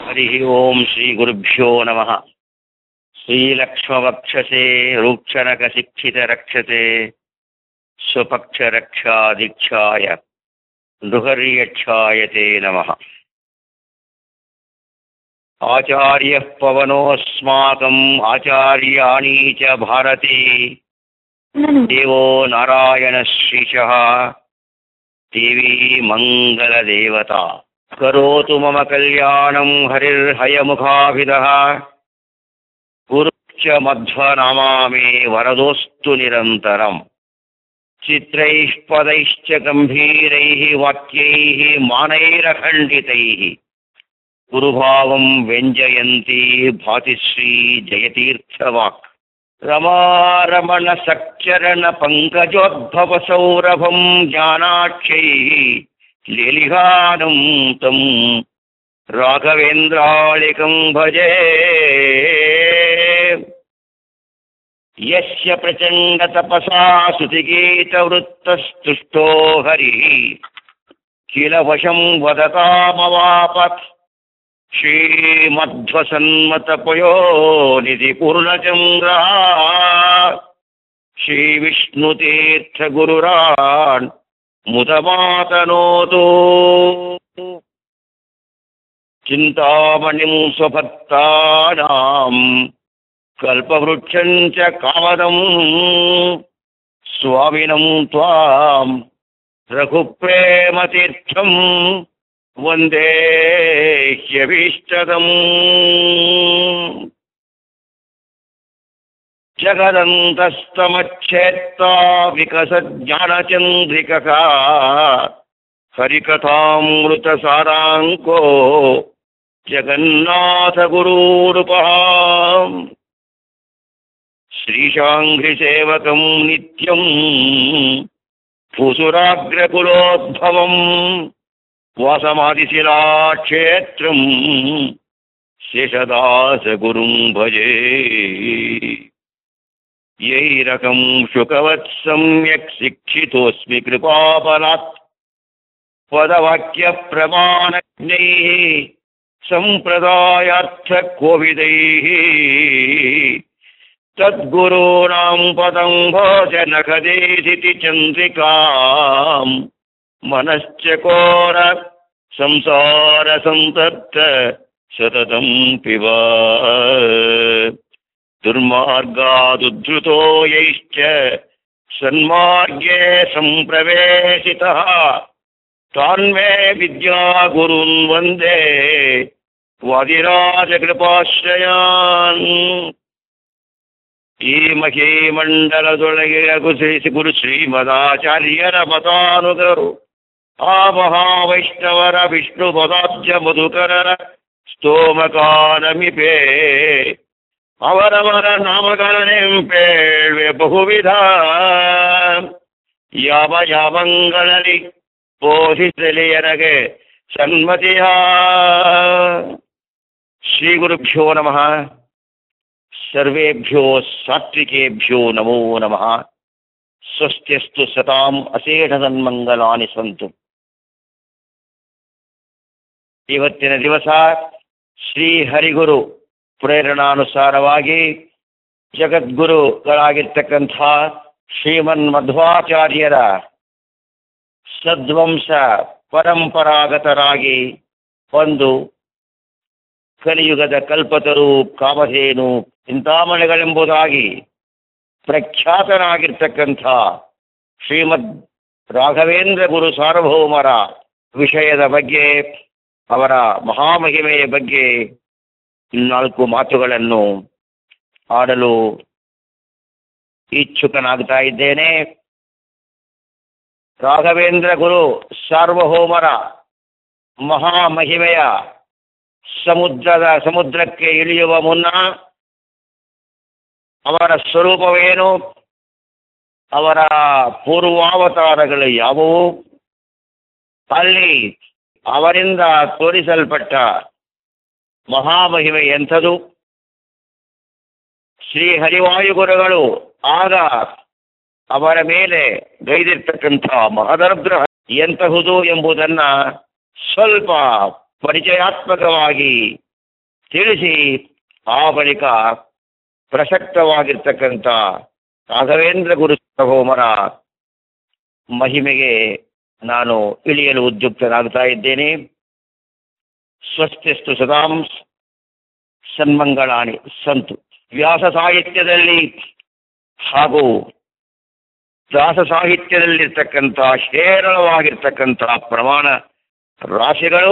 हरिः ओम् श्रीगुरुभ्यो नमः श्रीलक्ष्मवक्षसे रूक्षणकशिक्षितरक्षते स्वपक्षरक्षादीक्षाय नृहर्यक्षायते नमः आचार्यः पवनोऽस्माकम् आचार्याणी च भारती देवो नारायणश्रीशः देवी मङ्गलदेवता करोतु मम कल्याणं हरिर्हयमुखाभिदः गुरुश्च मध्वनामा मे वरदोऽस्तु निरन्तरम् चित्रैः पदैश्च गम्भीरैः वाक्यैः मानैरखण्डितैः गुरुभावं व्यञ्जयन्ती भातिश्री जयतीर्थवाक् रमारमणसच्चरणपङ्कजोद्भवसौरभं ज्ञानाख्यैः लेलिहानं तं राघवेन्द्रालिकं भजे यस्य प्रचण्डतपसा श्रुतिगीतवृत्तस्तुष्टो हरिः किल वशं वदतामवापत् श्रीमध्वसन्मतपयो निधिपूर्णचन्द्रः श्रीविष्णुतीर्थगुरुरान् मुदमातनोतु चिन्तामणिं स्वभक्तानाम् कल्पवृक्षं च कामदम् स्वामिनं त्वाम् रघुप्रेमतीर्थम् वन्दे ह्यभीष्टदम् जगदन्तस्तमच्छेत्ता विकसज्ञानचन्द्रिकः हरिकथामृतसाराङ्को जगन्नाथगुरूरूपः श्रीशाङ्घ्रिसेवकं नित्यम् भूसुराग्रकुलोद्भवम् वासमादिशिलाक्षेत्रम् शेषदासगुरुं भजे यैरकं शुकवत् सम्यक् शिक्षितोऽस्मि कृपाबलात् पदवाक्यप्रमाणज्ञैः सम्प्रदायार्थकोविदैः तद्गुरूणां पदं भोजनखदेधिति चन्द्रिकाम् मनश्चकोर संसारसन्तप्त सततं पिब दुर्मार्गादुद्धृतो यैश्च सन्मार्गे सम्प्रवेशितः तान्मे विद्यागुरुन् वन्दे ವಾದಿರಾಜಕೃಪಾಶ್ರಯಾನ್ ಈ ಮಹೀಮಂಡಲದೊಳಗೆ ಅಗುಸಿಸಿ ಗುರು ಶ್ರೀಮದಾಚಾರ್ಯರ ಮತಾನುಗರು ಆ ಮಹಾವೈಷ್ಣವರ ವಿಷ್ಣು ಪದಾಬ್ಜ ಮಧುಕರರ ಸ್ತೋಮಕಾಲಮಿಪೇ ಅವರವರ ನಾಮಗಳನೆಂಪೇಳ್ವೆ ಬಹುವಿಧ ಯಾವ ಯಾವಂಗಳಲ್ಲಿ ಬೋಧಿಸಲಿಯನಗೆ ಸನ್ಮತಿಯ ಶ್ರೀ ಗುರುಭ್ಯೋ ನಮಃ ಸರ್ವೇಭ್ಯೋ ಸಾತ್ವಿಕೇಭ್ಯೋ ನಮೋ ನಮಃ ಸ್ವಸ್ತ್ಯಸ್ತು ಸತಾಂ ಅಶೇಷ ಸನ್ಮಂಗಲಾನಿ ಸಂತು ಇವತ್ತಿನ ದಿವಸ ಶ್ರೀ ಹರಿಗುರು ಪ್ರೇರಣಾನುಸಾರವಾಗಿ ಜಗದ್ಗುರುಗಳಾಗಿರ್ತಕ್ಕಂಥ ಶ್ರೀಮನ್ ಮಧ್ವಾಚಾರ್ಯರ ಸದ್ವಂಶ ಪರಂಪರಾಗತರಾಗಿ ಒಂದು ಕಲಿಯುಗದ ಕಲ್ಪತರು ಕಾಮಧೇನು ಚಿಂತಾಮಣಿಗಳೆಂಬುದಾಗಿ ಪ್ರಖ್ಯಾತನಾಗಿರ್ತಕ್ಕಂಥ ಶ್ರೀಮದ್ ರಾಘವೇಂದ್ರ ಗುರು ಸಾರ್ವಭೌಮರ ವಿಷಯದ ಬಗ್ಗೆ ಅವರ ಮಹಾಮಹಿಮೆಯ ಬಗ್ಗೆ ನಾಲ್ಕು ಮಾತುಗಳನ್ನು ಆಡಲು ಇಚ್ಛುಕನಾಗ್ತಾ ಇದ್ದೇನೆ ರಾಘವೇಂದ್ರ ಗುರು ಸಾರ್ವಭೌಮರ ಮಹಾಮಹಿಮೆಯ ಸಮುದ್ರದ ಸಮುದ್ರಕ್ಕೆ ಇಳಿಯುವ ಮುನ್ನ ಅವರ ಸ್ವರೂಪವೇನು ಅವರ ಪೂರ್ವಾವತಾರಗಳು ಯಾವುವು ಅಲ್ಲಿ ಅವರಿಂದ ತೋರಿಸಲ್ಪಟ್ಟ ಮಹಾಮಹಿಮೆ ಎಂಥದು ಶ್ರೀ ಹರಿವಾಯುಗುರುಗಳು ಆಗ ಅವರ ಮೇಲೆ ಗೈದಿರ್ತಕ್ಕಂಥ ಮಹದರ್ಗ್ರಹ ಎಂತಹುದು ಎಂಬುದನ್ನ ಸ್ವಲ್ಪ ಪರಿಚಯಾತ್ಮಕವಾಗಿ ತಿಳಿಸಿ ಆ ಬಳಿಕ ಪ್ರಸಕ್ತವಾಗಿರ್ತಕ್ಕಂಥ ರಾಘವೇಂದ್ರ ಗುರು ಹೋಮರ ಮಹಿಮೆಗೆ ನಾನು ಇಳಿಯಲು ಉದ್ಯುಕ್ತನಾಗ್ತಾ ಇದ್ದೇನೆ ಸ್ವಸ್ತಿಸ್ತು ಸದಾಂ ಸನ್ಮಂಗಳಾಣಿ ಸಂತು ವ್ಯಾಸ ಸಾಹಿತ್ಯದಲ್ಲಿ ಹಾಗೂ ದಾಸ ಸಾಹಿತ್ಯದಲ್ಲಿರ್ತಕ್ಕಂಥ ಹೇರಳವಾಗಿರ್ತಕ್ಕಂಥ ಪ್ರಮಾಣ ರಾಶಿಗಳು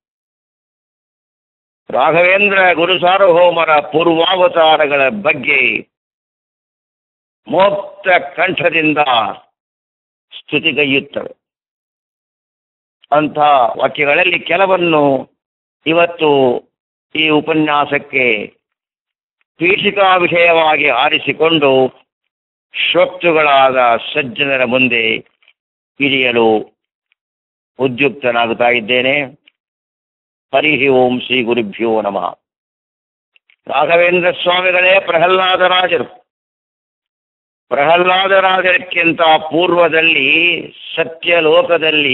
ರಾಘವೇಂದ್ರ ಗುರು ಸಾರ್ವಭೌಮರ ಪೂರ್ವಾವತಾರಗಳ ಬಗ್ಗೆ ಮೋಕ್ತ ಕಂಠದಿಂದ ಸ್ತುತಿಗೈಯುತ್ತವೆ ಅಂಥ ವಾಕ್ಯಗಳಲ್ಲಿ ಕೆಲವನ್ನು ಇವತ್ತು ಈ ಉಪನ್ಯಾಸಕ್ಕೆ ಪೀಠಿಕಾ ವಿಷಯವಾಗಿ ಆರಿಸಿಕೊಂಡು ಶ್ರೋತೃಗಳಾದ ಸಜ್ಜನರ ಮುಂದೆ ಹಿರಿಯಲು ಉದ್ಯುಕ್ತನಾಗುತ್ತಾ ಇದ್ದೇನೆ ಹರಿ ಓಂ ಶ್ರೀ ಗುರುಭ್ಯೋ ನಮಃ ರಾಘವೇಂದ್ರ ಸ್ವಾಮಿಗಳೇ ಪ್ರಹ್ಲಾದರಾಜರು ಪ್ರಹ್ಲಾದರಾಜರಕ್ಕಿಂತ ಪೂರ್ವದಲ್ಲಿ ಸತ್ಯಲೋಕದಲ್ಲಿ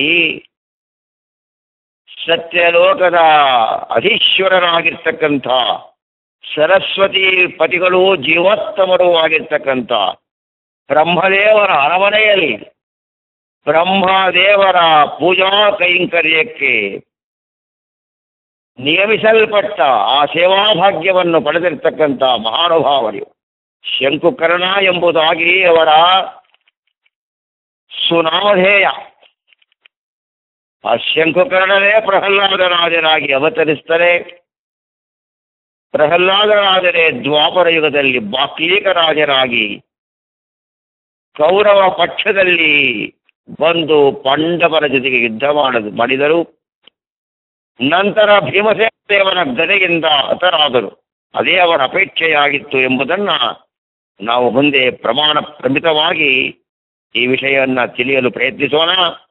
ಸತ್ಯಲೋಕದ ಅಧೀಶ್ವರರಾಗಿರ್ತಕ್ಕಂಥ ಸರಸ್ವತಿ ಪತಿಗಳು ಜೀವೋತ್ತಮರೂ ಆಗಿರ್ತಕ್ಕಂಥ ಬ್ರಹ್ಮದೇವರ ಅರಮನೆಯಲ್ಲಿ ಬ್ರಹ್ಮದೇವರ ಪೂಜಾ ಕೈಂಕರ್ಯಕ್ಕೆ ನಿಯಮಿಸಲ್ಪಟ್ಟ ಆ ಸೇವಾಭಾಗ್ಯವನ್ನು ಪಡೆದಿರ್ತಕ್ಕಂಥ ಮಹಾನುಭಾವರು ಶಂಕುಕರ್ಣ ಎಂಬುದಾಗಿ ಅವರ ಸುನಾಮಧೇಯ ಆ ಶಂಕುಕರ್ಣನೇ ಪ್ರಹ್ಲಾದರಾಜರಾಗಿ ಅವತರಿಸ್ತಾರೆ ಪ್ರಹ್ಲಾದರಾಜರೇ ದ್ವಾಪರ ಯುಗದಲ್ಲಿ ಬಾಕ್ಲೀಕ ರಾಜರಾಗಿ ಕೌರವ ಪಕ್ಷದಲ್ಲಿ ಬಂದು ಪಾಂಡವರ ಜೊತೆಗೆ ಯುದ್ಧ ಮಾಡದು ಮಾಡಿದರು ನಂತರ ಭೀಮಸೇನ ದೇವರ ಗದೆಯಿಂದ ಹತರಾದರು ಅದೇ ಅವರ ಅಪೇಕ್ಷೆಯಾಗಿತ್ತು ಎಂಬುದನ್ನ ನಾವು ಮುಂದೆ ಪ್ರಮಾಣ ಪ್ರಮಿತವಾಗಿ ಈ ವಿಷಯವನ್ನ ತಿಳಿಯಲು ಪ್ರಯತ್ನಿಸೋಣ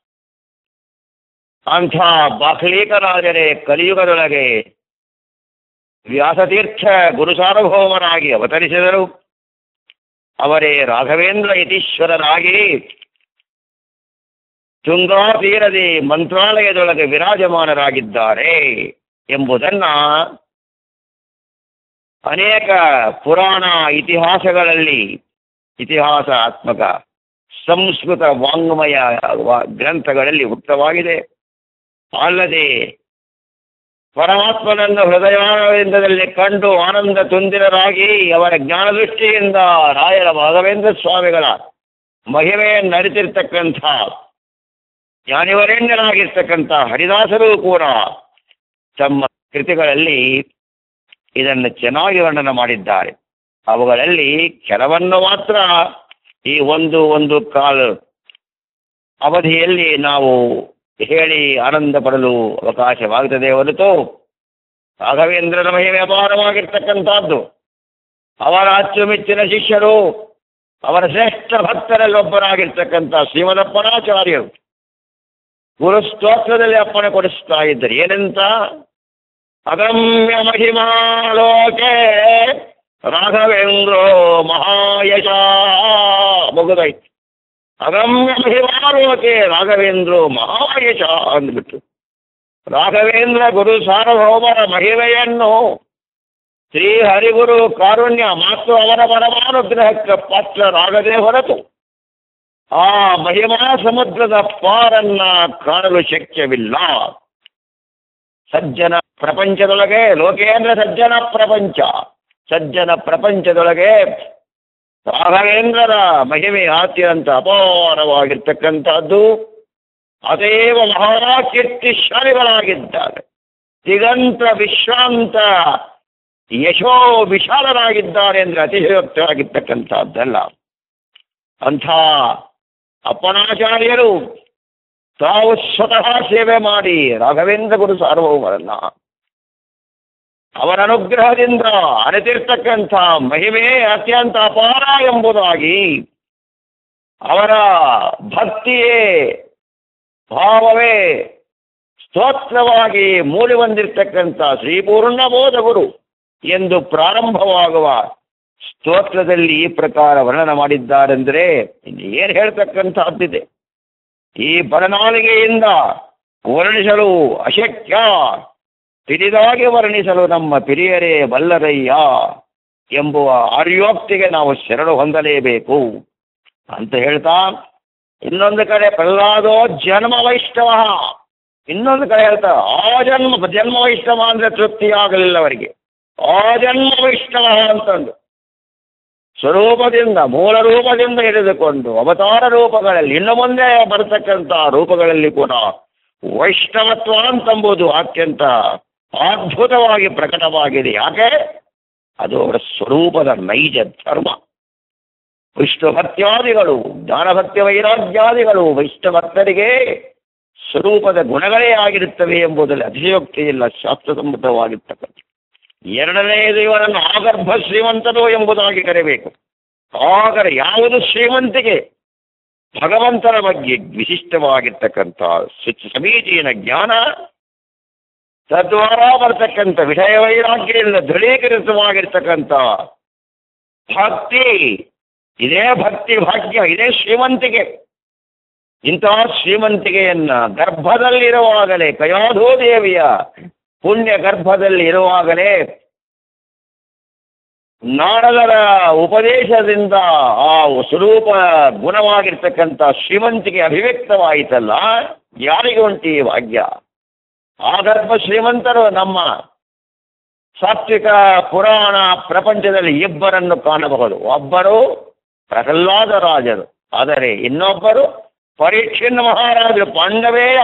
ಅಂಥ ಬಾಕ್ಲೀಕರಾಜರೇ ಕಲಿಯುಗದೊಳಗೆ ವ್ಯಾಸತೀರ್ಥ ಗುರು ಸಾರ್ವಭೌಮರಾಗಿ ಅವತರಿಸಿದರು ಅವರೇ ರಾಘವೇಂದ್ರ ಯತೀಶ್ವರರಾಗಿ ತುಂಗಾ ತೀರದೆ ಮಂತ್ರಾಲಯದೊಳಗೆ ವಿರಾಜಮಾನರಾಗಿದ್ದಾರೆ ಎಂಬುದನ್ನ ಅನೇಕ ಪುರಾಣ ಇತಿಹಾಸಗಳಲ್ಲಿ ಇತಿಹಾಸಾತ್ಮಕ ಸಂಸ್ಕೃತ ವಾಂಗ್ಮಯ ವಾ- ಗ್ರಂಥಗಳಲ್ಲಿ ಉಕ್ತವಾಗಿದೆ ಅಲ್ಲದೆ ಪರಮಾತ್ಮನನ್ನು ಹೃದಯದಿಂದ ಕಂಡು ಆನಂದ ತುಂದಿರರಾಗಿ ಅವರ ಜ್ಞಾನದೃಷ್ಟಿಯಿಂದ ರಾಯರ ರಾಘವೇಂದ್ರ ಸ್ವಾಮಿಗಳ ಮಹಿಮೆಯನ್ನು ಅರಿತಿರ್ತಕ್ಕಂಥ ಜ್ಞಾನಿವರೇಣ್ಯರಾಗಿರ್ತಕ್ಕಂಥ ಹರಿದಾಸರು ಕೂಡ ತಮ್ಮ ಕೃತಿಗಳಲ್ಲಿ ಇದನ್ನು ಚೆನ್ನಾಗಿ ವರ್ಣನ ಮಾಡಿದ್ದಾರೆ ಅವುಗಳಲ್ಲಿ ಕೆಲವನ್ನು ಮಾತ್ರ ಈ ಒಂದು ಒಂದು ಕಾಲ ಅವಧಿಯಲ್ಲಿ ನಾವು ಹೇಳಿ ಆನಂದ ಪಡಲು ಅವಕಾಶವಾಗುತ್ತದೆ ಹೊರತು ರಾಘವೇಂದ್ರನ ಮಹಿಮೆ ಅಪಾರವಾಗಿರ್ತಕ್ಕಂಥದ್ದು ಅವರ ಅಚ್ಚುಮೆಚ್ಚಿನ ಶಿಷ್ಯರು ಅವರ ಶ್ರೇಷ್ಠ ಭಕ್ತರಲ್ಲಿ ಒಬ್ಬರಾಗಿರ್ತಕ್ಕಂಥ ಶ್ರೀಮದಪ್ಪನಾಚಾರ್ಯರು ಗುರು ಸ್ತೋತ್ರದಲ್ಲಿ ಅಪ್ಪಣೆ ಕೊಡಿಸ್ತಾ ಇದ್ದರು ಏನಂತ ಅಗಮ್ಯ ಮಹಿಮಾಲೋಕೆ ರಾಘವೇಂದ್ರೋ ಮಹಾಯಶ ಮುಗುದೈತಿ ಅಗಮ್ಯ ಮಹಿಮಾಲೋಕೆ ರಾಘವೇಂದ್ರೋ ಮಹಾಯಶ ಅಂದ್ಬಿಟ್ಟು ರಾಘವೇಂದ್ರ ಗುರು ಸಾರ್ವಭೌಮರ ಮಹಿಮೆಯನ್ನು ಶ್ರೀ ಹರಿಗುರು ಕಾರುಣ್ಯ ಮತ್ತು ಅವರ ಪರಮಾನುಗ್ರಹಕ್ಕೆ ಪಾತ್ರರಾಗದೆ ಹೊರತು ಆ ಮಹಿಮಾ ಸಮುದ್ರದ ಪಾರನ್ನ ಕಾಣಲು ಶಕ್ಯವಿಲ್ಲ ಸಜ್ಜನ ಪ್ರಪಂಚದೊಳಗೆ ಲೋಕೇಂದ್ರ ಸಜ್ಜನ ಪ್ರಪಂಚ ಸಜ್ಜನ ಪ್ರಪಂಚದೊಳಗೆ ರಾಘವೇಂದ್ರರ ಮಹಿಮೆ ಅತ್ಯಂತ ಅಪಾರವಾಗಿರ್ತಕ್ಕಂಥದ್ದು ಅದೇವ ಮಹಾಕೀರ್ತಿಶಾಲಿಗಳಾಗಿದ್ದಾರೆ ದಿಗಂತ ವಿಶ್ರಾಂತ ಯಶೋ ವಿಶಾಲರಾಗಿದ್ದಾರೆ ಅಂದರೆ ಅತಿಶಯೋಕ್ತರಾಗಿರ್ತಕ್ಕಂಥದ್ದಲ್ಲ ಅಂಥ ಅಪ್ಪನಾಚಾರ್ಯರು ತಾವು ಸ್ವತಃ ಸೇವೆ ಮಾಡಿ ರಾಘವೇಂದ್ರ ಗುರು ಸಾರ್ವಭೌಮರನ್ನ ಅವರ ಅನುಗ್ರಹದಿಂದ ಅರಿತಿರ್ತಕ್ಕಂಥ ಮಹಿಮೆ ಅತ್ಯಂತ ಅಪಾರ ಎಂಬುದಾಗಿ ಅವರ ಭಕ್ತಿಯೇ ಭಾವವೇ ಸ್ತೋತ್ರವಾಗಿ ಮೂಡಿ ಬಂದಿರತಕ್ಕಂಥ ಶ್ರೀಪೂರ್ಣ ಬೋಧಗುರು ಎಂದು ಪ್ರಾರಂಭವಾಗುವ ಸ್ತೋತ್ರದಲ್ಲಿ ಈ ಪ್ರಕಾರ ವರ್ಣನ ಮಾಡಿದ್ದಾರೆಂದರೆ ಇನ್ನು ಏನು ಹೇಳ್ತಕ್ಕಂಥದ್ದಿದೆ ಈ ಬರನಾಲಿಗೆಯಿಂದ ವರ್ಣಿಸಲು ಅಶಕ್ಯ ಪಿರಿದಾಗಿ ವರ್ಣಿಸಲು ನಮ್ಮ ಪಿರಿಯರೇ ಬಲ್ಲರಯ್ಯ ಎಂಬುವ ಆರ್ಯೋಕ್ತಿಗೆ ನಾವು ಶರಣು ಹೊಂದಲೇಬೇಕು ಅಂತ ಹೇಳ್ತಾ ಇನ್ನೊಂದು ಕಡೆ ಪ್ರಹ್ಲಾದೋ ಜನ್ಮ ವೈಷ್ಣವ ಇನ್ನೊಂದು ಕಡೆ ಹೇಳ್ತಾ ಆ ಜನ್ಮ ಜನ್ಮ ವೈಷ್ಣವ ಅಂದ್ರೆ ತೃಪ್ತಿಯಾಗಲಿಲ್ಲ ಅವರಿಗೆ ಆ ಜನ್ಮ ವೈಷ್ಣವ ಅಂತಂದು ಸ್ವರೂಪದಿಂದ ಮೂಲ ರೂಪದಿಂದ ಹಿಡಿದುಕೊಂಡು ಅವತಾರ ರೂಪಗಳಲ್ಲಿ ಇನ್ನು ಮುಂದೆ ಬರತಕ್ಕಂಥ ರೂಪಗಳಲ್ಲಿ ಕೂಡ ವೈಷ್ಣವತ್ವ ಅಂತಂಬುದು ಅತ್ಯಂತ ಅದ್ಭುತವಾಗಿ ಪ್ರಕಟವಾಗಿದೆ ಯಾಕೆ ಅದು ಅವರ ಸ್ವರೂಪದ ನೈಜ ಧರ್ಮ ವಿಷ್ಣು ಭಕ್ತ್ಯಾದಿಗಳು ಜ್ಞಾನಭಕ್ತಿ ವೈರಾಗ್ಯಾದಿಗಳು ವೈಷ್ಣಭಕ್ತರಿಗೆ ಸ್ವರೂಪದ ಗುಣಗಳೇ ಆಗಿರುತ್ತವೆ ಎಂಬುದರಲ್ಲಿ ಅತಿಶಯೋಕ್ತಿ ಇಲ್ಲ ಶಾಸ್ತ್ರಸಮ್ಮತವಾಗಿರ್ತಕ್ಕಂಥ ಎರಡನೆಯದು ಇವರನ್ನು ಆಗರ್ಭ ಶ್ರೀಮಂತರು ಎಂಬುದಾಗಿ ಕರೆಯಬೇಕು ಆಗರ ಯಾವುದು ಶ್ರೀಮಂತಿಗೆ ಭಗವಂತನ ಬಗ್ಗೆ ವಿಶಿಷ್ಟವಾಗಿರ್ತಕ್ಕಂಥ ಸುಚ- ಸಮೀಚೀನ ಜ್ಞಾನ ತದ್ವಾರ ಬರ್ತಕ್ಕಂಥ ವಿಷಯ ವೈರಾಗ್ಯದಿಂದ ದೃಢೀಕರಿತವಾಗಿರ್ತಕ್ಕಂಥ ಭಕ್ತಿ ಇದೇ ಭಕ್ತಿ ಭಾಗ್ಯ ಇದೇ ಶ್ರೀಮಂತಿಗೆ ಇಂತಹ ಶ್ರೀಮಂತಿಕೆಯನ್ನ ಗರ್ಭದಲ್ಲಿರುವಾಗಲೇ ಕಯಾಧೋ ದೇವಿಯ ಪುಣ್ಯ ಗರ್ಭದಲ್ಲಿ ಇರುವಾಗಲೇ ನಾರದರ ಉಪದೇಶದಿಂದ ಆ ಸ್ವರೂಪ ಗುಣವಾಗಿರ್ತಕ್ಕಂಥ ಶ್ರೀಮಂತಿಕೆ ಅಭಿವ್ಯಕ್ತವಾಯಿತಲ್ಲ ಯಾರಿಗೆ ಉಂಟು ಈ ಭಾಗ್ಯ ಆ ಗರ್ಭ ಶ್ರೀಮಂತರು ನಮ್ಮ ಸಾತ್ವಿಕ ಪುರಾಣ ಪ್ರಪಂಚದಲ್ಲಿ ಇಬ್ಬರನ್ನು ಕಾಣಬಹುದು ಒಬ್ಬರು ಪ್ರಹ್ಲಾದ ರಾಜರು ಆದರೆ ಇನ್ನೊಬ್ಬರು ಪರೀಕ್ಷಿನ್ ಮಹಾರಾಜರು ಪಾಂಡವೇಯ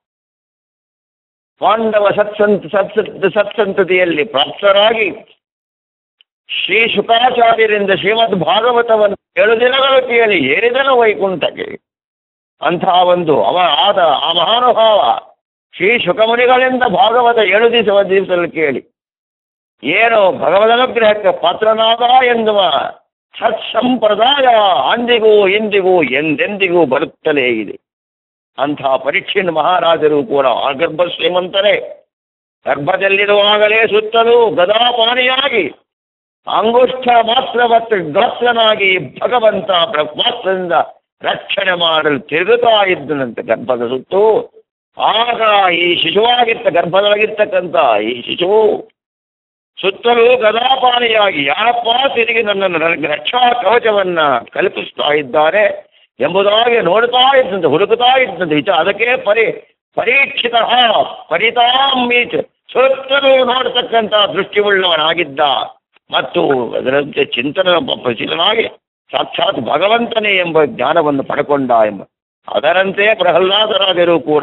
ಪಾಂಡವ ಸತ್ಸಂತ ಸತ್ಸಂತ ಸತ್ಸಂತತಿಯಲ್ಲಿ ಪ್ರಾಪ್ತರಾಗಿ ಶ್ರೀ ಶುಕಾಚಾರ್ಯರಿಂದ ಶ್ರೀಮದ್ ಭಾಗವತವನ್ನು ಏಳು ದಿನಗಳ ಕೇಳಿ ಏರಿದನು ವೈಕುಂಠಕ್ಕೆ ಅಂತಹ ಒಂದು ಅವ ಆದ ಆ ಮಹಾನುಭಾವ ಶ್ರೀ ಶುಕಮುನಿಗಳಿಂದ ಭಾಗವತ ಏಳು ದಿವಸ ದಿವಸದಲ್ಲಿ ಕೇಳಿ ಏನು ಭಗವದನುಗ್ರಹಕ್ಕೆ ಪಾತ್ರನಾದ ಎನ್ನುವ ಸತ್ಸಂಪ್ರದಾಯ ಅಂದಿಗೂ ಇಂದಿಗೂ ಎಂದೆಂದಿಗೂ ಬರುತ್ತಲೇ ಇದೆ ಅಂಥ ಪರೀಕ್ಷಿನ್ ಮಹಾರಾಜರು ಕೂಡ ಆ ಗರ್ಭ ಶ್ರೀಮಂತರೇ ಗರ್ಭದಲ್ಲಿರುವಾಗಲೇ ಸುತ್ತಲೂ ಗದಾಪಾನಿಯಾಗಿ ಅಂಗುಷ್ಠ ಮಾತ್ರವತ್ತು ಗಾತ್ರನಾಗಿ ಭಗವಂತ ಬ್ರಹ್ಮಾಸ್ತ್ರದಿಂದ ರಕ್ಷಣೆ ಮಾಡಲು ತಿರುಗುತ್ತಾ ಇದ್ದನಂತೆ ಗರ್ಭದ ಸುತ್ತು ಆಗ ಈ ಶಿಶುವಾಗಿರ್ತ ಗರ್ಭದೊಳಗಿರ್ತಕ್ಕಂಥ ಈ ಶಿಶುವು ಸುತ್ತಲೂ ಗದಾಪಾನಿಯಾಗಿ ಯಾರಪ್ಪ ತಿರುಗಿ ನನ್ನನ್ನು ನನಗೆ ರಕ್ಷಾ ಕವಚವನ್ನ ಕಲ್ಪಿಸ್ತಾ ಇದ್ದಾರೆ ಎಂಬುದಾಗಿ ನೋಡ್ತಾ ಇದ್ದಂತೆ ಹುಡುಕುತ್ತಾ ಇದ್ದಂತೆ ಈತ ಅದಕ್ಕೆ ಪರಿ ಪರೀಕ್ಷಿತ ಪರಿತಾಮೀಚ ಸುತ್ತಲೂ ನೋಡತಕ್ಕಂಥ ದೃಷ್ಟಿವುಳ್ಳವನಾಗಿದ್ದ ಮತ್ತು ಅದರಂತೆ ಚಿಂತನ ಪ್ರಚೀಲನಾಗಿ ಸಾಕ್ಷಾತ್ ಭಗವಂತನೇ ಎಂಬ ಜ್ಞಾನವನ್ನು ಪಡ್ಕೊಂಡ ಎಂಬ ಅದರಂತೆ ಪ್ರಹ್ಲಾದರಾಜರು ಕೂಡ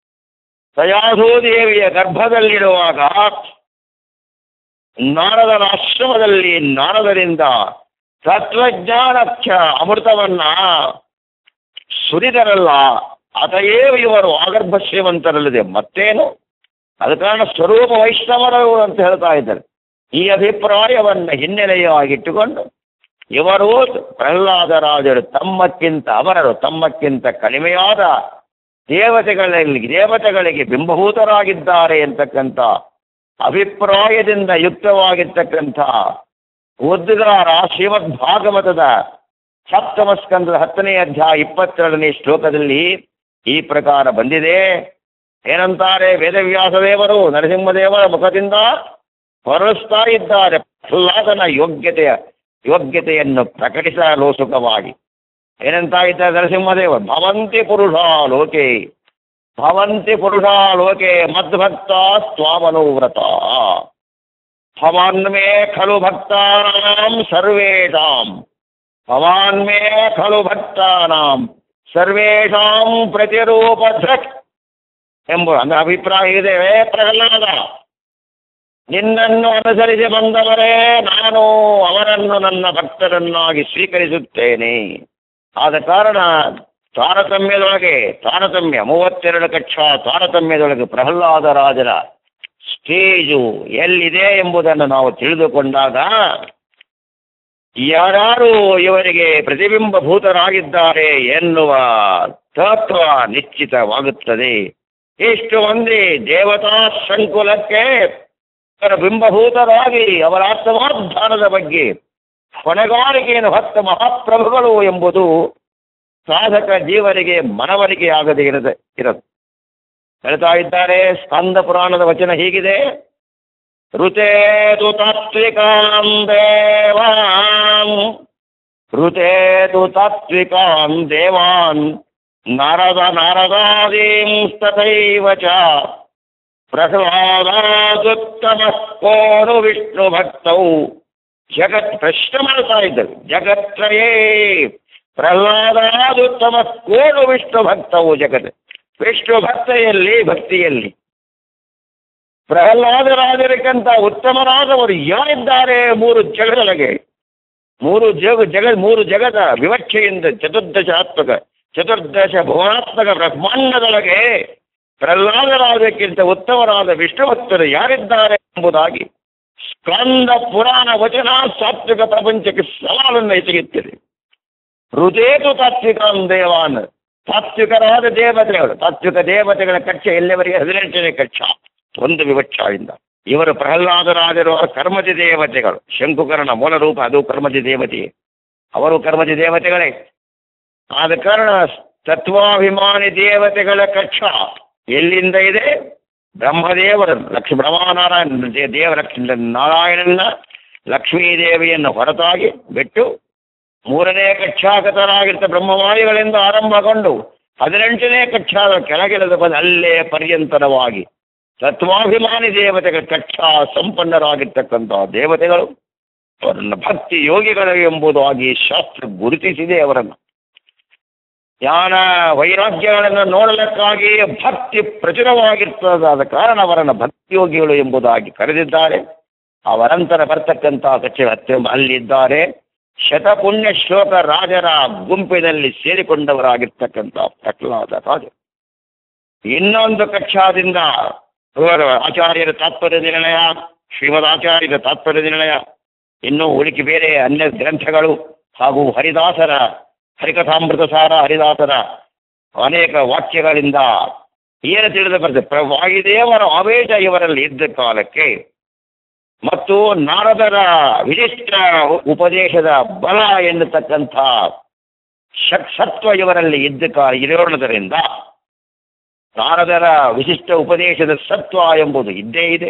ದೇವಿಯ ಗರ್ಭದಲ್ಲಿರುವಾಗ ನಾರದರ ಆಶ್ರಮದಲ್ಲಿ ನಾರದರಿಂದ ತತ್ವಜ್ಞಾನಕ್ಷ ಅಮೃತವನ್ನ ಸುರಿದರಲ್ಲ ಅತಯೇ ಇವರು ಆಗರ್ಭ ಶ್ರೀಮಂತರಲ್ಲಿದೆ ಮತ್ತೇನು ಅದ ಕಾರಣ ಸ್ವರೂಪ ವೈಷ್ಣವರು ಅಂತ ಹೇಳ್ತಾ ಇದ್ದಾರೆ ಈ ಅಭಿಪ್ರಾಯವನ್ನ ಹಿನ್ನೆಲೆಯಾಗಿಟ್ಟುಕೊಂಡು ಇವರು ಪ್ರಹ್ಲಾದರಾಜರು ತಮ್ಮಕ್ಕಿಂತ ಅವರರು ತಮ್ಮಕ್ಕಿಂತ ಕಡಿಮೆಯಾದ ದೇವತೆಗಳಲ್ಲಿ ದೇವತೆಗಳಿಗೆ ಬಿಂಬಭೂತರಾಗಿದ್ದಾರೆ ಅಂತಕ್ಕಂಥ ಅಭಿಪ್ರಾಯದಿಂದ ಯುಕ್ತವಾಗಿರ್ತಕ್ಕಂಥ ಉದ್ಗಾರ ಶ್ರೀಮದ್ ಭಾಗವತದ ಸಪ್ತಮ ಸ್ಕಂದದ ಹತ್ತನೇ ಅಧ್ಯಾಯ ಇಪ್ಪತ್ತೆರಡನೇ ಶ್ಲೋಕದಲ್ಲಿ ಈ ಪ್ರಕಾರ ಬಂದಿದೆ ಏನಂತಾರೆ ವೇದವ್ಯಾಸ ದೇವರು ನರಸಿಂಹದೇವರ ಮುಖದಿಂದ ಹೊರಳಿಸ್ತಾ ಇದ್ದಾರೆ ಪ್ರಹ್ಲಾದನ ಯೋಗ್ಯತೆಯ ಯೋಗ್ಯತೆಯನ್ನು ಪ್ರಕಟಿಸಲು ಸುಖವಾಗಿ ಏನಂತ ಇದ್ದಾರೆ ನರಸಿಂಹದೇವ ಭವಂತಿ ಪುರುಷ ಲೋಕೆ ಭವಂತಿ ಪುರುಷ ಲೋಕೆ ಮದ್ಭಕ್ತ ಸ್ವಾಮನುವ್ರತ ಭವಾನ್ ಮೇ ಖಲು ಭಕ್ತಾನಾಂ ಸರ್ವೇಷಾಂ ಭವಾನ್ ಮೇ ಖಲು ಭಕ್ತಾನಾಂ ಸರ್ವೇಷಾಂ ಪ್ರತಿರೂಪ ಧೃಕ್ ಎಂಬ ಅಂದ್ರೆ ಅಭಿಪ್ರಾಯ ಇದೆ "ಏ ಪ್ರಹ್ಲಾದ ನಿನ್ನನ್ನು ಅನುಸರಿಸಿ ಬಂದವರೇ ನಾನು ಅವರನ್ನು ನನ್ನ ಭಕ್ತರನ್ನಾಗಿ ಸ್ವೀಕರಿಸುತ್ತೇನೆ ಆದ ಕಾರಣ ತಾರತಮ್ಯದೊಳಗೆ ತಾರತಮ್ಯ ಮೂವತ್ತೆರಡು ಕಕ್ಷ ತಾರತಮ್ಯದೊಳಗೆ ಪ್ರಹ್ಲಾದ ರಾಜರ ಸ್ಟೇಜು ಎಲ್ಲಿದೆ ಎಂಬುದನ್ನು ನಾವು ತಿಳಿದುಕೊಂಡಾಗ ಯಾರ್ಯಾರು ಇವರಿಗೆ ಪ್ರತಿಬಿಂಬಭೂತರಾಗಿದ್ದಾರೆ ಎನ್ನುವ ತತ್ವ ನಿಶ್ಚಿತವಾಗುತ್ತದೆ ಇಷ್ಟು ಮಂದಿ ದೇವತಾ ಸಂಕುಲಕ್ಕೆ ಅವರ ಬಿಂಬಭೂತರಾಗಿ ಅವರ ಆತ್ಮಾಧಾನದ ಬಗ್ಗೆ ಹೊಣೆಗಾರಿಕೆಯನ್ನು ಹೊತ್ತ ಮಹಾಪ್ರಭುಗಳು ಎಂಬುದು ಸಾಧಕ ಜೀವನಿಗೆ ಮನವರಿಕೆ ಆಗದೆ ಇರದೆ ಇರದು ಹೇಳ್ತಾ ಇದ್ದಾರೆ ಸ್ಕಂದ ಪುರಾಣದ ವಚನ ಹೀಗಿದೆ ಋತೇತು ತಾತ್ವಿಕಾಂ ದೇವಾನ್ ಋತೇತು ತಾತ್ವಿಕಾಂ ದೇವಾನ್ ನಾರದ ನಾರದಾದೀಂಸ್ತಥೈವ ಚ ಪ್ರಹ್ಲಾದಾದುತ್ತಮ ಕೋನು ವಿಷ್ಣು ಭಕ್ತೌ ಜಗತ್ ಪ್ರಶ್ನೆ ಮಾಡ್ತಾ ಇದ್ದರು ಜಗತ್ರಯೇ ಪ್ರಹ್ಲಾದಾದುತ್ತಮ ಕೋನು ವಿಷ್ಣು ಭಕ್ತವು ಜಗತ್ ವಿಷ್ಣು ಭಕ್ತೆಯಲ್ಲಿ ಭಕ್ತಿಯಲ್ಲಿ ಪ್ರಹ್ಲಾದರಾಜರಿಗಂತ ಉತ್ತಮರಾದವರು ಯಾರಿದ್ದಾರೆ ಮೂರು ಜಗದೊಳಗೆ ಮೂರು ಜಗ ಜಗ ಮೂರು ಜಗದ ವಿವಕ್ಷೆಯಿಂದ ಚತುರ್ದಶಾತ್ಮಕ ಚತುರ್ದಶ ಭುವನಾತ್ಮಕ ಬ್ರಹ್ಮಾಂಡದೊಳಗೆ ಪ್ರಹ್ಲಾದರಾಜಕ್ಕಿಂತ ಉತ್ತಮರಾದ ವಿಷ್ಣು ಭಕ್ತರು ಯಾರಿದ್ದಾರೆ ಎಂಬುದಾಗಿ ಸ್ಕಂದ ಪುರಾಣ ವಚನ ಸಾತ್ವಿಕ ಪ್ರಪಂಚಕ್ಕೆ ಸವಾಲನ್ನು ಎಸಗುತ್ತದೆ ಹೃದಯತು ತಾತ್ವಿಕಾನ್ ದೇವಾನ್ ತಾತ್ವಿಕರಾದ ದೇವತೆಗಳು ತಾತ್ವಿಕ ದೇವತೆಗಳ ಕಕ್ಷ ಎಲ್ಲಿವರೆಗೆ ಹದಿನೆಂಟನೇ ಕಕ್ಷ ಒಂದು ವಿವಕ್ಷದಿಂದ ಇವರು ಪ್ರಹ್ಲಾದರಾಜರು ಕರ್ಮದಿ ದೇವತೆಗಳು ಶಂಕುಕರ್ಣ ಮೂಲ ರೂಪ ಅದು ಕರ್ಮದಿ ದೇವತೆ ಅವರು ಕರ್ಮದಿ ದೇವತೆಗಳೇ ಆದ ಕಾರಣ ತತ್ವಾಭಿಮಾನಿ ದೇವತೆಗಳ ಕಕ್ಷ ಎಲ್ಲಿಂದ ಇದೆ ಬ್ರಹ್ಮದೇವರ ಲಕ್ಷ್ಮೀ ಬ್ರಹ್ಮನಾರಾಯಣ ದೇ- ದೇವ ಲಕ್ಷ್ಮೀ ನಾರಾಯಣನ ಲಕ್ಷ್ಮೀದೇವಿಯನ್ನು ಹೊರತಾಗಿ ಬಿಟ್ಟು ಮೂರನೇ ಕಕ್ಷಾಗತರಾಗಿರ್ತ ಬ್ರಹ್ಮವಾಯುಗಳಿಂದ ಆರಂಭಗೊಂಡು ಹದಿನೆಂಟನೇ ಕಕ್ಷಾದ ಕೆಳಗಿಳಿದು ಬಂದು ಅಲ್ಲೇ ಪರ್ಯಂತರವಾಗಿ ತತ್ವಾಭಿಮಾನಿ ದೇವತೆಗಳ ಕಕ್ಷಾ ಸಂಪನ್ನರಾಗಿರ್ತಕ್ಕಂತಹ ದೇವತೆಗಳು ಅವರನ್ನು ಭಕ್ತಿ ಯೋಗಿಗಳು ಎಂಬುದಾಗಿ ಶಾಸ್ತ್ರ ಗುರುತಿಸಿದೆ ಅವರನ್ನು ಜ್ಞಾನ ವೈರಾಗ್ಯಗಳನ್ನು ನೋಡಲಿಕ್ಕಾಗಿ ಭಕ್ತಿ ಪ್ರಚುರವಾಗಿರ್ತದಾದ ಕಾರಣ ಅವರನ್ನು ಭಕ್ತಿಯೋಗಿಗಳು ಎಂಬುದಾಗಿ ಕರೆದಿದ್ದಾರೆ ಅವರಂತರ ಬರ್ತಕ್ಕಂತಹ ಕಚ್ಚೆ ಹತ್ತೆ ಅಲ್ಲಿದ್ದಾರೆ ಶತಪುಣ್ಯ ಶ್ಲೋಕ ರಾಜರ ಗುಂಪಿನಲ್ಲಿ ಸೇರಿಕೊಂಡವರಾಗಿರ್ತಕ್ಕಂಥ ಪ್ರಹ್ಲಾದ ರಾಜ ಇನ್ನೊಂದು ಕಕ್ಷಾದಿಂದ ಇವರು ಆಚಾರ್ಯರ ತಾತ್ಪರ್ಯ ನಿರ್ಣಯ ಶ್ರೀಮದ್ ಆಚಾರ್ಯರ ತಾತ್ಪರ್ಯ ನಿರ್ಣಯ ಇನ್ನೂ ಉಳಿಕೆ ಬೇರೆ ಅನ್ಯ ಗ್ರಂಥಗಳು ಹಾಗೂ ಹರಿದಾಸರ ಹರಿಕಥಾಮೃತ ಸಾರ ಹರಿದಾಸರ ಅನೇಕ ವಾಕ್ಯಗಳಿಂದ ಏನು ತಿಳಿದು ಬರ್ತದೆ ಪ್ರ- ವಾಯುದೇವರ ಆವೇಶ ಇವರಲ್ಲಿ ಇದ್ದ ಕಾಲಕ್ಕೆ ಮತ್ತು ನಾರದರ ವಿಶಿಷ್ಟ ಉಪದೇಶದ ಬಲ ಎನ್ನತಕ್ಕಂಥ ಶಕ್ ಸತ್ವ ಇವರಲ್ಲಿ ಇದ್ದ ಕಾ ಇರೋಣದರಿಂದ ನಾರದರ ವಿಶಿಷ್ಟ ಉಪದೇಶದ ಸತ್ವ ಎಂಬುದು ಇದ್ದೇ ಇದೆ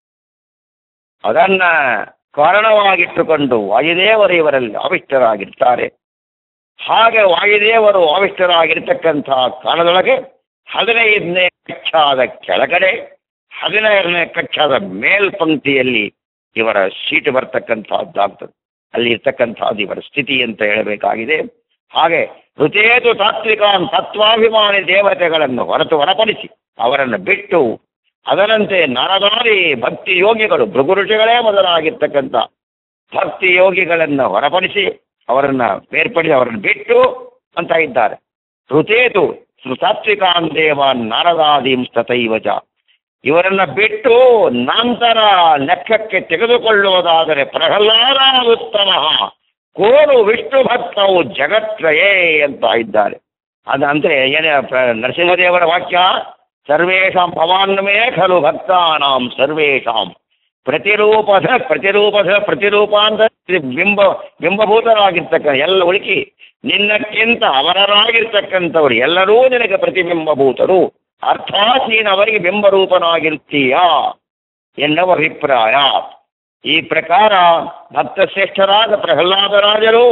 ಅದನ್ನ ಕಾರಣವಾಗಿಟ್ಟುಕೊಂಡು ವಾಯುದೇವರು ಇವರಲ್ಲಿ ಆವಿಷ್ಟರಾಗಿರ್ತಾರೆ ಹಾಗೆ ವಾಯುದೇವರು ಆವಿಷ್ಟರಾಗಿರ್ತಕ್ಕಂಥ ಕಾಲದೊಳಗೆ ಹದಿನೈದನೇ ಕಕ್ಷಾದ ಕೆಳಗಡೆ ಹದಿನೈದನೇ ಕಕ್ಷಾದ ಮೇಲ್ಪಂಕ್ತಿಯಲ್ಲಿ ಇವರ ಸೀಟು ಬರ್ತಕ್ಕಂಥದ್ದಾಗ್ತದೆ ಅಲ್ಲಿ ಇರ್ತಕ್ಕಂಥದ್ದು ಇವರ ಸ್ಥಿತಿ ಅಂತ ಹೇಳಬೇಕಾಗಿದೆ ಹಾಗೆ ಋತೇತು ತಾತ್ವಿಕಾನ್ ತತ್ವಾಭಿಮಾನಿ ದೇವತೆಗಳನ್ನು ಹೊರತು ಹೊರಪಡಿಸಿ ಅವರನ್ನು ಬಿಟ್ಟು ಅದರಂತೆ ನರದಾರಿ ಭಕ್ತಿ ಯೋಗಿಗಳು ಭೃಗು ಋಷಿಗಳೇ ಮೊದಲಾಗಿರ್ತಕ್ಕಂಥ ಭಕ್ತಿ ಯೋಗಿಗಳನ್ನು ಹೊರಪಡಿಸಿ ಅವರನ್ನ ಬೇರ್ಪಡಿಸಿ ಅವರನ್ನು ಬಿಟ್ಟು ಅಂತ ಇದ್ದಾರೆ ಋತೇತು ತಾತ್ವಿಕಾನ್ ದೇವಾನ್ ನಾರದಾದೀಂ ತಥೈವಚ ಇವರನ್ನ ಬಿಟ್ಟು ನಂತರ ಲೆಕ್ಕಕ್ಕೆ ತೆಗೆದುಕೊಳ್ಳುವುದಾದರೆ ಪ್ರಹ್ಲಾದ ಉತ್ತಮ ಕೋರು ವಿಷ್ಣು ಭಕ್ತವು ಜಗತ್ರಯೇ ಅಂತ ಇದ್ದಾರೆ ಅದಂದ್ರೆ ಏನೇ ಪ್ರ- ನರಸಿಂಹದೇವರ ವಾಕ್ಯ ಸರ್ವೇಷಾಂ ಭವಾನ್ಮೇ ಖಲು ಭಕ್ತಾನಾಂ ಸರ್ವೇಷಾಂ ಪ್ರತಿರೂಪದ ಪ್ರತಿರೂಪದ ಪ್ರತಿರೂಪ ಅಂತ ಬಿಂಬ ಬಿಂಬಭೂತರಾಗಿರ್ತಕ್ಕ ಎಲ್ಲ ಉಳುಕಿ ನಿನ್ನಕ್ಕಿಂತ ಅವರರಾಗಿರ್ತಕ್ಕಂಥವ್ರು ಎಲ್ಲರೂ ನಿನಗೆ ಪ್ರತಿಬಿಂಬಭೂತರು ಅರ್ಥಾತ್ ನೀನು ಅವರಿಗೆ ಬಿಂಬರೂಪನಾಗಿರ್ತೀಯಾ ಎನ್ನುವ ಅಭಿಪ್ರಾಯ ಈ ಪ್ರಕಾರ ಭಕ್ತ ಶ್ರೇಷ್ಠರಾದ ಪ್ರಹ್ಲಾದರಾಜರು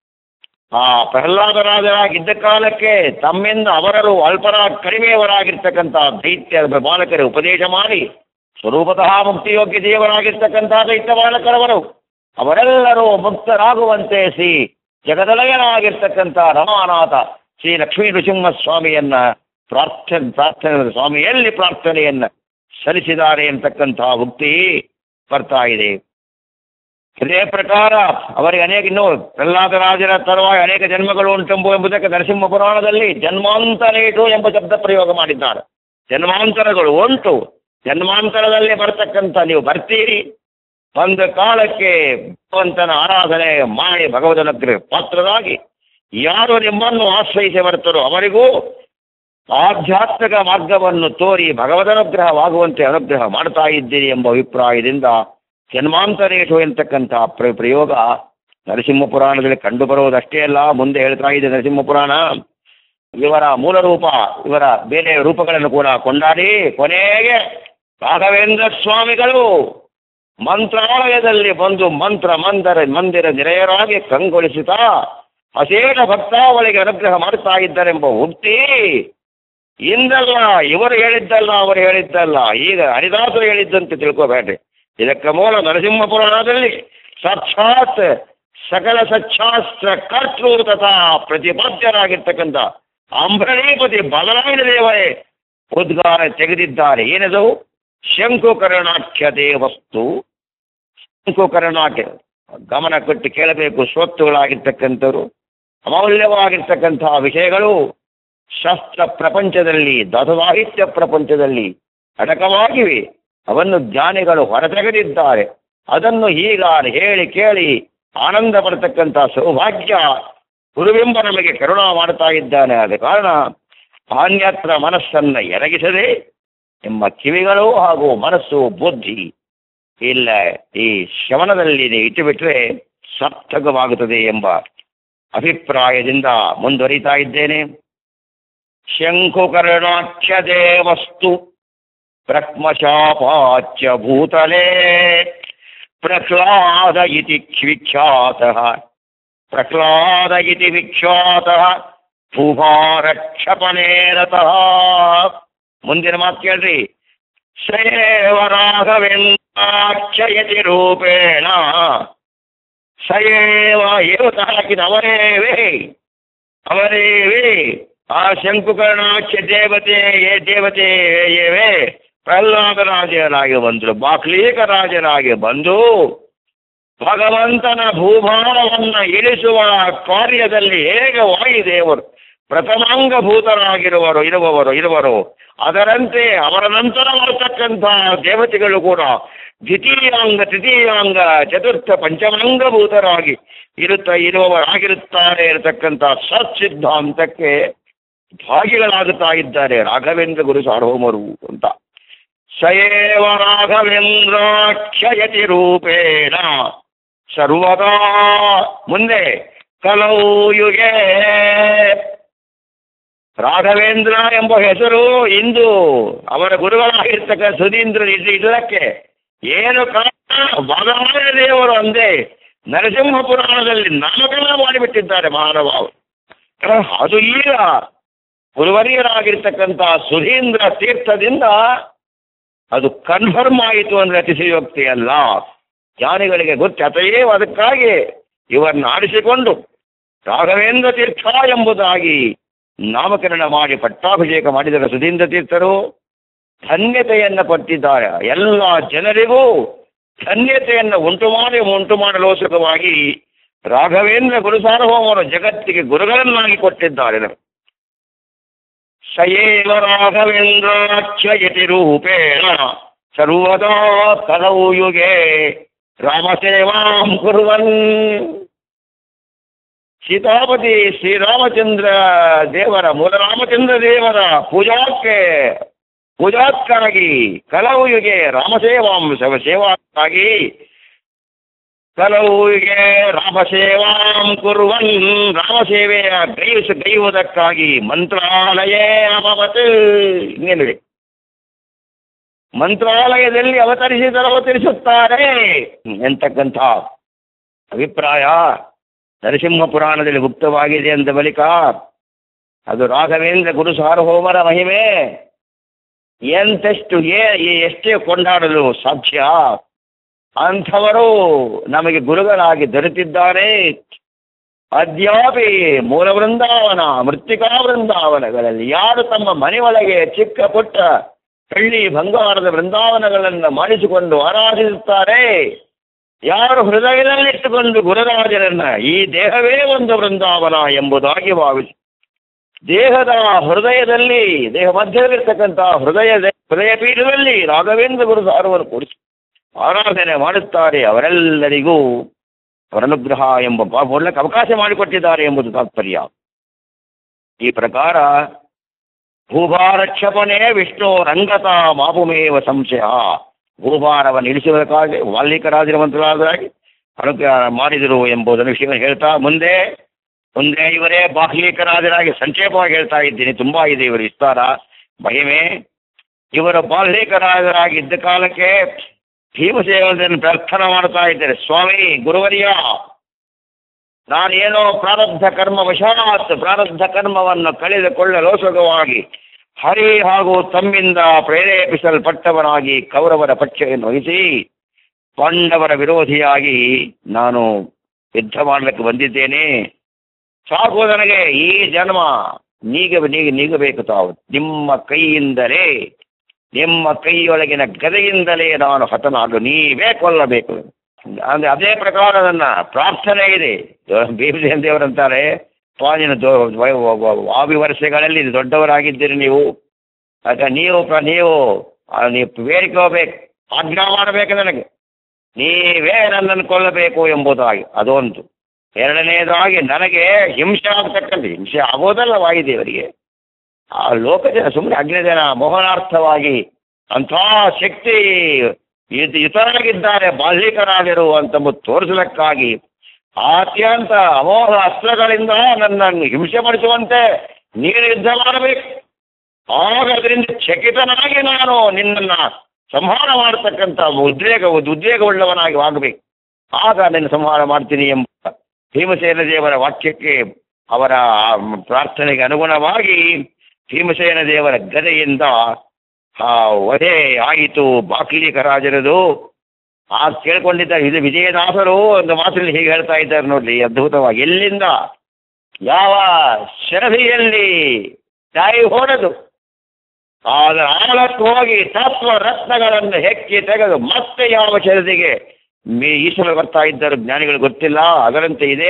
ಆ ಪ್ರಹ್ಲಾದರಾಜರಾಗಿದ್ದ ಕಾಲಕ್ಕೆ ತಮ್ಮಿಂದ ಅವರರು ಅಲ್ಪರ ಕಡಿಮೆಯವರಾಗಿರ್ತಕ್ಕಂಥ ದೈತ್ಯ ಬಾಲಕರು ಉಪದೇಶ ಮಾಡಿ ಸ್ವರೂಪತಃ ಮುಕ್ತಿಯೋಗ್ಯ ದೇವರಾಗಿರ್ತಕ್ಕಂಥ ದೈತ್ಯ ಬಾಲಕರವರು ಅವರೆಲ್ಲರೂ ಮುಕ್ತರಾಗುವಂತೆ ಶ್ರೀ ಜಗದಲಯನಾಗಿರ್ತಕ್ಕಂಥ ರಮಾನಾಥ ಶ್ರೀ ಲಕ್ಷ್ಮೀ ನೃಸಿಂಹ ಸ್ವಾಮಿಯನ್ನ ಪ್ರಾರ್ಥನೆ ಪ್ರಾರ್ಥನೆ ಸ್ವಾಮಿಯಲ್ಲಿ ಪ್ರಾರ್ಥನೆಯನ್ನ ಸಲ್ಲಿಸಿದ್ದಾರೆ ಅಂತಕ್ಕಂಥ ಉಕ್ತಿ ಬರ್ತಾ ಇದೆ ಇದೇ ಪ್ರಕಾರ ಅವರಿಗೆ ಅನೇಕ ಇನ್ನು ಪ್ರಹ್ಲಾದರಾಜರ ತರುವಾಯ ಅನೇಕ ಜನ್ಮಗಳು ಉಂಟೆಂಬು ಎಂಬುದಕ್ಕೆ ನರಸಿಂಹ ಪುರಾಣದಲ್ಲಿ ಜನ್ಮಾಂತರೇಟು ಎಂಬ ಶಬ್ದ ಪ್ರಯೋಗ ಮಾಡಿದ್ದಾರೆ ಜನ್ಮಾಂತರಗಳು ಉಂಟು ಜನ್ಮಾಂತರದಲ್ಲಿ ಬರ್ತಕ್ಕಂಥ ನೀವು ಬರ್ತೀರಿ ಒಂದು ಕಾಲಕ್ಕೆ ಭಗವಂತನ ಆರಾಧನೆ ಮಾಡಿ ಭಗವದನುಗ್ರಹ ಪಾತ್ರರಾಗಿ ಯಾರು ನಿಮ್ಮನ್ನು ಆಶ್ರಯಿಸಿ ಬರ್ತಾರೋ ಅವರಿಗೂ ಆಧ್ಯಾತ್ಮಿಕ ಮಾರ್ಗವನ್ನು ತೋರಿ ಭಗವದನುಗ್ರಹವಾಗುವಂತೆ ಅನುಗ್ರಹ ಮಾಡ್ತಾ ಇದ್ದೀರಿ ಎಂಬ ಅಭಿಪ್ರಾಯದಿಂದ ಜನ್ಮಾಂತರೇಶು ಎಂತಕ್ಕಂಥ ಪ್ರ ಪ್ರಯೋಗ ನರಸಿಂಹ ಪುರಾಣದಲ್ಲಿ ಕಂಡು ಬರುವುದಷ್ಟೇ ಅಲ್ಲ ಮುಂದೆ ಹೇಳ್ತಾ ಇದೆ ನರಸಿಂಹ ಪುರಾಣ ಇವರ ಮೂಲ ರೂಪ ಇವರ ಬೇರೆ ರೂಪಗಳನ್ನು ಕೂಡ ಕೊಂಡಾಡಿ ಕೊನೆಗೆ ರಾಘವೇಂದ್ರ ಸ್ವಾಮಿಗಳು ಮಂತ್ರಾಲಯದಲ್ಲಿ ಬಂದು ಮಂತ್ರ ಮಂದರ ಮಂದಿರ ನಿರೆಯರಾಗಿ ಕಂಗೊಳಿಸುತ್ತಾ ಅಶೇಷ ಭಕ್ತಾವಳಿಗೆ ಅನುಗ್ರಹ ಮಾಡುತ್ತಾ ಇದ್ದಾರೆಂಬ ಉಕ್ತಿ ಇಂದಲ್ಲ ಇವರು ಹೇಳಿದ್ದಲ್ಲ ಅವರು ಹೇಳಿದ್ದಲ್ಲ ಈಗ ಹರಿದಾಸರು ಹೇಳಿದ್ದಂತೆ ತಿಳ್ಕೋಬೇಡ್ರಿ ಇದಕ್ಕೆ ಮೂಲ ನರಸಿಂಹ ಪುರಾಣದಲ್ಲಿ ಸಾಕ್ಷಾತ್ ಸಕಲ ಸಚ್ಚಾಸ್ತ್ರ ಕರ್ತೃ ತಥಾ ಪ್ರತಿಪಾದ್ಯರಾಗಿರ್ತಕ್ಕಂಥ ಅಂಬರೀಪತಿ ಬಲರಾಯಣ ದೇವರೇ ಉದ್ಗಾರ ತೆಗೆದಿದ್ದಾರೆ ಏನದು ಶಂಕುಕರ್ಣಾಖ್ಯ ದೇವಸ್ತು ಶಂಕುಕರ್ಣಾಖ್ಯ ಗಮನ ಕೊಟ್ಟು ಕೇಳಬೇಕು ಸ್ವತ್ತುಗಳಾಗಿರ್ತಕ್ಕಂಥವ್ರು ಅಮೂಲ್ಯವಾಗಿರ್ತಕ್ಕಂತಹ ವಿಷಯಗಳು ಶಾಸ್ತ್ರ ಪ್ರಪಂಚದಲ್ಲಿ ದಸಸಾಹಿತ್ಯ ಪ್ರಪಂಚದಲ್ಲಿ ಅಡಕವಾಗಿವೆ ಅವನ್ನು ಜ್ಞಾನಿಗಳು ಹೊರತೆಗೆದಿದ್ದಾರೆ ಅದನ್ನು ಈಗ ಹೇಳಿ ಕೇಳಿ ಆನಂದ ಪಡ್ತಕ್ಕಂಥ ಸೌಭಾಗ್ಯ ಗುರುವೆಂಬ ನಮಗೆ ಕರುಣಾ ಮಾಡ್ತಾ ಇದ್ದಾನೆ ಆದ ಕಾರಣ ಅನ್ಯತ್ರ ಮನಸ್ಸನ್ನು ಎರಗಿಸದೆ ನಿಮ್ಮ ಕಿವಿಗಳು ಹಾಗೂ ಮನಸ್ಸು ಬುದ್ಧಿ ಇಲ್ಲ ಈ ಶವನದಲ್ಲಿ ಇಟ್ಟುಬಿಟ್ರೆ ಸಾರ್ಥಕವಾಗುತ್ತದೆ ಎಂಬ ಅಭಿಪ್ರಾಯದಿಂದ ಮುಂದುವರಿತಾ ಇದ್ದೇನೆ ಶಂಕುಕರ್ಣಾಖ್ಯ ದೇವಸ್ತು ಬ್ರಹ್ಮಶಾಪಾಚ್ಯ ಭೂತಲೇ ಪ್ರಹ್ಲಾದ ಇತಿ ವಿಖ್ಯಾತಃ ಪ್ರಹ್ಲಾದ ಇತಿ ವಿಖ್ಯಾತಃ ಭೂಭಾರಕ್ಷಪಣೇ ರತಃ ಮುಂದಿನ ಮಾತು ಕೇಳ್ರಿ ಸೇವ ರಾಘವೇಂದ್ರಾಖ್ಯಯತಿ ರೂಪೇಣ ಸಯೇವ ಏವತ ಹಾಕಿದ ಅವರೇವೇ ಅವರೇವೇ ಆ ಶಂಕುಕರ್ಣಾಖ್ಯ ದೇವತೆ ಏ ದೇವತೆ ಏವೇ ಪ್ರಹ್ಲಾದ ರಾಜರಾಗಿ ಬಂದರು ಬಾಕ್ಲೀಕ ರಾಜರಾಗಿ ಬಂದು ಭಗವಂತನ ಭೂಭಾರವನ್ನ ಇಳಿಸುವ ಕಾರ್ಯದಲ್ಲಿ ಹೇಗೆ ವಾಯುದೇವರು ಪ್ರಥಮಾಂಗಭೂತರಾಗಿರುವರು ಇರುವವರು ಇರುವರು ಅದರಂತೆ ಅವರ ನಂತರ ಬರತಕ್ಕಂಥ ದೇವತೆಗಳು ಕೂಡ ದ್ವಿತೀಯಾಂಗ ತೃತೀಯಾಂಗ ಚತುರ್ಥ ಪಂಚಮಾಂಗಭೂತರಾಗಿ ಇರುತ್ತ ಇರುವವರಾಗಿರುತ್ತಾರೆ ಇರತಕ್ಕಂಥ ಸತ್ಸಿದ್ಧಾಂತಕ್ಕೆ ಭಾಗಿಗಳಾಗುತ್ತಾ ಇದ್ದಾರೆ ರಾಘವೇಂದ್ರ ಗುರು ಸಾರ್ವಭೌಮರು ಅಂತ ಸಯೇವ ರಾಘವೇಂದ್ರಾಖ್ಯಯತಿ ರೂಪೇಣ ಸರ್ವದಾ ಮುಂದೆ ಕಲೌ ಯುಗೆ ರಾಘವೇಂದ್ರ ಎಂಬ ಹೆಸರು ಇಂದು ಅವರ ಗುರುಗಳಾಗಿರ್ತಕ್ಕ ಸುಧೀಂದ್ರ ಇದು ಇದಕ್ಕೆ ಏನು ಕಾರಣ ಬಲರಾಯ ದೇವರು ಅಂದೇ ನರಸಿಂಹ ಪುರಾಣದಲ್ಲಿ ನಾಮಕರಣ ಮಾಡಿಬಿಟ್ಟಿದ್ದಾರೆ ಮಾನವ ಅದು ಈಗ ಗುರುವರಿಯರಾಗಿರ್ತಕ್ಕಂಥ ಸುಧೀಂದ್ರ ತೀರ್ಥದಿಂದ ಅದು ಕನ್ಫರ್ಮ್ ಆಯಿತು ಅಂದರೆ ಅತಿಶಯೋಕ್ತಿ ಅಲ್ಲ ಜ್ಞಾನಿಗಳಿಗೆ ಗೊತ್ತು ಅತಯೇವ ಅದಕ್ಕಾಗಿ ಇವರನ್ನು ಆಡಿಸಿಕೊಂಡು ರಾಘವೇಂದ್ರ ತೀರ್ಥ ಎಂಬುದಾಗಿ ನಾಮಕರಣ ಮಾಡಿ ಪಟ್ಟಾಭಿಷೇಕ ಮಾಡಿದರೆ ಸುಧೀಂದ್ರ ತೀರ್ಥರು ಧನ್ಯತೆಯನ್ನು ಪಟ್ಟಿದ್ದಾರೆ ಎಲ್ಲ ಜನರಿಗೂ ಧನ್ಯತೆಯನ್ನು ಉಂಟು ಮಾಡಿ ಉಂಟು ಮಾಡಲೋಸುಕವಾಗಿ ರಾಘವೇಂದ್ರ ಗುರು ಸಾರ್ವಭೌಮರು ಜಗತ್ತಿಗೆ ಗುರುಗಳನ್ನಾಗಿ ಕೊಟ್ಟಿದ್ದಾರೆ ನಮಗೆ ಸಯೇವ ರಾಘವೇಂದ್ರಾಖ್ಯಯತಿ ರೂಪೇಣ ಸರ್ವದಾ ಕಲವು ಯುಗೆ ರಾಮಸೇವಾಂ ಕುರುವನ್ ಸೀತಾಪತಿ ಶ್ರೀರಾಮಚಂದ್ರ ದೇವರ ಮೂಲ ರಾಮಚಂದ್ರ ದೇವರ ಪೂಜಾಕ್ಕೆ ಪೂಜಾಕ್ಕಾಗಿ ಕಲವು ಯುಗೆ ರಾಮಸೇವಾಂ ಸವ ಸೇವಾಕ್ಕಾಗಿ ಕಲವುಗೆ ರಾಮಸೇವಾಂ ಕುರುವನ್ ರಾಮಸೇವೆಯ ಗೈವಿಸ ಗೈಯುವುದಕ್ಕಾಗಿ ಮಂತ್ರಾಲಯೇ ಅಭವತ್ ಇನ್ನೇನಿದೆ ಮಂತ್ರಾಲಯದಲ್ಲಿ ಅವತರಿಸಿದರು ಅವತರಿಸುತ್ತಾರೆ ಎಂತಕ್ಕಂಥ ಅಭಿಪ್ರಾಯ ನರಸಿಂಹ ಪುರಾಣದಲ್ಲಿ ಗುಪ್ತವಾಗಿದೆ ಅಂದ ಬಳಿಕ ಅದು ರಾಘವೇಂದ್ರ ಗುರು ಸಾರ್ವಭೌಮರ ಮಹಿಮೆ ಎಂತೆಷ್ಟು ಏ ಎಷ್ಟೇ ಕೊಂಡಾಡಲು ಸಾಧ್ಯ ಅಂಥವರು ನಮಗೆ ಗುರುಗಳಾಗಿ ದೊರೆತಿದ್ದಾರೆ ಅದ್ಯಾಪಿ ಮೂಲ ವೃಂದಾವನ ಮೃತ್ತಿಕಾ ವೃಂದಾವನಗಳಲ್ಲಿ ಯಾರು ತಮ್ಮ ಮನೆ ಒಳಗೆ ಚಿಕ್ಕ ಪುಟ್ಟ ಬೆಳ್ಳಿ ಬಂಗಾರದ ವೃಂದಾವನಗಳನ್ನು ಮಾಡಿಸಿಕೊಂಡು ಆರಾಧಿಸುತ್ತಾರೆ ಯಾರು ಹೃದಯದಲ್ಲಿಟ್ಟುಕೊಂಡು ಗುರುರಾಜರನ್ನ ಈ ದೇಹವೇ ಒಂದು ವೃಂದಾವನ ಎಂಬುದಾಗಿ ಭಾವಿಸಿ ದೇಹದ ಹೃದಯದಲ್ಲಿ ದೇಹ ಮಧ್ಯದಲ್ಲಿರ್ತಕ್ಕಂಥ ಹೃದಯ ಹೃದಯ ಪೀಠದಲ್ಲಿ ರಾಘವೇಂದ್ರ ಗುರು ಸಾರವನ್ನು ಕೂರಿಸಿ ಆರಾಧನೆ ಮಾಡುತ್ತಾರೆ ಅವರೆಲ್ಲರಿಗೂ ಅವರನುಗ್ರಹ ಎಂಬ ಒಳ್ಳೆಕ್ಕೆ ಅವಕಾಶ ಮಾಡಿಕೊಟ್ಟಿದ್ದಾರೆ ಎಂಬುದು ತಾತ್ಪರ್ಯ ಈ ಪ್ರಕಾರ ಭೂಭಾರಕ್ಷಪಣೆ ವಿಷ್ಣು ರಂಗತ ಮಾಪುಮೇವ ಸಂಶಯ ಭೂಭಾರವನ್ನು ಇಳಿಸುವುದಕ್ಕಾಗಿ ವಾಲ್ಮೀಕರಾಜರ ಮಂತ್ರರಾದಾಗಿ ಅನುಗ್ರಹ ಮಾಡಿದರು ಎಂಬುದನ್ನು ವಿಷಯ ಹೇಳ್ತಾ ಮುಂದೆ ಮುಂದೆ ಇವರೇ ಬಾಹ್ಲೀಕರಾಜರಾಗಿ ಸಂಕ್ಷೇಪವಾಗಿ ಹೇಳ್ತಾ ಇದ್ದೀನಿ ತುಂಬಾ ಇದೆ ಇವರ ವಿಸ್ತಾರ ಮಹಿಮೆ ಇವರು ಬಾಹ್ಲೀಕರಾಜರಾಗಿ ಇದ್ದ ಕಾಲಕ್ಕೆ ಭೀಮಸೇನನ್ನು ಪ್ರಾರ್ಥನಾ ಮಾಡ್ತಾ ಇದ್ದಾರೆ ಸ್ವಾಮಿ ಗುರುವರಿಯ ನಾನೇನೋ ಪ್ರಾರಬ್ಧ ಕರ್ಮ ವಶಾತ್ ಪ್ರಾರಬ್ಧ ಕರ್ಮವನ್ನು ಕಳೆದುಕೊಳ್ಳಲೋಸಗವಾಗಿ ಹರಿ ಹಾಗೂ ತಮ್ಮಿಂದ ಪ್ರೇರೇಪಿಸಲ್ಪಟ್ಟವನಾಗಿ ಕೌರವರ ಪಕ್ಷವನ್ನು ವಹಿಸಿ ಪಾಂಡವರ ವಿರೋಧಿಯಾಗಿ ನಾನು ಯುದ್ಧ ಮಾಡಲಿಕ್ಕೆ ಬಂದಿದ್ದೇನೆ ಸಾಕು ನನಗೆ ಈ ಜನ್ಮ ನೀಗ ನೀಗ ನೀಗಬೇಕು ತಾವು ನಿಮ್ಮ ಕೈಯಿಂದಲೇ ನಿಮ್ಮ ಕೈಯೊಳಗಿನ ಗದೆಯಿಂದಲೇ ನಾನು ಹತನಾಗು ನೀವೇ ಕೊಲ್ಲಬೇಕು ಅಂದ್ರೆ ಅದೇ ಪ್ರಕಾರ ನನ್ನ ಪ್ರಾರ್ಥನೆ ಇದೆ ಭೀಮಸೇನ ದೇವರಂತಾರೆ ಪಾನಿನ ವಾವಿ ವರ್ಷಗಳಲ್ಲಿ ದೊಡ್ಡವರಾಗಿದ್ದೀರಿ ನೀವು ಆಗ ನೀವು ಪ್ರ- ನೀವು ಆ, ನೀವು ಬೇಡಿಕೆ ಹೋಗ್ಬೇಕು ಆಜ್ಞಾ ಮಾಡಬೇಕು ನನಗೆ ನೀವೇ ನನ್ನನ್ನು ಕೊಲ್ಲಬೇಕು ಎಂಬುದಾಗಿ ಅದೊಂದು ಎರಡನೇದಾಗಿ ನನಗೆ ಹಿಂಸೆ ಆಗ್ತಕ್ಕಂಥ ಹಿಂಸೆ ಆಗೋದಲ್ಲ ವಾಯುದೇವರಿಗೆ ಆ ಲೋಕಜನ ಸುಮ್ಮನೆ ಅಗ್ನಿಜನ ಮೋಹನಾರ್ಥವಾಗಿ ಅಂಥ ಶಕ್ತಿ ಇದ್- ಇತರರಾಗಿದ್ದಾರೆ ಬಾಲ್ಯಕರಾಗಿರು ಅಂತ ತೋರಿಸಲಿಕ್ಕಾಗಿ ಅತ್ಯಂತ ಅಮೋಘ ಅಸ್ತ್ರಗಳಿಂದ ನನ್ನನ್ನು ಹಿಂಸೆ ಪಡಿಸುವಂತೆ ನೀನು ಯುದ್ಧ ಮಾಡಬೇಕು ಆಗ ಅದರಿಂದ ಚಕಿತನಾಗಿ ನಾನು ನಿನ್ನನ್ನ ಸಂಹಾರ ಮಾಡತಕ್ಕಂಥ ಉದ್ವೇಗ ಉದ್ವೇಗವುಳ್ಳವನಾಗಿ ಆಗಬೇಕು ಆಗ ನಿನ್ನ ಸಂಹಾರ ಮಾಡ್ತೀನಿ ಎಂಬ ಭೀಮಸೇನ ದೇವರ ವಾಕ್ಯಕ್ಕೆ ಅವರ ಆ ಪ್ರಾರ್ಥನೆಗೆ ಅನುಗುಣವಾಗಿ ಭೀಮಸೇನ ದೇವರ ಗದೆಯಿಂದ ಆ ವಧೆ ಆಯಿತು ಬಾಕ್ಲೀಕ ರಾಜರದು ಆ ಕೇಳ್ಕೊಂಡಿದ್ದಾರೆ ಇದು ವಿಜಯದಾಸರು ಒಂದು ಮಾತಿನಲ್ಲಿ ಹೀಗೆ ಹೇಳ್ತಾ ಇದ್ದಾರೆ ನೋಡ್ರಿ ಅದ್ಭುತವಾಗಿ ಎಲ್ಲಿಂದ ಯಾವ ಶರದಿಯಲ್ಲಿ ತಾಯಿ ಹೊಡೆದು ಆದ ಆಳಕ್ಕೆ ಹೋಗಿ ತತ್ವ ರತ್ನಗಳನ್ನು ಹೆಕ್ಕಿ ತೆಗೆದು ಮತ್ತೆ ಯಾವ ಶರದಿಗೆ ಮೀ ಈಶ್ವರ ಬರ್ತಾ ಇದ್ದರು ಜ್ಞಾನಿಗಳು ಗೊತ್ತಿಲ್ಲ ಅದರಂತೆ ಇದೆ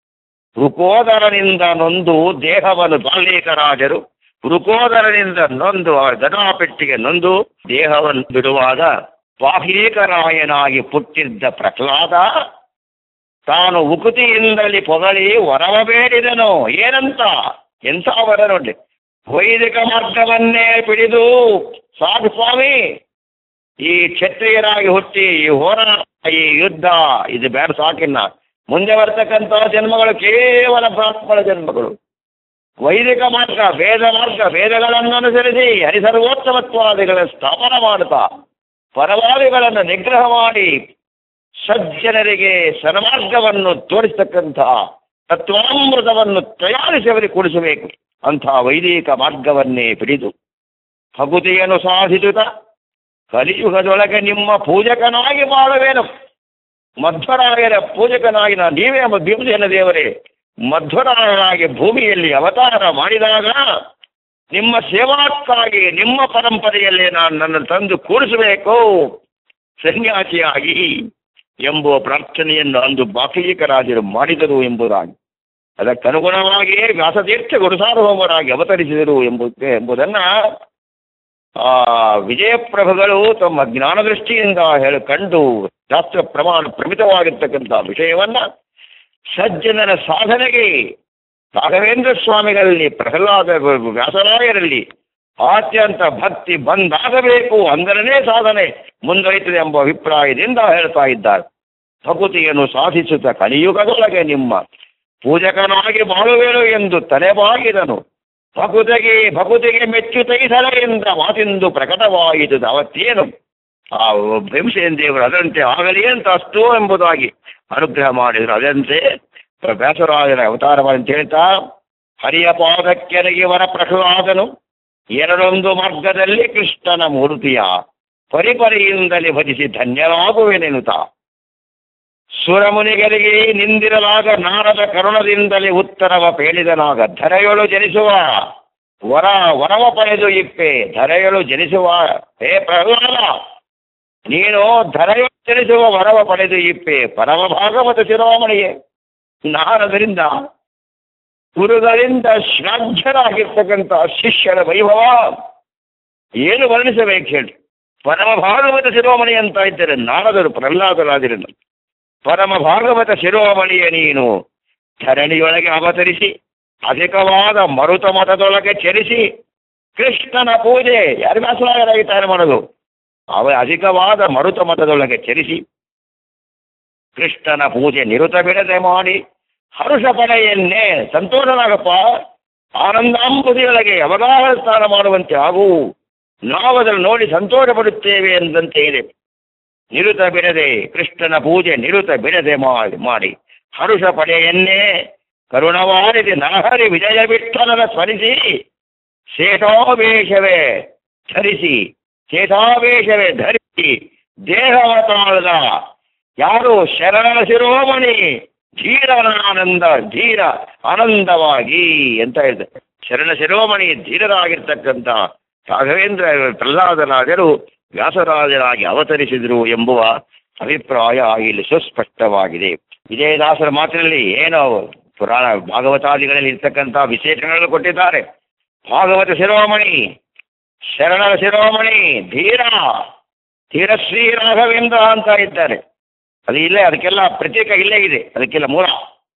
ರುಕೋದರನಿಂದ ನೊಂದು ದೇಹವನ್ನು ಬಾಲ್ಯಕರಾಜರು ರುಕೋದರನಿಂದ ನೊಂದು ಅವರ ಗದಾಪೆಟ್ಟಿಗೆ ನೊಂದು ದೇಹವನ್ನು ಬಿಡುವಾಗ ಬಾಹ್ಲೀಕರಾಯನಾಗಿ ಪುಟ್ಟಿದ್ದ ಪ್ರಹ್ಲಾದ ತಾನು ಉಕುತಿಯಿಂದಲೇ ಪೊಗಳಿ ವರವ ಬೇಡಿದನು ಏನಂತ ಎಂಥ ವರ ನೋಡಿ ವೈದಿಕ ಮಾರ್ಗವನ್ನೇ ಪಿಡಿದು ಸಾಧು ಸ್ವಾಮಿ ಈ ಕ್ಷತ್ರಿಯರಾಗಿ ಹುಟ್ಟಿ ಈ ಹೋರಾಟ ಈ ಯುದ್ಧ ಇದು ಬೇಡ ಸಾಕಿನ್ನ ಮುಂದೆ ಬರ್ತಕ್ಕಂಥ ಜನ್ಮಗಳು ಕೇವಲ ಬ್ರಾಹ್ಮಣ ಜನ್ಮಗಳು ವೈದಿಕ ಮಾರ್ಗ ವೇದ ಮಾರ್ಗ ವೇದಗಳನ್ನು ಅನುಸರಿಸಿ ಹರಿಸರ್ವೋತ್ತಮತ್ವಾದಿಗಳ ಸ್ಥಾಪನ ಮಾಡುತ್ತಾ ಪರವಾದಿಗಳನ್ನು ನಿಗ್ರಹ ಮಾಡಿ ಸಜ್ಜನರಿಗೆ ಸನ್ಮಾರ್ಗವನ್ನು ತೋರಿಸ್ತಕ್ಕಂಥ ತತ್ವಾಮೃತವನ್ನು ತಯಾರಿಸಿ ಅವರಿಗೆ ಕೊಡಿಸಬೇಕು ಅಂಥ ವೈದಿಕ ಮಾರ್ಗವನ್ನೇ ಹಿಡಿದು ಭಗುತಿಯನ್ನು ಸಾಧಿಸುತ್ತ ಕಲಿಯುಗದೊಳಗೆ ನಿಮ್ಮ ಪೂಜಕನಾಗಿ ಮಾಡುವೇನು ಮಧ್ವರಾಯರ ಪೂಜಕನಾಗಿ ನಾನು ನೀವೇ ಭೀಮಸೇನ ದೇವರೇ ಮಧ್ವರಾಯನಾಗಿ ಭೂಮಿಯಲ್ಲಿ ಅವತಾರ ಮಾಡಿದಾಗ ನಿಮ್ಮ ಸೇವಾಕ್ಕಾಗಿ ನಿಮ್ಮ ಪರಂಪರೆಯಲ್ಲೇ ನಾನು ನನ್ನ ತಂದು ಕೂಡಿಸಬೇಕು ಸನ್ಯಾಸಿಯಾಗಿ ಎಂಬುವ ಪ್ರಾರ್ಥನೆಯನ್ನು ಅಂದು ಬಾಕೀಕರಾಜರು ಮಾಡಿದರು ಎಂಬುದಾಗಿ ಅದಕ್ಕನುಗುಣವಾಗಿಯೇ ವ್ಯಾಸತೀರ್ಥ ಗುರುಸಾರ್ವಭೌಮರಾಗಿ ಅವತರಿಸಿದರು ಎಂಬುದೇ ಎಂಬುದನ್ನ ಆ ವಿಜಯಪ್ರಭುಗಳು ತಮ್ಮ ಜ್ಞಾನದೃಷ್ಟಿಯಿಂದ ಹೇಳಿ ಕಂಡು ಶಾಸ್ತ್ರ ಪ್ರಮಾಣ ಪ್ರಮಿತವಾಗಿರ್ತಕ್ಕಂಥ ವಿಷಯವನ್ನ ಸಜ್ಜನರ ಸಾಧನೆಗೆ ರಾಘವೇಂದ್ರ ಸ್ವಾಮಿಗಳಲ್ಲಿ ಪ್ರಹ್ಲಾದ ವ್ಯಾಸರಾಯರಲ್ಲಿ ಅತ್ಯಂತ ಭಕ್ತಿ ಬಂದಾಗಬೇಕು ಅಂದರನೇ ಸಾಧನೆ ಮುಂದುವರಿತದೆ ಎಂಬ ಅಭಿಪ್ರಾಯದಿಂದ ಹೇಳ್ತಾ ಇದ್ದಾರೆ ಭಕುತಿಯನ್ನು ಸಾಧಿಸುತ್ತ ಕಲಿಯುಗದೊಳಗೆ ನಿಮ್ಮ ಪೂಜಕನಾಗಿ ಬಾಳುವೆನು ಎಂದು ತಲೆಬಾಗಿದನು ಭಕುತಿಗೆ ಭಕುತಿಗೆ ಮೆಚ್ಚು ತೆಗೆಸಲೆಯಿಂದ ಮಾತಿಂದು ಪ್ರಕಟವಾಯಿತು ಅವತ್ತೇನು ಆ ಭೀಮಸೇನ ದೇವರು ಅದಂತೆ ಆಗಲಿ ಅಂತ ಅಷ್ಟು ಎಂಬುದಾಗಿ ಅನುಗ್ರಹ ಮಾಡಿದರು ಅದಂತೆ ವ್ಯಾಸರಾಜರ ಅವತಾರವನ್ನು ಹೇಳ್ತಾ ಹರಿಯ ಪಾದಕ್ಕೆರಗಿ ವರ ಪ್ರಹ್ಲಾದನು ಎರಡೊಂದು ಮಾರ್ಗದಲ್ಲಿ ಕೃಷ್ಣನ ಮೂರ್ತಿಯ ಪರಿಪರಿಯಿಂದಲೇ ಭಜಿಸಿ ಧನ್ಯರಾಗುವೆನೆನುತ ಸುರಮುನಿಗರಿಗೆ ನಿಂದಿರಲಾಗ ನಾರದ ಕರುಣದಿಂದಲೇ ಉತ್ತರವ ಪೇಳಿದನಾಗ ಧರೆಯೊಳು ಜನಿಸುವ ವರ ವರವ ಪಡೆದು ಇಪ್ಪೆ ಧರೆಯೊಳು ಜನಿಸುವ ಹೇ ಪ್ರಹ್ಲಾದ ನೀನು ಧರೆಯೊಳು ಜನಿಸುವ ವರವ ಪಡೆದು ಇಪ್ಪೆ ಪರಮ ಭಾಗವತ ಶಿರೋಮಣಿಯೇ ನಾರದರಿಂದ ಗುರುಗಳಿಂದ ಶ್ರಾಧ್ಯರಾಗಿರ್ತಕ್ಕಂಥ ಶಿಷ್ಯರ ವೈಭವ ಏನು ವರ್ಣಿಸಬೇಕು ಹೇಳಿ ಪರಮ ಭಾಗವತ ಶಿರೋಮಣಿ ಅಂತ ಇದ್ದಾರೆ ನಾರದರು ಪ್ರಹ್ಲಾದರಾದಿರನ್ನು ಪರಮ ಭಾಗವತ ಶಿರೋಮಣಿಯ ನೀನು ಧರಣಿಯೊಳಗೆ ಅವತರಿಸಿ ಅಧಿಕವಾದ ಮರುತ ಮತದೊಳಗೆ ಚರಿಸಿ ಕೃಷ್ಣನ ಪೂಜೆ ಯಾರು ವ್ಯಾಸರಾಯರಾಗಿ ತಯಾರು ಮಾಡೋದು ಅವ ಅಧಿಕವಾದ ಮರುತ ಮತದೊಳಗೆ ಚರಿಸಿ ಕೃಷ್ಣನ ಪೂಜೆ ನಿರುತ ಬಿಡದೆ ಮಾಡಿ ಹರುಷ ಪಡೆಯನ್ನೇ ಸಂತೋಷನಾಗಪ್ಪ ಆನಂದಾಂಬುದಿಯೊಳಗೆ ಅವಗಾಹ ಸ್ನಾನ ಮಾಡುವಂತೆ ಆಗು ನಾವು ಅದನ್ನು ನೋಡಿ ಸಂತೋಷ ಪಡುತ್ತೇವೆ ಎಂದಂತೆ ಇದೆ ನಿರುತ ಬಿಡದೆ ಕೃಷ್ಣನ ಪೂಜೆ ನಿರುತ ಬಿಡದೆ ಮಾಡಿ ಮಾಡಿ ಹರುಷ ಪಡೆಯನ್ನೇ ಕರುಣವಾರಿದೆ ನರಹರಿ ವಿಜಯ ವಿಠಲನ ಸ್ಮರಿಸಿ ಶೇಷಾವೇಶವೇ ಧರಿಸಿ ಶೇಷಾವೇಶವೇ ಧರಿಸಿ ದೇಹವತಾಳದ ಯಾರು ಶರಣ ಶಿರೋಮಣಿ ಧೀರನಾನಂದ ಧೀರ ಆನಂದವಾಗಿ ಅಂತ ಹೇಳಿದೆ ಶರಣ ಶಿರೋಮಣಿ ಧೀರರಾಗಿರ್ತಕ್ಕಂಥ ರಾಘವೇಂದ್ರ ಪ್ರಹ್ಲಾದರಾಜರು ವ್ಯಾಸರಾಜರಾಗಿ ಅವತರಿಸಿದರು ಎಂಬುವ ಅಭಿಪ್ರಾಯ ಇಲ್ಲಿ ಸುಸ್ಪಷ್ಟವಾಗಿದೆ ವಿಜಯದಾಸರ ಮಾತಿನಲ್ಲಿ ಏನೋ ಪುರಾಣ ಭಾಗವತಾದಿಗಳಲ್ಲಿ ಇರ್ತಕ್ಕಂಥ ವಿಶೇಷಗಳನ್ನು ಕೊಟ್ಟಿದ್ದಾರೆ ಭಾಗವತ ಶಿರೋಮಣಿ ಶರಣರ ಶಿರೋಮಣಿ ಧೀರ ಧೀರಶ್ರೀ ರಾಘವೇಂದ್ರ ಅಂತ ಇದ್ದಾರೆ ಅದು ಇಲ್ಲೇ ಅದಕ್ಕೆಲ್ಲ ಪ್ರತ್ಯೇಕ ಇಲ್ಲೇ ಇದೆ ಅದಕ್ಕೆಲ್ಲ ಮೂಲ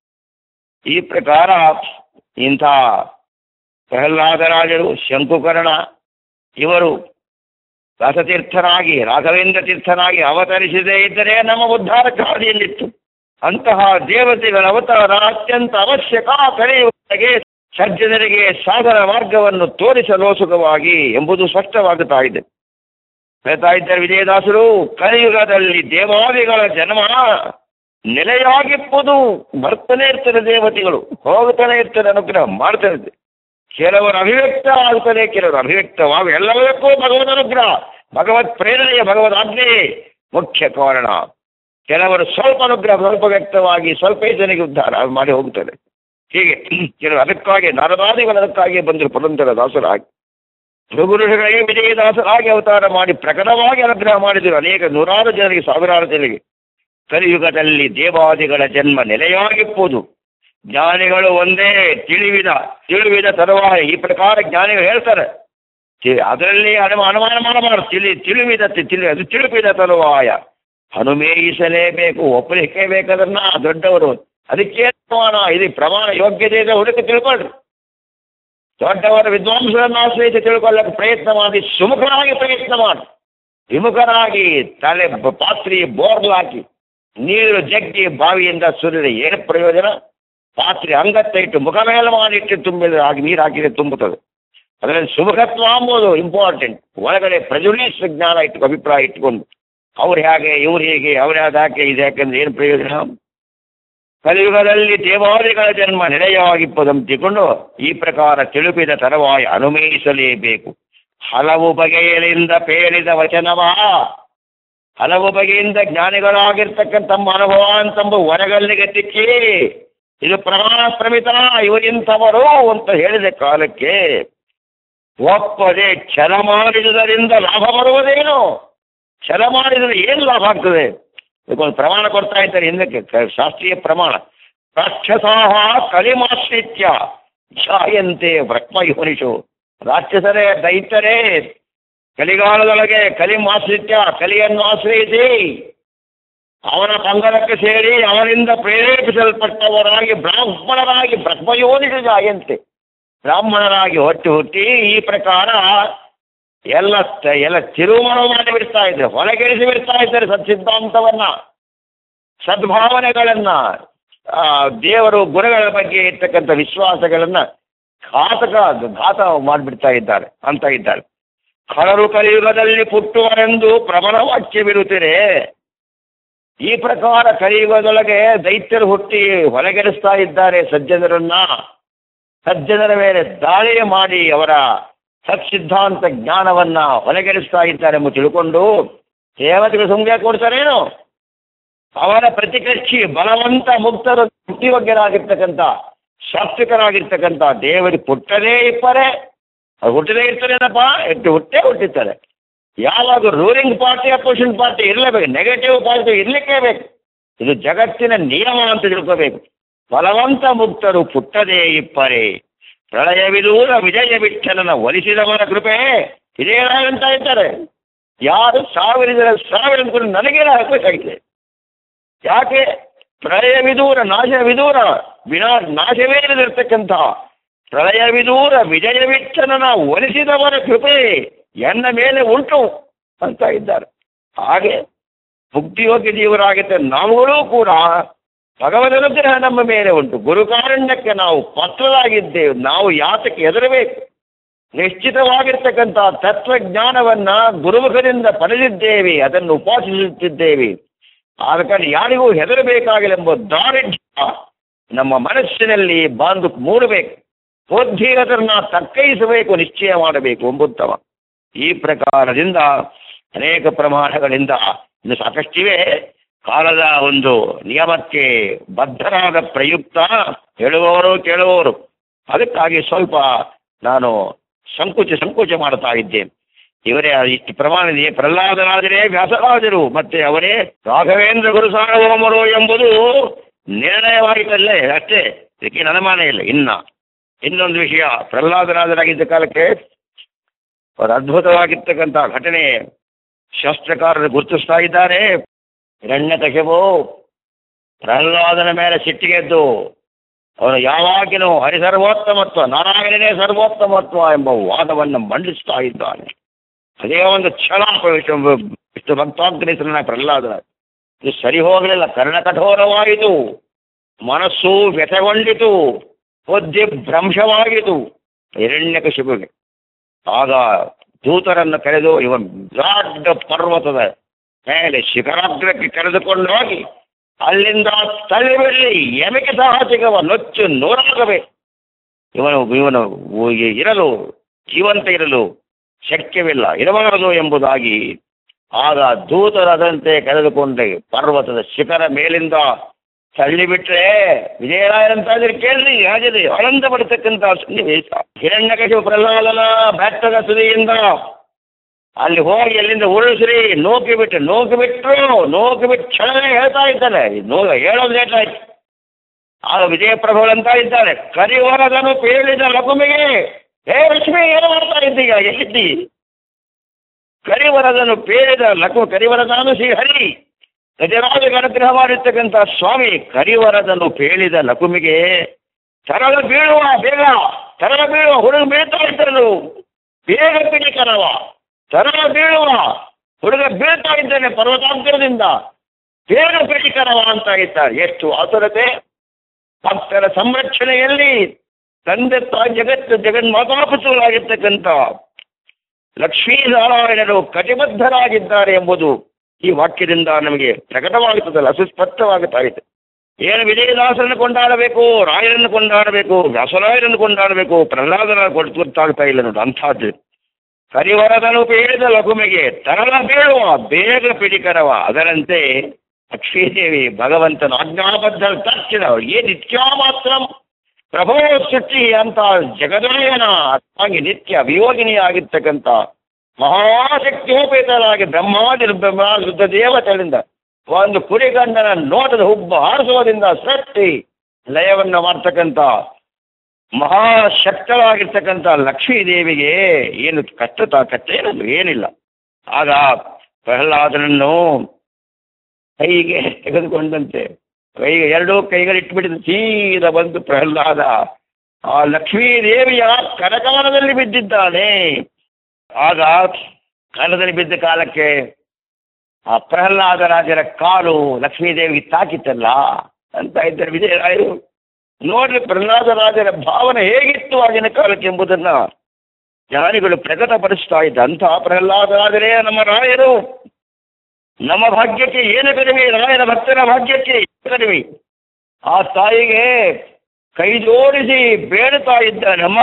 ಈ ಪ್ರಕಾರ ಇಂಥ ಪ್ರಹ್ಲಾದರಾಜರು ಶಂಕುಕರ್ಣ ಇವರು ರಸತೀರ್ಥನಾಗಿ ರಾಘವೇಂದ್ರ ತೀರ್ಥನಾಗಿ ಅವತರಿಸದೇ ಇದ್ದರೆ ನಮ್ಮ ಉದ್ಧಾರಕಾರಿಯಲ್ಲಿತ್ತು ಅಂತಹ ದೇವತೆಗಳ ಅವತಾರ ಅತ್ಯಂತ ಅವಶ್ಯಕ ಕರೆಯುವವರೆಗೆ ಸಜ್ಜನರಿಗೆ ಸಾಧನ ಮಾರ್ಗವನ್ನು ತೋರಿಸಲೋಸುಕವಾಗಿ ಎಂಬುದು ಸ್ಪಷ್ಟವಾಗುತ್ತಾ ಇದೆ ಹೇಳ್ತಾ ಇದ್ದಾರೆ ವಿಜಯದಾಸರು ಕಲಿಯುಗದಲ್ಲಿ ದೇವಾದಿಗಳ ಜನ್ಮ ನೆಲೆಯಾಗಿಪ್ಪುದು ಬರ್ತಾನೆ ಇರ್ತದೆ ದೇವತೆಗಳು ಹೋಗ್ತಾನೆ ಇರ್ತದೆ ಅನುಗ್ರಹ ಮಾಡ್ತಾ ಇರ್ತದೆ ಕೆಲವರು ಅಭಿವ್ಯಕ್ತ ಆಗ್ತದೆ ಕೆಲವರು ಅಭಿವ್ಯಕ್ತವಾಗಿ ಎಲ್ಲದಕ್ಕೂ ಭಗವದ್ ಅನುಗ್ರಹ ಭಗವತ್ ಪ್ರೇರಣೆಯ ಭಗವದ್ ಆಜ್ಞೆಯೇ ಮುಖ್ಯ ಕಾರಣ ಕೆಲವರು ಸ್ವಲ್ಪ ಅನುಗ್ರಹ ಸ್ವಲ್ಪ ವ್ಯಕ್ತವಾಗಿ ಸ್ವಲ್ಪ ಜನರಿಗೆ ಉದ್ಧಾರ ಮಾಡಿ ಹೋಗ್ತಾರೆ ಹೀಗೆ ಕೆಲವರು ಅದಕ್ಕಾಗಿ ನಾರದಾದಿಗಳು ಅದಕ್ಕಾಗಿ ಬಂದರು ಪುರಂದರ ದಾಸರಾಗಿ ಗುರುಗಳಿಗೆ ವಿಜಯದಾಸರಾಗಿ ಅವತಾರ ಮಾಡಿ ಪ್ರಕಟವಾಗಿ ಅನುಗ್ರಹ ಮಾಡಿದರು ಅನೇಕ ನೂರಾರು ಜನರಿಗೆ ಸಾವಿರಾರು ಜನರಿಗೆ ಕಲಿಯುಗದಲ್ಲಿ ದೇವಾದಿಗಳ ಜನ್ಮ ನೆಲೆಯಾಗಿಪ್ಪುದು ಜ್ಞಾನಿಗಳು ಒಂದೇ ತಿಳಿವಿದ ತಿಳಿವಿದ ತರುವಾಯ ಈ ಪ್ರಕಾರ ಜ್ಞಾನಿಗಳು ಹೇಳ್ತಾರೆ ತಿ- ಅದರಲ್ಲಿ ಅನುಮ ಅನುಮಾನ ಮಾಡಬಾರದು ತಿಳಿ ತಿಳಿವಿದ ತಿ- ತಿಳಿ ಅದು ತಿಳಿಪಿದ ತರುವಾಯ ಅನುಮೇಯಿಸಲೇಬೇಕು ಒಪ್ಪಲಿಕ್ಕೆ ಬೇಕದನ್ನ ದೊಡ್ಡವರು ಅದಕ್ಕೆ ಪ್ರಮಾಣ ಇದು ಪ್ರಮಾಣ ಯೋಗ್ಯತೆ ಇದೆ ಹುಡುಕಿ ತಿಳ್ಕೊಳ್ರಿ ದೊಡ್ಡವರ ವಿದ್ವಾಂಸರನ್ನು ಆಶ್ರಯಿಸಿ ತಿಳ್ಕೊಳ್ಳಕ್ಕೆ ಪ್ರಯತ್ನ ಮಾಡಿ ಸುಮುಖರಾಗಿ ಪ್ರಯತ್ನ ಮಾಡಿ ವಿಮುಖರಾಗಿ ತಲೆ ಬ- ಪಾತ್ರೆ ಬೋರ್ಲ್ ಹಾಕಿ ನೀರು ಜಗ್ಗಿ ಬಾವಿಯಿಂದ ಸುರಿದ್ರೆ ಏನು ಪ್ರಯೋಜನ ಪಾತ್ರೆ ಅಂಗತ್ತ ಇಟ್ಟು ಮುಖ ಮೇಲೆ ಮಾಡಿಟ್ಟು ತುಂಬಿದ್ರೆ ಆಗಿ ನೀರು ಹಾಕಿದ್ರೆ ತುಂಬುತ್ತದೆ ಅದರಲ್ಲಿ ಸುಮುಖತ್ವ ಅಂಬುದು ಇಂಪಾರ್ಟೆಂಟ್ ಒಳಗಡೆ ಪ್ರಜುಲೀಸ್ ಜ್ಞಾನ ಇಟ್ಟು ಅಭಿಪ್ರಾಯ ಇಟ್ಟುಕೊಂಡು ಅವ್ರು ಹೇಗೆ ಇವ್ರು ಹೇಗೆ ಅವ್ರು ಯಾವ್ದು ಹಾಗೆ ಇದು ಯಾಕಂದ್ರೆ ಏನು ಪ್ರಯೋಜನ ಕಲಿಯುಗದಲ್ಲಿ ದೇವಾದಿಗಳ ಜನ್ಮ ನೆಲೆಯಾಗಿಪ್ಪದಂತಿಕೊಂಡು ಈ ಪ್ರಕಾರ ತಿಳಿಪಿದ ತರವಾಯಿ ಅನುಮೇಯಿಸಲೇಬೇಕು ಹಲವು ಬಗೆಯಲಿಂದ ಪೇರಿದ ವಚನವ ಹಲವು ಬಗೆಯಿಂದ ಜ್ಞಾನಿಗಳಾಗಿರ್ತಕ್ಕಂಥ ತಮ್ಮ ಅನುಭವ ಅಂತಂಬ ಹೊರಗಲ್ಲಿಗೆ ತಿಕ್ಕಿ ಇದು ಪ್ರಮಾಣ ಪ್ರಮಿತ ಇವರಿಂಥವರು ಅಂತ ಹೇಳಿದ ಕಾಲಕ್ಕೆ ಒಪ್ಪದೆ ಛಲ ಮಾಡಿದುದರಿಂದ ಲಾಭ ಬರುವುದೇನು ಛಲ ಮಾಡಿದರೆ ಏನು ಲಾಭ ಆಗ್ತದೆ ಇದಕ್ಕೊಂದು ಪ್ರಮಾಣ ಕೊಡ್ತಾ ಇದ್ದಾರೆ ಹಿಂದಕ್ಕೆ ಕ- ಶಾಸ್ತ್ರೀಯ ಪ್ರಮಾಣ ರಾಕ್ಷಸಾಹ ಕಲಿಮಾಶ್ರಿತ್ಯ ಜಾಯಂತೆ ಬ್ರಹ್ಮಯೋನಿಷು ರಾಕ್ಷಸರೇ ದೈತ್ಯರೇ ಕಲಿಗಾಲದೊಳಗೆ ಕಲಿಮಾಶ್ರಿತ್ಯ ಕಲಿಯನ್ನು ಆಶ್ರಯಿಸಿ ಅವನ ಪಂಗಡಕ್ಕೆ ಸೇರಿ ಅವನಿಂದ ಪ್ರೇರೇಪಿಸಲ್ಪಟ್ಟವರಾಗಿ ಬ್ರಾಹ್ಮಣರಾಗಿ ಬ್ರಹ್ಮಯೋನಿಷು ಜಾಯಂತೆ ಬ್ರಾಹ್ಮಣರಾಗಿ ಹೊಟ್ಟು ಹುಟ್ಟಿ ಈ ಪ್ರಕಾರ ಎಲ್ಲ ತ- ಎಲ್ಲ ತಿರುಮಣ ಮಾಡಿ ಬಿಡ್ತಾ ಇದ್ದಾರೆ ಹೊರಗೆಳಿಸಿ ಬಿಡ್ತಾ ಇದ್ದಾರೆ ಸತ್ಸಿದ್ಧಾಂತವನ್ನ ಸದ್ಭಾವನೆಗಳನ್ನ ಆ, ದೇವರು ಗುರುಗಳ ಬಗ್ಗೆ ಇರ್ತಕ್ಕಂಥ ವಿಶ್ವಾಸಗಳನ್ನ ಘಾತಕ ಘಾತ ಮಾಡಿಬಿಡ್ತಾ ಇದ್ದಾರೆ ಅಂತ ಇದ್ದಾರೆ ಖಳರು ಕಲಿಯುಗದಲ್ಲಿ ಪುಟ್ಟುವರೆಂದು ಪ್ರಬಲ ವಾಕ್ಯವಿರುತ್ತೀರೆ ಈ ಪ್ರಕಾರ ಕಲಿಯುಗದೊಳಗೆ ದೈತ್ಯರು ಹುಟ್ಟಿ ಹೊರಗೆಡಿಸ್ತಾ ಇದ್ದಾರೆ ಸಜ್ಜನರನ್ನ ಸಜ್ಜನರ ಮೇಲೆ ದಾಳಿ ಮಾಡಿ ಅವರ ಸತ್ಸಿದ್ಧಾಂತ ಜ್ಞಾನವನ್ನ ಹೊರಗೆಡಿಸ್ತಾ ಇದ್ದಾರೆ ಎಂಬ ತಿಳ್ಕೊಂಡು ದೇವತೆಗಳು ಸುಮ್ಮನೆ ಕೊಡ್ತಾರೇನು ಅವರ ಪ್ರತಿಕಕ್ಷಿ ಬಲವಂತ ಮುಕ್ತರು ಬುದ್ಧಿವಜ್ಞರಾಗಿರ್ತಕ್ಕಂಥ ಶಾಸ್ತ್ರಿಕರಾಗಿರ್ತಕ್ಕಂಥ ದೇವರಿಗೆ ಪುಟ್ಟದೇ ಇಪ್ಪರೆ ಅವ್ರು ಹುಟ್ಟದೇ ಇರ್ತಾರೇನಪ್ಪ ಎಷ್ಟು ಹುಟ್ಟೇ ಹುಟ್ಟಿರ್ತಾರೆ ಯಾವಾಗ ರೂಲಿಂಗ್ ಪಾರ್ಟಿ ಅಪೋಸಿಷನ್ ಪಾರ್ಟಿ ಇರಲೇಬೇಕು ನೆಗೆಟಿವ್ ಪಾರ್ಟಿ ಇರಲಿಕ್ಕೇ ಬೇಕು ಇದು ಜಗತ್ತಿನ ನಿಯಮ ಅಂತ ತಿಳ್ಕೋಬೇಕು ಬಲವಂತ ಮುಕ್ತರು ಪುಟ್ಟದೇ ಇಪ್ಪರೆ ಪ್ರಳಯವಿದೂರ ವಿಜಯ ವಿಠಲನ ಒಲಿಸಿದವರ ಕೃಪೆ ಇದೇ ಅಂತ ಇದ್ದಾರೆ ಯಾರು ಸಾವಿರ ಸಾವಿರ ಅಂದ್ಕೊಂಡು ನನಗೇನು ಹಾಕಬೇಕಾಗಿದೆ ಯಾಕೆ ಪ್ರಳಯ ವಿದೂರ ನಾಶ ವಿದೂರ ವಿನಾ ನಾಶವೇ ಇರದಿರ್ತಕ್ಕಂಥ ಪ್ರಳಯ ವಿದೂರ ವಿಜಯ ವಿಠಲನ ಒಲಿಸಿದವರ ಕೃಪೆ ಎನ್ನ ಮೇಲೆ ಉಂಟು ಅಂತ ಇದ್ದಾರೆ ಹಾಗೆ ಮುಕ್ತಿಯೋಗ್ಯ ಜೀವರಾಗಿದ್ದ ನಾವುಗಳೂ ಕೂಡ ಭಗವದ್ ಅನುಗ್ರಹ ನಮ್ಮ ಮೇಲೆ ಉಂಟು ಗುರುಕಾರಣ್ಯಕ್ಕೆ ನಾವು ಪತ್ರರಾಗಿದ್ದೇವೆ ನಾವು ಯಾತಕ್ಕೆ ಹೆದರಬೇಕು ನಿಶ್ಚಿತವಾಗಿರ್ತಕ್ಕಂಥ ತತ್ವಜ್ಞಾನವನ್ನ ಗುರುಮುಖದಿಂದ ಪಡೆದಿದ್ದೇವೆ ಅದನ್ನು ಉಪಾಸಿಸುತ್ತಿದ್ದೇವೆ ಆದ ಕಾರಣ ಯಾರಿಗೂ ಹೆದರಬೇಕಾಗಿಲ್ಲ ಎಂಬ ದಾರಿಢ್ಯ ನಮ್ಮ ಮನಸ್ಸಿನಲ್ಲಿ ಬಾಂದು ಮೂಡಬೇಕು ಬುದ್ಧಿಗತರನ್ನ ತಕ್ಕೈಸಬೇಕು ನಿಶ್ಚಯ ಮಾಡಬೇಕು ಎಂಬುತ್ತವ ಈ ಪ್ರಕಾರದಿಂದ ಅನೇಕ ಪ್ರಮಾಣಗಳಿಂದ ಇನ್ನು ಸಾಕಷ್ಟಿವೆ ಕಾಲದ ಒಂದು ನಿಯಮಕ್ಕೆ ಬದ್ಧರಾದ ಪ್ರಯುಕ್ತ ಹೇಳುವವರು ಕೇಳುವವರು ಅದಕ್ಕಾಗಿ ಸ್ವಲ್ಪ ನಾನು ಸಂಕುಚ ಸಂಕೋಚ ಮಾಡ್ತಾ ಇದ್ದೇನೆ ಇವರೇ ಇಷ್ಟು ಪ್ರಮಾಣದಲ್ಲಿ ಪ್ರಹ್ಲಾದರಾಜರೇ ವ್ಯಾಸರಾಜರು ಮತ್ತೆ ಅವರೇ ರಾಘವೇಂದ್ರ ಗುರು ಸಾರ್ವಭೌಮರು ಎಂಬುದು ನಿರ್ಣಯವಾಗಿದ್ದಲ್ಲೇ ಅಷ್ಟೇ ಇದಕ್ಕೆ ಅನುಮಾನ ಇಲ್ಲ ಇನ್ನ ಇನ್ನೊಂದು ವಿಷಯ ಪ್ರಹ್ಲಾದರಾಜರಾಗಿದ್ದ ಕಾಲಕ್ಕೆ ಒಂದು ಅದ್ಭುತವಾಗಿರ್ತಕ್ಕಂಥ ಘಟನೆ ಶಾಸ್ತ್ರಕಾರರು ಗುರುತಿಸ್ತಾ ಇದ್ದಾರೆ ಹಿರಣ್ಯಕಶಿಪು ಪ್ರಹ್ಲಾದನ ಮೇಲೆ ಸಿಟ್ಟಿಗೆದ್ದು ಅವನು ಯಾವಾಗಿನೂ ಹರಿಸರ್ವೋತ್ತಮತ್ವ ನಾರಾಯಣನೇ ಸರ್ವೋತ್ತಮತ್ವ ಎಂಬ ವಾದವನ್ನು ಮಂಡಿಸ್ತಾ ಇದ್ದಾನೆ ಅದೇ ಒಂದು ಕ್ಷಣ ವಿಷ್ಣು ವಿಷ್ಣು ಭಕ್ತಾಗ್ರಹಿಸನ ಪ್ರಹ್ಲಾದ ಇದು ಸರಿ ಹೋಗಲಿಲ್ಲ ಕರ್ಣ ಕಠೋರವಾಯಿತು ಮನಸ್ಸು ವ್ಯಥಗೊಂಡಿತು ಬುದ್ಧಿ ಭ್ರಂಶವಾಯಿತು ಹಿರಣ್ಯಕಶಿಪುಗೆ ಆಗ ದೂತರನ್ನು ಕರೆದು ಇವ ದೊಡ್ಡ ಪರ್ವತದ ಮೇಲೆ ಶಿಖರಾಗ್ರಕ್ಕೆ ಕರೆದುಕೊಂಡು ಹೋಗಿ ಅಲ್ಲಿಂದ ತಳ್ಳಿಬಿಡಲಿ ಎಮಕೆ ಸಹ ಸಿಗವ ನೊಚ್ಚು ನೂರಾಗಬೇಕು ಇವನು ಇವನು ಇರಲು ಜೀವಂತ ಇರಲು ಶಕ್ಯವಿಲ್ಲ ಇರಬಾರದು ಎಂಬುದಾಗಿ ಆಗ ದೂತರದಂತೆ ಕರೆದುಕೊಂಡೆ ಪರ್ವತದ ಶಿಖರ ಮೇಲಿಂದ ತಳ್ಳಿಬಿಟ್ರೆ ವಿಜಯರಾಯರಂತಾದ್ರೆ ಕೇಳ್ರಿ ಹಾಗಿದೆ ಆನಂದ ಪಡ್ತಕ್ಕಂಥ ಸನ್ನಿವೇಶ ಹಿರಣ್ಯಕಶಿಪು ಪ್ರಹ್ಲಾದನ ಬೆಟ್ಟದ ತುದಿಯಿಂದ ಅಲ್ಲಿ ಹೋಗಿ ಅಲ್ಲಿಂದ ಉರುಳಿಸ್ರಿ ನೂಕಿ ಬಿಟ್ಟು ನೂಕಿ ಬಿಟ್ರು ನೂಕಿ ಬಿಟ್ಟು ಕ್ಷಣನೇ ಹೇಳ್ತಾ ಇದ್ದಾನೆ ನೋ ಹೇಳೋದು ಲೇಟ್ ಆಯ್ತು ಆಗ ವಿಜಯ ಪ್ರಭುಗಳಂತ ಇದ್ದಾರೆ ಕರಿವರದನು ಪೇಳಿದ ಲಕುಮಿಗೆ ಹೇ ಲಕ್ಷ್ಮಿ ಏನು ಮಾಡ್ತಾ ಇದ್ದೀಗ ಎಲ್ಲಿದ್ದಿ ಕರಿವರದನು ಪೇಳಿದ ಲಕು ಕರಿವರದನು ಶ್ರೀಹರಿ ಗಜರಾಜ ಅನುಗ್ರಹ ಮಾಡಿರ್ತಕ್ಕಂಥ ಸ್ವಾಮಿ ಕರಿವರದನು ಪೇಳಿದ ಲಕುಮಿಗೆ ತರಳ ಬೀಳುವ ಬೇಗ ತರಳ ಬೀಳುವ ಹುಡುಗ ಬೀಳ್ತಾ ಇದ್ದರು ಬೇಗ ಪಿಡಿಕರವ ತರಳ ಬೀಳುವ ಹುಡುಗ ಬೀಳ್ತಾ ಇದ್ದಾನೆ ಪರ್ವತಾಂತರದಿಂದ ಬೇಗ ಪಿಡಿಕರವ ಅಂತ ಇದ್ದಾರೆ ಎಷ್ಟು ಆತುರತೆ ಭಕ್ತರ ಸಂರಕ್ಷಣೆಯಲ್ಲಿ ತಂದೆ ತಾಯಿ ಜಗತ್ತು ಜಗನ್ಮಾತಾಪಿಸುಗಳಾಗಿರ್ತಕ್ಕಂಥ ಲಕ್ಷ್ಮೀನಾರಾಯಣರು ಕಟಿಬದ್ಧರಾಗಿದ್ದಾರೆ ಎಂಬುದು ಈ ವಾಕ್ಯದಿಂದ ನಮಗೆ ಪ್ರಕಟವಾಗುತ್ತದಲ್ಲ ಸುಸ್ಪಷ್ಟವಾಗುತ್ತಾ ಇದೆ ಏನು ವಿಜಯದಾಸರನ್ನು ಕೊಂಡಾಡಬೇಕು ರಾಯರನ್ನು ಕೊಂಡಾಡಬೇಕು ವ್ಯಾಸರಾಯರನ್ನು ಕೊಂಡಾಡಬೇಕು ಪ್ರಹ್ಲಾದನ ಕೊಟ್ಟು ಗೊತ್ತಾಗ್ತಾ ಇಲ್ಲ ನೋಡಿ ಅಂಥದ್ದು ಕರಿವರದನು ಪೇಳಿದ ಲಘುಮೆಗೆ ತರಲ ಬೀಳುವ ಬೇಗ ಪಿಡಿಕರವ ಅದರಂತೆ ಲಕ್ಷ್ಮೀದೇವಿ ಭಗವಂತನ ಆಜ್ಞಾಬದ್ಧ ತಕ್ಷಣ ಏ ನಿತ್ಯ ಮಾತ್ರ ಪ್ರಭೋ ಸೃಷ್ಟಿ ಅಂತ ಜಗದಾಯನ ಹಾಗೆ ನಿತ್ಯ ವಿಯೋಗಿನಿಯಾಗಿರ್ತಕ್ಕಂಥ ಮಹಾಶಕ್ತಿಯೋಪೇತರಾಗಿ ಬ್ರಹ್ಮಾದಿ ಬ್ರಹ್ಮ ದೇವತೆಗಳಿಂದ ಒಂದು ಕುರಿಗಂಡನ ನೋಟದ ಹುಬ್ಬ ಹಾರಿಸುವುದರಿಂದ ಸೃಷ್ಟಿ ಲಯವನ್ನು ಮಾಡ್ತಕ್ಕಂಥ ಮಹಾಶಕ್ತರಾಗಿರ್ತಕ್ಕಂಥ ಲಕ್ಷ್ಮೀ ದೇವಿಗೆ ಏನು ಕಷ್ಟ ಕಷ್ಟ ಏನದು ಏನಿಲ್ಲ ಆಗ ಪ್ರಹ್ಲಾದನನ್ನು ಕೈಗೆ ತೆಗೆದುಕೊಂಡಂತೆ ಕೈಗೆ ಎರಡೂ ಕೈಗಳಿಟ್ಬಿಟ್ಟಿದ್ದು ಸೀದಾ ಬಂದು ಪ್ರಹ್ಲಾದ ಆ ಲಕ್ಷ್ಮೀ ದೇವಿಯ ಕರಕಾಲದಲ್ಲಿ ಬಿದ್ದಿದ್ದಾನೆ ಆಗ ಕಾಲದಲ್ಲಿ ಬಿದ್ದ ಕಾಲಕ್ಕೆ ಆ ಪ್ರಹ್ಲಾದ ರಾಜರ ಕಾಲು ಲಕ್ಷ್ಮೀದೇವಿಗೆ ತಾಕಿತ್ತಲ್ಲ ಅಂತ ಇದ್ದಾರೆ ವಿಜಯರಾಯರು ನೋಡ್ರಿ ಪ್ರಹ್ಲಾದ ರಾಜರ ಭಾವನೆ ಹೇಗಿತ್ತು ಆಗಿನ ಕಾಲಕ್ಕೆ ಎಂಬುದನ್ನ ಜ್ಞಾನಿಗಳು ಪ್ರಕಟಪಡಿಸ್ತಾ ಇದ್ದ ಅಂತಹ ಪ್ರಹ್ಲಾದ ರಾಜರೇ ನಮ್ಮ ರಾಯರು ನಮ್ಮ ಭಾಗ್ಯಕ್ಕೆ ಏನು ಕಡಿಮೆ ರಾಯರ ಭಕ್ತರ ಭಾಗ್ಯಕ್ಕೆ ಏನು ಕಡಿಮೆ ಆ ತಾಯಿಗೆ ಕೈ ಜೋಡಿಸಿ ಬೇಡುತ್ತಾ ಇದ್ದಾನಮ್ಮ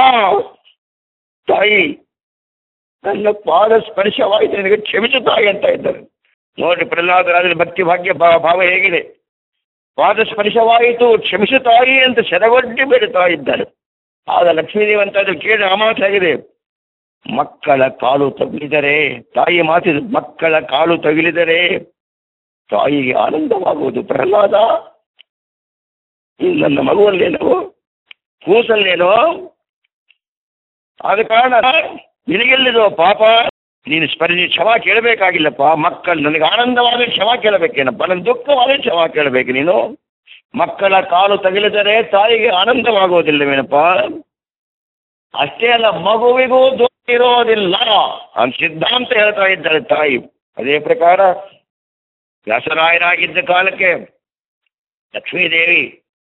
ತಾಯಿ ನನ್ನ ಪಾದ ಸ್ಪರ್ಶವಾಯಿತು ನನಗೆ ಕ್ಷಮಿಸು ತಾಯಿ ಅಂತ ಇದ್ದಾರೆ ನೋಡಿ ಪ್ರಹ್ಲಾದರಾಜರ ಭಕ್ತಿ ಭಾಗ್ಯ ಭಾ- ಭಾವ ಹೇಗಿದೆ ಪಾದ ಸ್ಪರ್ಶವಾಯಿತು ಕ್ಷಮಿಸು ತಾಯಿ ಅಂತ ಶರವಡ್ಡಿ ಬೇಡುತ್ತಾ ಇದ್ದಾರೆ ಆಗ ಲಕ್ಷ್ಮೀದೇವಿ ಅಂತ ಅದು ಕೇಳಿ ಆಗಿದೆ ಮಕ್ಕಳ ಕಾಲು ತಗುಲಿದರೆ ತಾಯಿ ಮಾತಿದು ಮಕ್ಕಳ ಕಾಲು ತಗುಲಿದರೆ ತಾಯಿಗೆ ಆನಂದವಾಗುವುದು ಪ್ರಹ್ಲಾದ ಈ ನನ್ನ ಮಗುವಲ್ಲೇನೋ ಕೂಸಲ್ಲೇನೋ ಆದ ಕಾರಣ ನಿನಗೆಲ್ಲಿದೋ ಪಾಪ ನೀನು ಸ್ಪರ್ಧಿ ಕ್ಷಮ ಕೇಳಬೇಕಾಗಿಲ್ಲಪ್ಪ ಮಕ್ಕಳು ನನಗೆ ಆನಂದವಾದ ಕ್ಷಮ ಕೇಳಬೇಕೇನಪ್ಪ ನನ್ನ ದುಃಖವಾದ ಕ್ಷಮ ಕೇಳಬೇಕು ನೀನು ಮಕ್ಕಳ ಕಾಲು ತಗಿಲಿದರೆ ತಾಯಿಗೆ ಆನಂದವಾಗುವುದಿಲ್ಲವೇನಪ್ಪ ಅಷ್ಟೇ ಅಲ್ಲ ಮಗುವಿಗೂ ದುಃಖ ಇರೋದಿಲ್ಲ ಅಂತ ಸಿದ್ಧಾಂತ ಹೇಳ್ತಾ ಇದ್ದಾರೆ ತಾಯಿ ಅದೇ ಪ್ರಕಾರ ವ್ಯಾಸರಾಯರಾಗಿದ್ದ ಕಾಲಕ್ಕೆ ಲಕ್ಷ್ಮೀದೇವಿ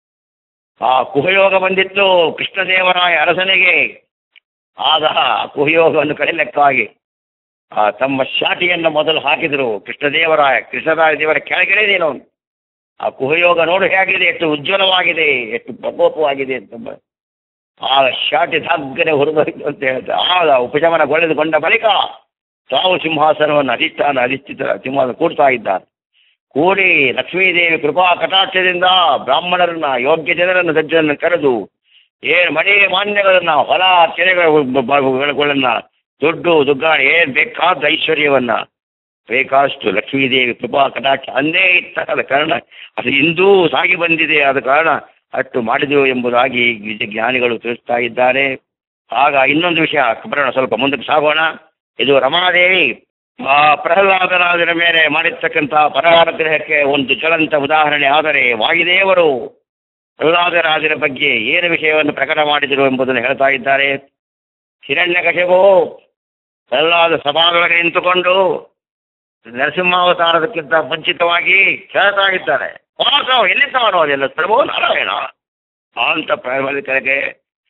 ಆ ಕುಹಯೋಗ ಬಂದಿತ್ತು ಕೃಷ್ಣದೇವರಾಯ ಅರಸನಿಗೆ ಆಗ ಆ ಕುಹಯೋಗವನ್ನು ಕಡಿಲೆಕ್ಕಾಗಿ ಆ ತಮ್ಮ ಶಾಟಿಯನ್ನು ಮೊದಲು ಹಾಕಿದರು ಕೃಷ್ಣದೇವರಾಯ ಕೃಷ್ಣರಾಯ ದೇವರ ಕೆಳಗಡೆ ನೀನು ಆ ಕುಹಯೋಗ ನೋಡು ಹೇಗಿದೆ ಎಷ್ಟು ಉಜ್ವಲವಾಗಿದೆ ಎಷ್ಟು ಪ್ರಕೋಪವಾಗಿದೆ ಅಂತ ಆ ಶಾಟಿ ತಗ್ಗನೆ ಹೊರಬರಿತು ಅಂತ ಹೇಳ್ತಾರೆ ಆಗ ಉಪಶಮನಗೊಳ್ಳೆದುಕೊಂಡ ಬಳಿಕ ತಾವು ಸಿಂಹಾಸನವನ್ನು ಅಧಿಷ್ಠಾನ ಅಧಿಷ್ಠಿತ ಸಿಂಹಾಸನ ಕೂಡ್ತಾ ಇದ್ದಾರೆ ಕೂಡಿ ಲಕ್ಷ್ಮೀದೇವಿ ಕೃಪಾ ಕಟಾಕ್ಷದಿಂದ ಬ್ರಾಹ್ಮಣರನ್ನ ಯೋಗ್ಯ ಜನರನ್ನು ಸಜ್ಜನನ್ನು ಕರೆದು ಏನು ಮನೆ ಮಾನ್ಯಗಳನ್ನ ಹೊಲ ಕೆರೆಗಳನ್ನ ದುಡ್ಡು ದುಗ್ಗಾಣ ಏನ್ ಬೇಕಾದ ಐಶ್ವರ್ಯವನ್ನ ಬೇಕಾದಷ್ಟು ಲಕ್ಷ್ಮೀದೇವಿ ಕೃಪಾ ಕಟಾಕ್ಷ ಅಂದೇ ಇತ್ತ ಕಾರಣ ಅದು ಇಂದೂ ಸಾಗಿ ಬಂದಿದೆ ಆದ ಕಾರಣ ಅಷ್ಟು ಮಾಡಿದೆವು ಎಂಬುದಾಗಿ ವಿಜಯ ಜ್ಞಾನಿಗಳು ತಿಳಿಸ್ತಾ ಇದ್ದಾರೆ ಆಗ ಇನ್ನೊಂದು ವಿಷಯ ಬರೋಣ ಸ್ವಲ್ಪ ಮುಂದಕ್ಕೆ ಸಾಗೋಣ ಇದು ರಮಾದೇವಿ ಆ ಪ್ರಹ್ಲಾದರಾಜರ ಮೇಲೆ ಮಾಡಿರ್ತಕ್ಕಂಥ ಪರಾನುಗ್ರಹಕ್ಕೆ ಒಂದು ಜ್ವಲಂತ ಉದಾಹರಣೆ ಆದರೆ ವಾಯುದೇವರು ಪ್ರಹ್ಲಾದರಾಜರ ಬಗ್ಗೆ ಏನು ವಿಷಯವನ್ನು ಪ್ರಕಟ ಮಾಡಿದರು ಎಂಬುದನ್ನು ಹೇಳ್ತಾ ಇದ್ದಾರೆ ಹಿರಣ್ಯಕಶಿಪು ಪ್ರಹ್ಲಾದ ಸಭಾದೊಳಗೆ ನಿಂತುಕೊಂಡು ನರಸಿಂಹಾವತಾರದಕ್ಕಿಂತ ಮುಂಚಿತವಾಗಿ ಹೇಳ್ತಾ ಇದ್ದಾರೆ ವಾಸ ಎಲ್ಲಿದ್ದಾನೋ ಅದೆಲ್ಲ ಪ್ರಭು ನಾರಾಯಣ ಅಂತ ಪ್ರಹ್ಲಾದಕರಿಗೆ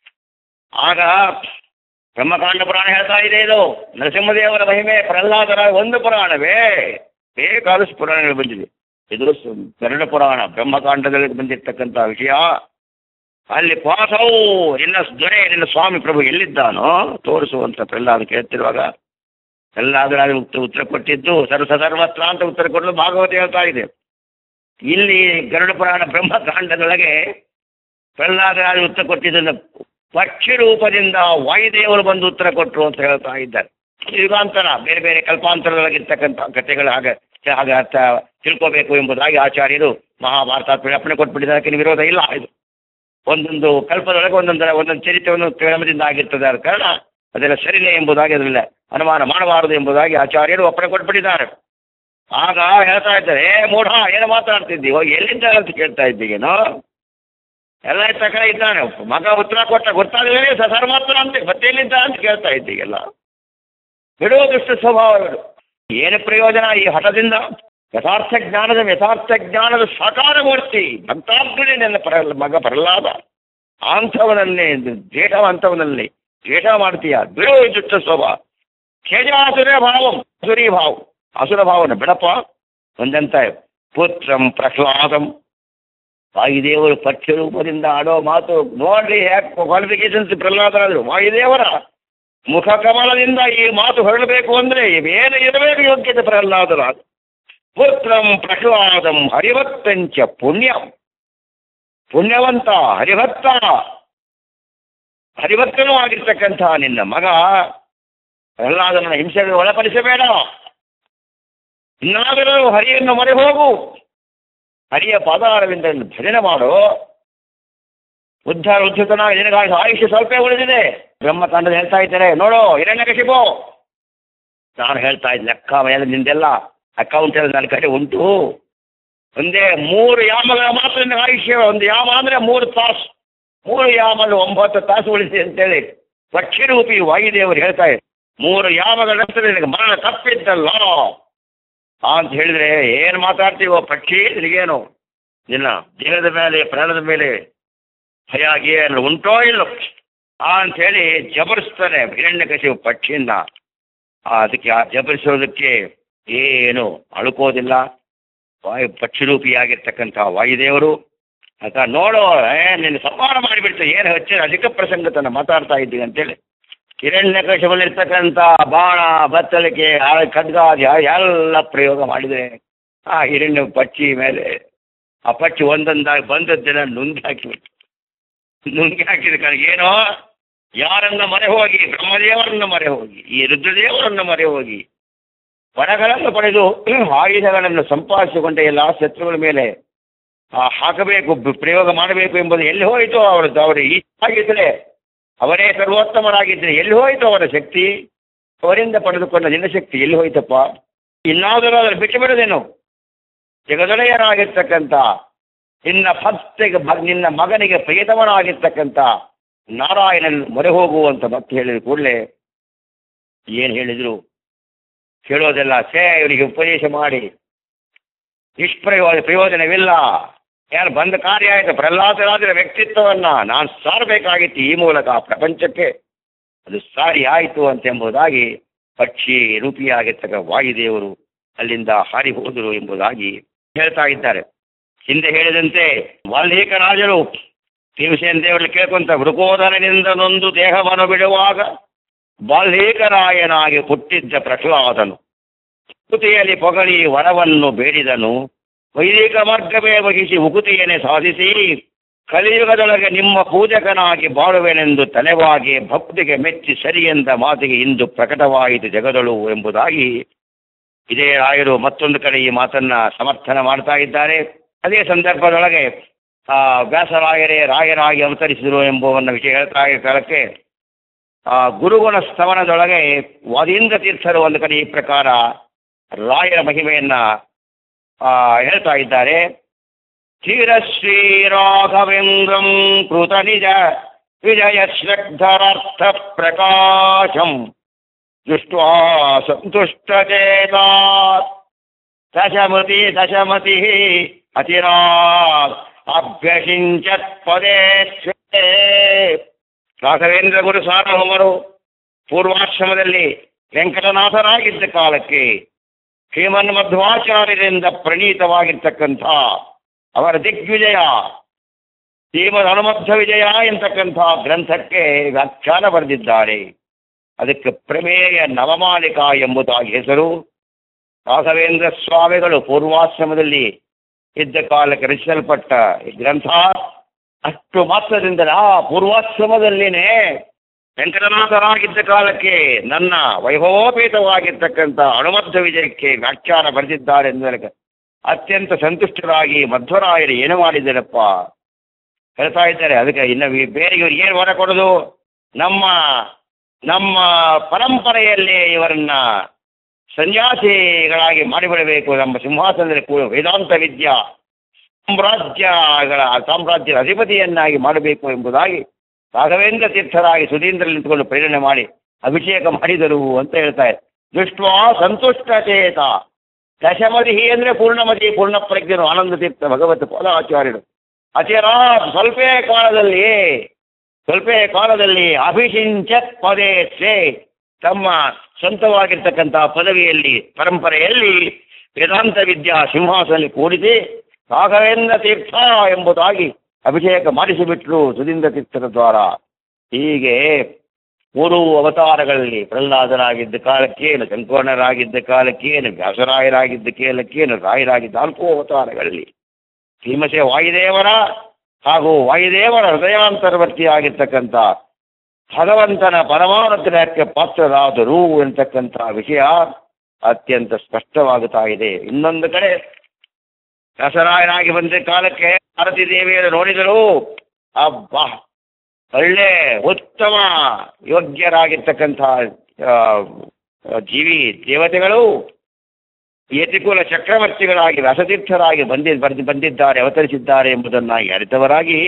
ಆಗ ಬ್ರಹ್ಮಕಾಂಡ ಪುರಾಣ ಹೇಳ್ತಾ ಇದೆ ಇದು ನರಸಿಂಹದೇವರ ಮಹಿಮೆ ಪ್ರಹ್ಲಾದರ ಒಂದು ಪುರಾಣವೇ ಬೇಕಾದಷ್ಟು ಪುರಾಣಗಳು ಬಂದಿದೆ ಇದು ಸ- ಗರುಡ ಪುರಾಣ ಬ್ರಹ್ಮಕಾಂಡದಲ್ಲಿ ಬಂದಿರ್ತಕ್ಕಂಥ ವಿಷಯ ಅಲ್ಲಿ ಪಾಸವು ನಿನ್ನ ದೊರೆ ನಿನ್ನ ಸ್ವಾಮಿ ಪ್ರಭು ಎಲ್ಲಿದ್ದಾನೋ ತೋರಿಸುವಂತ ಪ್ರಹ್ಲಾದ ಕೇಳ್ತಿರುವಾಗ ಪ್ರಹ್ಲಾದರ ಉತ್ತರ ಉತ್ತರ ಕೊಟ್ಟಿದ್ದು ಸರ್ವ ಸರ್ವತ್ರ ಅಂತ ಉತ್ತರ ಕೊಡಲು ಭಾಗವತ ಹೇಳ್ತಾ ಇದೆ ಇಲ್ಲಿ ಗರುಡ ಪುರಾಣ ಬ್ರಹ್ಮಕಾಂಡದೊಳಗೆ ಪ್ರಹ್ಲಾದರಾಜ ಉತ್ತರ ಕೊಟ್ಟಿದ್ದನ್ನು ಪಕ್ಷಿ ರೂಪದಿಂದ ವಾಯುದೇವರು ಬಂದು ಉತ್ತರ ಕೊಟ್ಟರು ಅಂತ ಹೇಳ್ತಾ ಇದ್ದಾರೆ ಯುಗಾಂತರ ಬೇರೆ ಬೇರೆ ಕಲ್ಪಾಂತರದೊಳಗಿರ್ತಕ್ಕಂಥ ಕಥೆಗಳು ಹಾಗೆ ಹಾಗೆ ಅರ್ಥ ತಿಳ್ಕೋಬೇಕು ಎಂಬುದಾಗಿ ಆಚಾರ್ಯರು ಮಹಾಭಾರತ ಪ್ರಳಪಣೆ ಕೊಟ್ಬಿಟ್ಟಿದ್ದಾರೆ ಅದಕ್ಕೆ ವಿರೋಧ ಇಲ್ಲ ಇದು ಒಂದೊಂದು ಕಲ್ಪದೊಳಗೆ ಒಂದೊಂದು ಒಂದೊಂದು ಚರಿತ್ರೆಯನ್ನು ಕ್ರಮದಿಂದ ಆಗಿರ್ತದೆ ಆದ ಕಾರಣ ಅದೆಲ್ಲ ಸರಿನೇ ಎಂಬುದಾಗಿ ಅದರಲ್ಲಿ ಅನುಮಾನ ಮಾಡಬಾರದು ಎಂಬುದಾಗಿ ಆಚಾರ್ಯರು ಒಪ್ಪಣೆ ಕೊಟ್ಬಿಟ್ಟಿದ್ದಾರೆ ಆಗ ಹೇಳ್ತಾ ಇದ್ದಾರೆ ಏ ಮೂಢ ಏನು ಮಾತಾಡ್ತಿದ್ದಿ ಹೋಗಿ ಎಲ್ಲಿದ್ದಾರೆ ಅಂತ ಕೇಳ್ತಾ ಇದ್ದೀಗೇನೋ ಎಲ್ಲ ಇತ್ತ ಕಡೆ ಇದ್ದಾನೆ ಮಗ ಉತ್ತರ ಕೊಟ್ಟ ಗೊತ್ತಾಗಲೇ ಸಸರ್ ಮಾತ್ರ ಅಂತ ಮತ್ತೆ ಎಲ್ಲಿದ್ದ ಅಂತ ಕೇಳ್ತಾ ಇದ್ದೀಗೆಲ್ಲ ಬಿಡುವ ದುಷ್ಟ ಸ್ವಭಾವ ಬಿಡು ಏನು ಪ್ರಯೋಜನ ಈ ಹಠದಿಂದ ಯಥಾರ್ಥ ಜ್ಞಾನದ ಯಥಾರ್ಥ ಜ್ಞಾನದ ಸಾಕಾರ ಮೂರ್ತಿ ಭಕ್ತಾಗ್ರೇ ನನ್ನ ಪರ ಮಗ ಪ್ರಹ್ಲಾದ ಅಂಥವನನ್ನೇ ದ್ವೇಷವಂಥವನಲ್ಲಿ ದ್ವೇಷ ಮಾಡ್ತೀಯ ಬಿಡು ಈ ದುಷ್ಟ ಸ್ವಭಾವ ಖೇಜಾಸುರ ಭಾವಂ ಅಸುರಿ ಭಾವ ಅಸುರ ಭಾವನ ಬಿಡಪ್ಪ ಒಂದಂತ ಪುತ್ರಂ ಪ್ರಹ್ಲಾದಂ ವಾಯುದೇವರು ಪಕ್ಷ ರೂಪದಿಂದ ಆಡೋ ಮಾತು ನೋಡ್ರಿ ಯಾಕೆ ಕ್ವಾಲಿಫಿಕೇಶನ್ಸ್ ಪ್ರಹ್ಲಾದರಾದ್ರು ವಾಯುದೇವರ ಮುಖ ಕಮಲದಿಂದ ಈ ಮಾತು ಹೊರಡಬೇಕು ಅಂದ್ರೆ ಏನು ಇರಬೇಕು ಯೋಗ್ಯತೆ ಪ್ರಹ್ಲಾದರಾದ ಪುತ್ರಂ ಪ್ರಹ್ಲಾದಂ ಹರಿಭಕ್ತಂಚ ಪುಣ್ಯಂ ಪುಣ್ಯವಂತ ಹರಿಭಕ್ತ ಹರಿಭಕ್ತನೂ ಆಗಿರ್ತಕ್ಕಂಥ ನಿನ್ನ ಮಗ ಪ್ರಹ್ಲಾದನ ಹಿಂಸೆಗೆ ಒಳಪಡಿಸಬೇಡ ಇನ್ನಾದರೂ ಹರಿಯನ್ನು ಮೊರೆ ಹೋಗು ಹರಿಯ ಪಾದಾರವಿಂದ ಭಜನೆ ಮಾಡು ಉದ್ಧಾರ ಉದ್ಧತನಾಗಿ ನಿನಗಾಗಿ ಆಯುಷ್ಯ ಸ್ವಲ್ಪ ಉಳಿದಿದೆ ಬ್ರಹ್ಮಕಾಂಡದ ಹೇಳ್ತಾ ಇದ್ದಾರೆ ನೋಡು ಹಿರಣ್ಯಕಶಿಪು ನಾನು ಹೇಳ್ತಾ ಇದ್ದೆ ಲೆಕ್ಕ ಮೇಲೆ ನಿಂದೆಲ್ಲ ಅಕೌಂಟ್ ಎಲ್ಲ ನನ್ನ ಕಡೆ ಉಂಟು ಒಂದೇ ಮೂರು ಯಾಮಗಳ ಮಾತ್ರ ನಿನಗೆ ಆಯುಷ್ಯ ಒಂದು ಯಾಮ ಅಂದ್ರೆ ಮೂರು ತಾಸು ಮೂರು ಯಾಮದ ಒಂಬತ್ತು ತಾಸು ಉಳಿಸಿ ಅಂತೇಳಿ ಪಕ್ಷಿರೂಪಿ ವಾಯುದೇವರು ಹೇಳ್ತಾ ಇದ್ದಾರೆ ಮೂರು ಯಾಮಗಳ ನಂತರ ನಿನಗೆ ಮರಣ ತಪ್ಪಿದ್ದಲ್ಲ ಆ ಅಂತ ಹೇಳಿದ್ರೆ ಏನು ಮಾತಾಡ್ತೀವೋ ಪಕ್ಷಿ ನಿನಗೇನು ನಿನ್ನ ದೇಹದ ಮೇಲೆ ಪ್ರಾಣದ ಮೇಲೆ ಭಯ ಏನು ಉಂಟೋ ಇಲ್ಲೋ ಆ ಅಂತ ಹೇಳಿ ಜಬರಿಸ್ತಾನೆ ಹಿರಣ್ಯಕಶಿವು ಪಕ್ಷಿಯಿಂದ ಆ ಅದಕ್ಕೆ ಆ ಜಬರಿಸೋದಕ್ಕೆ ಏನು ಅಳುಕೋದಿಲ್ಲ ವಾಯು ಪಕ್ಷಿರೂಪಿಯಾಗಿರ್ತಕ್ಕಂಥ ವಾಯುದೇವರು ಆತ ನೋಡೋ ಏ ನಿನ್ನ ಸಂಹಾರ ಮಾಡಿಬಿಡ್ತು ಏನು ಹೆಚ್ಚು ಅಧಿಕ ಪ್ರಸಂಗತನ ಮಾತಾಡ್ತಾ ಇದ್ದೀವಿ ಅಂತೇಳಿ ಹಿರಣ್ಯಕಶವಲ್ಲಿರ್ತಕ್ಕಂಥ ಬಾಣ ಬತ್ತಳಿಕೆ ಆ ಖಡ್ಗಾದಿ ಆ ಎಲ್ಲ ಪ್ರಯೋಗ ಮಾಡಿದೆ ಆ ಹಿರಣ್ಯ ಪಕ್ಷಿ ಮೇಲೆ ಆ ಪಕ್ಷಿ ಒಂದೊಂದಾಗಿ ಬಂದದ್ದನ್ನ ನುಂಗಿ ಹಾಕಿಬಿಟ್ಟು ನುಂಗಿ ಹಾಕಿದ ಕಾರಣ ಏನೋ ಯಾರನ್ನ ಮರೆ ಹೋಗಿ ಬ್ರಹ್ಮದೇವರನ್ನ ಮರೆ ಹೋಗಿ ಈ ರುದ್ರದೇವರನ್ನ ಮರೆ ಹೋಗಿ ವರಗಳನ್ನು ಪಡೆದು ಆಯುಧಗಳನ್ನು ಸಂಪಾದಿಸಿಕೊಂಡ ಎಲ್ಲ ಶತ್ರುಗಳ ಮೇಲೆ ಆ, ಹಾಕಬೇಕು ಬ- ಪ್ರಯೋಗ ಮಾಡಬೇಕು ಎಂಬುದು ಎಲ್ಲಿ ಹೋಯಿತು ಅವರದ್ದು ಅವರು ಈ ಆಗಿದ್ದರೆ ಅವರೇ ಸರ್ವೋತ್ತಮರಾಗಿದ್ದರೆ ಎಲ್ಲಿ ಹೋಯಿತು ಅವರ ಶಕ್ತಿ ಅವರಿಂದ ಪಡೆದುಕೊಂಡ ನಿನ್ನ ಶಕ್ತಿ ಎಲ್ಲಿ ಹೋಯ್ತಪ್ಪ ಇನ್ನಾದರೂ ಅದನ್ನು ಬಿಟ್ಟು ಬಿಡೋದೇನು ಜಗದೊಡೆಯರಾಗಿರ್ತಕ್ಕಂಥ ನಿನ್ನ ಭಕ್ತಿಗೆ ಭ- ನಿನ್ನ ಮಗನಿಗೆ ಪ್ರಿಯತಮನಾಗಿರ್ತಕ್ಕಂಥ ನಾರಾಯಣನ ಮೊರೆ ಹೋಗುವಂತ ಭಕ್ತಿ ಹೇಳಿದ ಕೂಡಲೇ ಏನು ಹೇಳಿದ್ರು ಕೇಳೋದೆಲ್ಲ ಸೇ ಇವರಿಗೆ ಉಪದೇಶ ಮಾಡಿ ನಿಷ್ಪ್ರಯೋಜನ ಪ್ರಯೋಜನವಿಲ್ಲ ಯಾರು ಬಂದ ಕಾರ್ಯ ಆಯಿತು ಪ್ರಹ್ಲಾದರಾಜರ ವ್ಯಕ್ತಿತ್ವವನ್ನು ನಾನು ಸಾರಬೇಕಾಗಿತ್ತು ಈ ಮೂಲಕ ಪ್ರಪಂಚಕ್ಕೆ ಅದು ಸಾರಿ ಆಯಿತು ಅಂತೆಂಬುದಾಗಿ ಪಕ್ಷಿ ರೂಪಿಯಾಗಿರ್ತಕ್ಕ ವಾಯುದೇವರು ಅಲ್ಲಿಂದ ಹಾರಿ ಹೋದರು ಎಂಬುದಾಗಿ ಹೇಳ್ತಾ ಇದ್ದಾರೆ ಹಿಂದೆ ಹೇಳಿದಂತೆ ವಾಲ್ಮೀಕ ರಾಜರು ಭೀಮಸೇನ ದೇವರಲ್ಲಿ ಕೇಳ್ಕೊಂತ ವೃಕೋದರನಿಂದ ನೊಂದು ದೇಹವನ್ನು ಬಿಡುವಾಗ ಬಾಲ್ಮೀಕರಾಯನಾಗಿ ಹುಟ್ಟಿದ್ದ ಪ್ರಹ್ಲಾದನು ಉಕುತಿಯಲ್ಲಿ ಪೊಗಳಿ ವರವನ್ನು ಬೇಡಿದನು ವೈದಿಕ ಮಾರ್ಗವೇ ವಹಿಸಿ ಉಕುತಿಯನ್ನೇ ಸಾಧಿಸಿ ಕಲಿಯುಗದೊಳಗೆ ನಿಮ್ಮ ಪೂಜಕನಾಗಿ ಬಾಳುವೆನೆಂದು ತಲೆವಾಗಿ ಭಕ್ತಿಗೆ ಮೆಚ್ಚಿ ಸರಿಯೆಂದ ಮಾತಿಗೆ ಇಂದು ಪ್ರಕಟವಾಯಿತು ಜಗದಳು ಎಂಬುದಾಗಿ ಇದೇ ರಾಯರು ಮತ್ತೊಂದು ಕಡೆ ಈ ಮಾತನ್ನ ಸಮರ್ಥನ ಮಾಡ್ತಾ ಇದ್ದಾರೆ ಅದೇ ಸಂದರ್ಭದೊಳಗೆ ಆ ವ್ಯಾಸರಾಯರೇ ರಾಯರಾಗಿ ಅವತರಿಸಿದರು ಎಂಬುವನ್ನ ವಿಷಯ ಹೇಳ್ತಾ ಇದ್ದ ಕಾಲಕ್ಕೆ ಆ ಗುರುಗುಣ ಸ್ತವನದೊಳಗೆ ವಾದೀಂದ್ರ ತೀರ್ಥರು ಒಂದು ಕಡೆ ಈ ಪ್ರಕಾರ ರಾಯರ ಮಹಿಮೆಯನ್ನ ಆ, ಹೇಳ್ತಾ ಇದ್ದಾರೆ ಧೀರ ಶ್ರೀ ರಾಘವೇಂದ್ರಂ ಕೃತ ನಿಜ ವಿಜಯ ಶ್ರದ್ಧರಾರ್ಥ ಪ್ರಕಾಶಂ ದೃಷ್ಟ್ವಾ ಸಂತುಷ್ಟಚೇತಾ ದಶಮತಿ ದಶಮತಿ ಅತಿರಾತ್ ಅಭ್ಯಸಿಂಚತ್ ಪದೇ ಸ್ವೇ. ರಾಘವೇಂದ್ರ ಗುರು ಸಾರ್ವಭೌಮರು ಪೂರ್ವಾಶ್ರಮದಲ್ಲಿ ವೆಂಕಟನಾಥರಾಗಿದ್ದ ಕಾಲಕ್ಕೆ ಶ್ರೀಮನ್ ಮಧ್ವಾಚಾರ್ಯರಿಂದ ಪ್ರಣೀತವಾಗಿರ್ತಕ್ಕಂಥ ಅವರ ದಿಗ್ವಿಜಯ ಶ್ರೀಮದ್ ಹನುಮಧ್ವ ವಿಜಯ ಎಂತಕ್ಕಂಥ ಗ್ರಂಥಕ್ಕೆ ವ್ಯಾಖ್ಯಾನ ಬರೆದಿದ್ದಾರೆ ಅದಕ್ಕೆ ಪ್ರಮೇಯ ನವಮಾಲಿಕ ಎಂಬುದಾಗಿ ಹೆಸರು ರಾಘವೇಂದ್ರ ಸ್ವಾಮಿಗಳು ಪೂರ್ವಾಶ್ರಮದಲ್ಲಿ ಇದ್ದ ಕಾಲಕ್ಕೆ ರಚಿಸಲ್ಪಟ್ಟ ಈ ಗ್ರಂಥ ಅಷ್ಟು ಮಾತ್ರದಿಂದ ಆ ಪೂರ್ವಾಶ್ರಮದಲ್ಲಿನೇ ವೆಂಕಟನಾಥರಾಗಿದ್ದ ಕಾಲಕ್ಕೆ ನನ್ನ ವೈಭವೋಪೇತವಾಗಿರ್ತಕ್ಕಂಥ ಹನುಮಧ್ವ ವಿಜಯಕ್ಕೆ ವ್ಯಾಖ್ಯಾನ ಬರೆದಿದ್ದಾರೆ ಎಂದರೆ ಅತ್ಯಂತ ಸಂತುಷ್ಟರಾಗಿ ಮಧ್ವರಾಯರು ಏನು ಮಾಡಿದ್ದಾರಪ್ಪ ಹೇಳ್ತಾ ಇದ್ದಾರೆ ಅದಕ್ಕೆ ಇನ್ನು ಈ ಬೇರೆ ಇವ್ರಿಗೆ ಏನು ವರ ಕೊಡೋದು ನಮ್ಮ ನಮ್ಮ ಪರಂಪರೆಯಲ್ಲಿ ಇವರನ್ನ ಸನ್ಯಾಸಿಗಳಾಗಿ ಮಾಡಿಬಿಡಬೇಕು ನಮ್ಮ ಸಿಂಹಾಸನದಲ್ಲಿ ಕೂ- ವೇದಾಂತ ವಿದ್ಯಾ ಸಾಮ್ರಾಜ್ಯಗಳ ಸಾಮ್ರಾಜ್ಯದ ಅಧಿಪತಿಯನ್ನಾಗಿ ಮಾಡಬೇಕು ಎಂಬುದಾಗಿ ರಾಘವೇಂದ್ರ ತೀರ್ಥರಾಗಿ ಸುಧೀಂದ್ರ ನಿಂತುಕೊಂಡು ಪ್ರೇರಣೆ ಮಾಡಿ ಅಭಿಷೇಕ ಮಾಡಿದರು ಅಂತ ಹೇಳ್ತಾರೆ ದೃಷ್ಟ್ವಾ ಸಂತುಷ್ಟ ಚೇತ ದಶಮದಿ ಅಂದ್ರೆ ಪೂರ್ಣಮತಿ ಪೂರ್ಣ ಪ್ರಜ್ಞರು ಆನಂದ ತೀರ್ಥ ಭಗವತ್ ಪಾದಾಚಾರ್ಯರು ಅತಿರಾ ಸ್ವಲ್ಪೇ ಕಾಲದಲ್ಲಿ ಸ್ವಲ್ಪೇ ಕಾಲದಲ್ಲಿ ಅಭಿಷಿಂಚತ್ ಪದೇ ಛೇ ತಮ್ಮ ಸ್ವಂತವಾಗಿರ್ತಕ್ಕಂಥ ಪದವಿಯಲ್ಲಿ ಪರಂಪರೆಯಲ್ಲಿ ವೇದಾಂತ ವಿದ್ಯಾ ಸಿಂಹಾಸನಲ್ಲಿ ಕೂಡಿಸಿ ರಾಘವೇಂದ್ರ ತೀರ್ಥ ಎಂಬುದಾಗಿ ಅಭಿಷೇಕ ಮಾಡಿಸಿಬಿಟ್ರು ಸುಧೀಂದ್ರ ತೀರ್ಥರ ದ್ವಾರ ಹೀಗೆ ಮೂರು ಅವತಾರಗಳಲ್ಲಿ ಪ್ರಹ್ಲಾದರಾಗಿದ್ದ ಕಾಲಕ್ಕೇನು ಸಂಕೋಣರಾಗಿದ್ದ ಕಾಲಕ್ಕೇನು ವ್ಯಾಸರಾಯರಾಗಿದ್ದ ಕಾಲಕ್ಕೇನು ರಾಯರಾಗಿದ್ದ ನಾಲ್ಕು ಅವತಾರಗಳಲ್ಲಿ ಭೀಮಸೆ ವಾಯುದೇವರ ಹಾಗೂ ವಾಯುದೇವರ ಹೃದಯಾಂತರ್ವರ್ತಿಯಾಗಿರ್ತಕ್ಕಂಥ ಭಗವಂತನ ಪರಮಾನುಗ್ರಹಕ್ಕೆ ಪಾತ್ರರಾದರು ಎಂತಕ್ಕಂಥ ವಿಷಯ ಅತ್ಯಂತ ಸ್ಪಷ್ಟವಾಗುತ್ತಾ ಇದೆ ಇನ್ನೊಂದು ಕಡೆ ದಸರಾಯನಾಗಿ ಬಂದ ಕಾಲಕ್ಕೆ ಭಾರತಿ ದೇವಿಯರು ನೋಡಿದರು ಅಬ್ಬಾ ಒಳ್ಳೆ ಉತ್ತಮ ಯೋಗ್ಯರಾಗಿರ್ತಕ್ಕಂಥ ಆ, ಜೀವಿ ದೇವತೆಗಳು ಯತಿಕುಲ ಚಕ್ರವರ್ತಿಗಳಾಗಿ ವ್ಯಾಸತೀರ್ಥರಾಗಿ ಬಂದಿ ಬರ್ದಿ ಬಂದಿದ್ದಾರೆ ಅವತರಿಸಿದ್ದಾರೆ ಎಂಬುದನ್ನಾಗಿ ಅರಿತವರಾಗಿ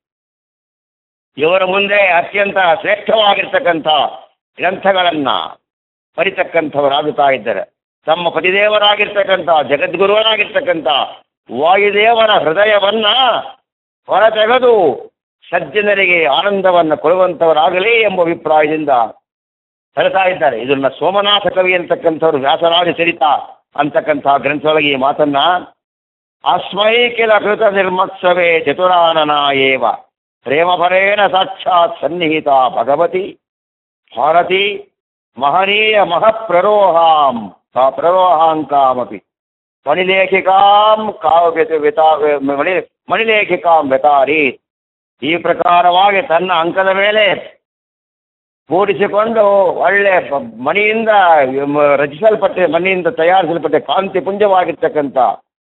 ಇವರ ಮುಂದೆ ಅತ್ಯಂತ ಶ್ರೇಷ್ಠವಾಗಿರ್ತಕ್ಕಂಥ ಗ್ರಂಥಗಳನ್ನ ಬರಿತಕ್ಕಂಥವರಾಗುತ್ತಾ ಇದ್ದಾರೆ ತಮ್ಮ ಪತಿದೇವರಾಗಿರ್ತಕ್ಕಂಥ ಜಗದ್ಗುರುವರಾಗಿರ್ತಕ್ಕಂಥ ವಾಯುದೇವರ ಹೃದಯವನ್ನ ಹೊರತೆಗೆದು ಸಜ್ಜನರಿಗೆ ಆನಂದವನ್ನು ಕೊಡುವಂಥವರಾಗಲಿ ಎಂಬ ಅಭಿಪ್ರಾಯದಿಂದ ಹೇಳ್ತಾ ಇದ್ದಾರೆ ಇದನ್ನ ಸೋಮನಾಥ ಕವಿ ಅಂತಕ್ಕಂಥವ್ರು ವ್ಯಾಸರಾಜ ಚರಿತ ಅಂತಕ್ಕಂಥ ಗ್ರಂಥದೊಳಗೆ ಈ ಮಾತನ್ನ ಅಸ್ಮೈ ಕಿಲ ಕೃತ ನಿರ್ಮತ್ಸವೇ ಚತುರಾನನ ಏವ ಪ್ರೇಮಫಲೇನ ಸಾಕ್ಷಾತ್ ಸನ್ನಿಹಿತ ಭಗವತಿ ಭಾರತಿ ಮಹನೀಯ ಮಹಪ್ರರೋಹಾಂ ಆ ಪ್ರರೋಹಾಂಕಾಮಪಿ ಮಣಿಲೇಖಿಕಾಂ ಕಾವ್ಯ ವಿತಾ ಮಣಿ ಮಣಿಲೇಖಿಕಾಂ ವ್ಯತಾರಿ ಈ ಪ್ರಕಾರವಾಗಿ ತನ್ನ ಅಂಕದ ಮೇಲೆ ಕೂಡಿಸಿಕೊಂಡು ಒಳ್ಳೆ ಪ- ಮಣಿಯಿಂದ ಮ- ರಚಿಸಲ್ಪಟ್ಟ ಮಣ್ಣಿನಿಂದ ತಯಾರಿಸಲ್ಪಟ್ಟ ಕಾಂತಿ ಪುಂಜವಾಗಿರ್ತಕ್ಕಂಥ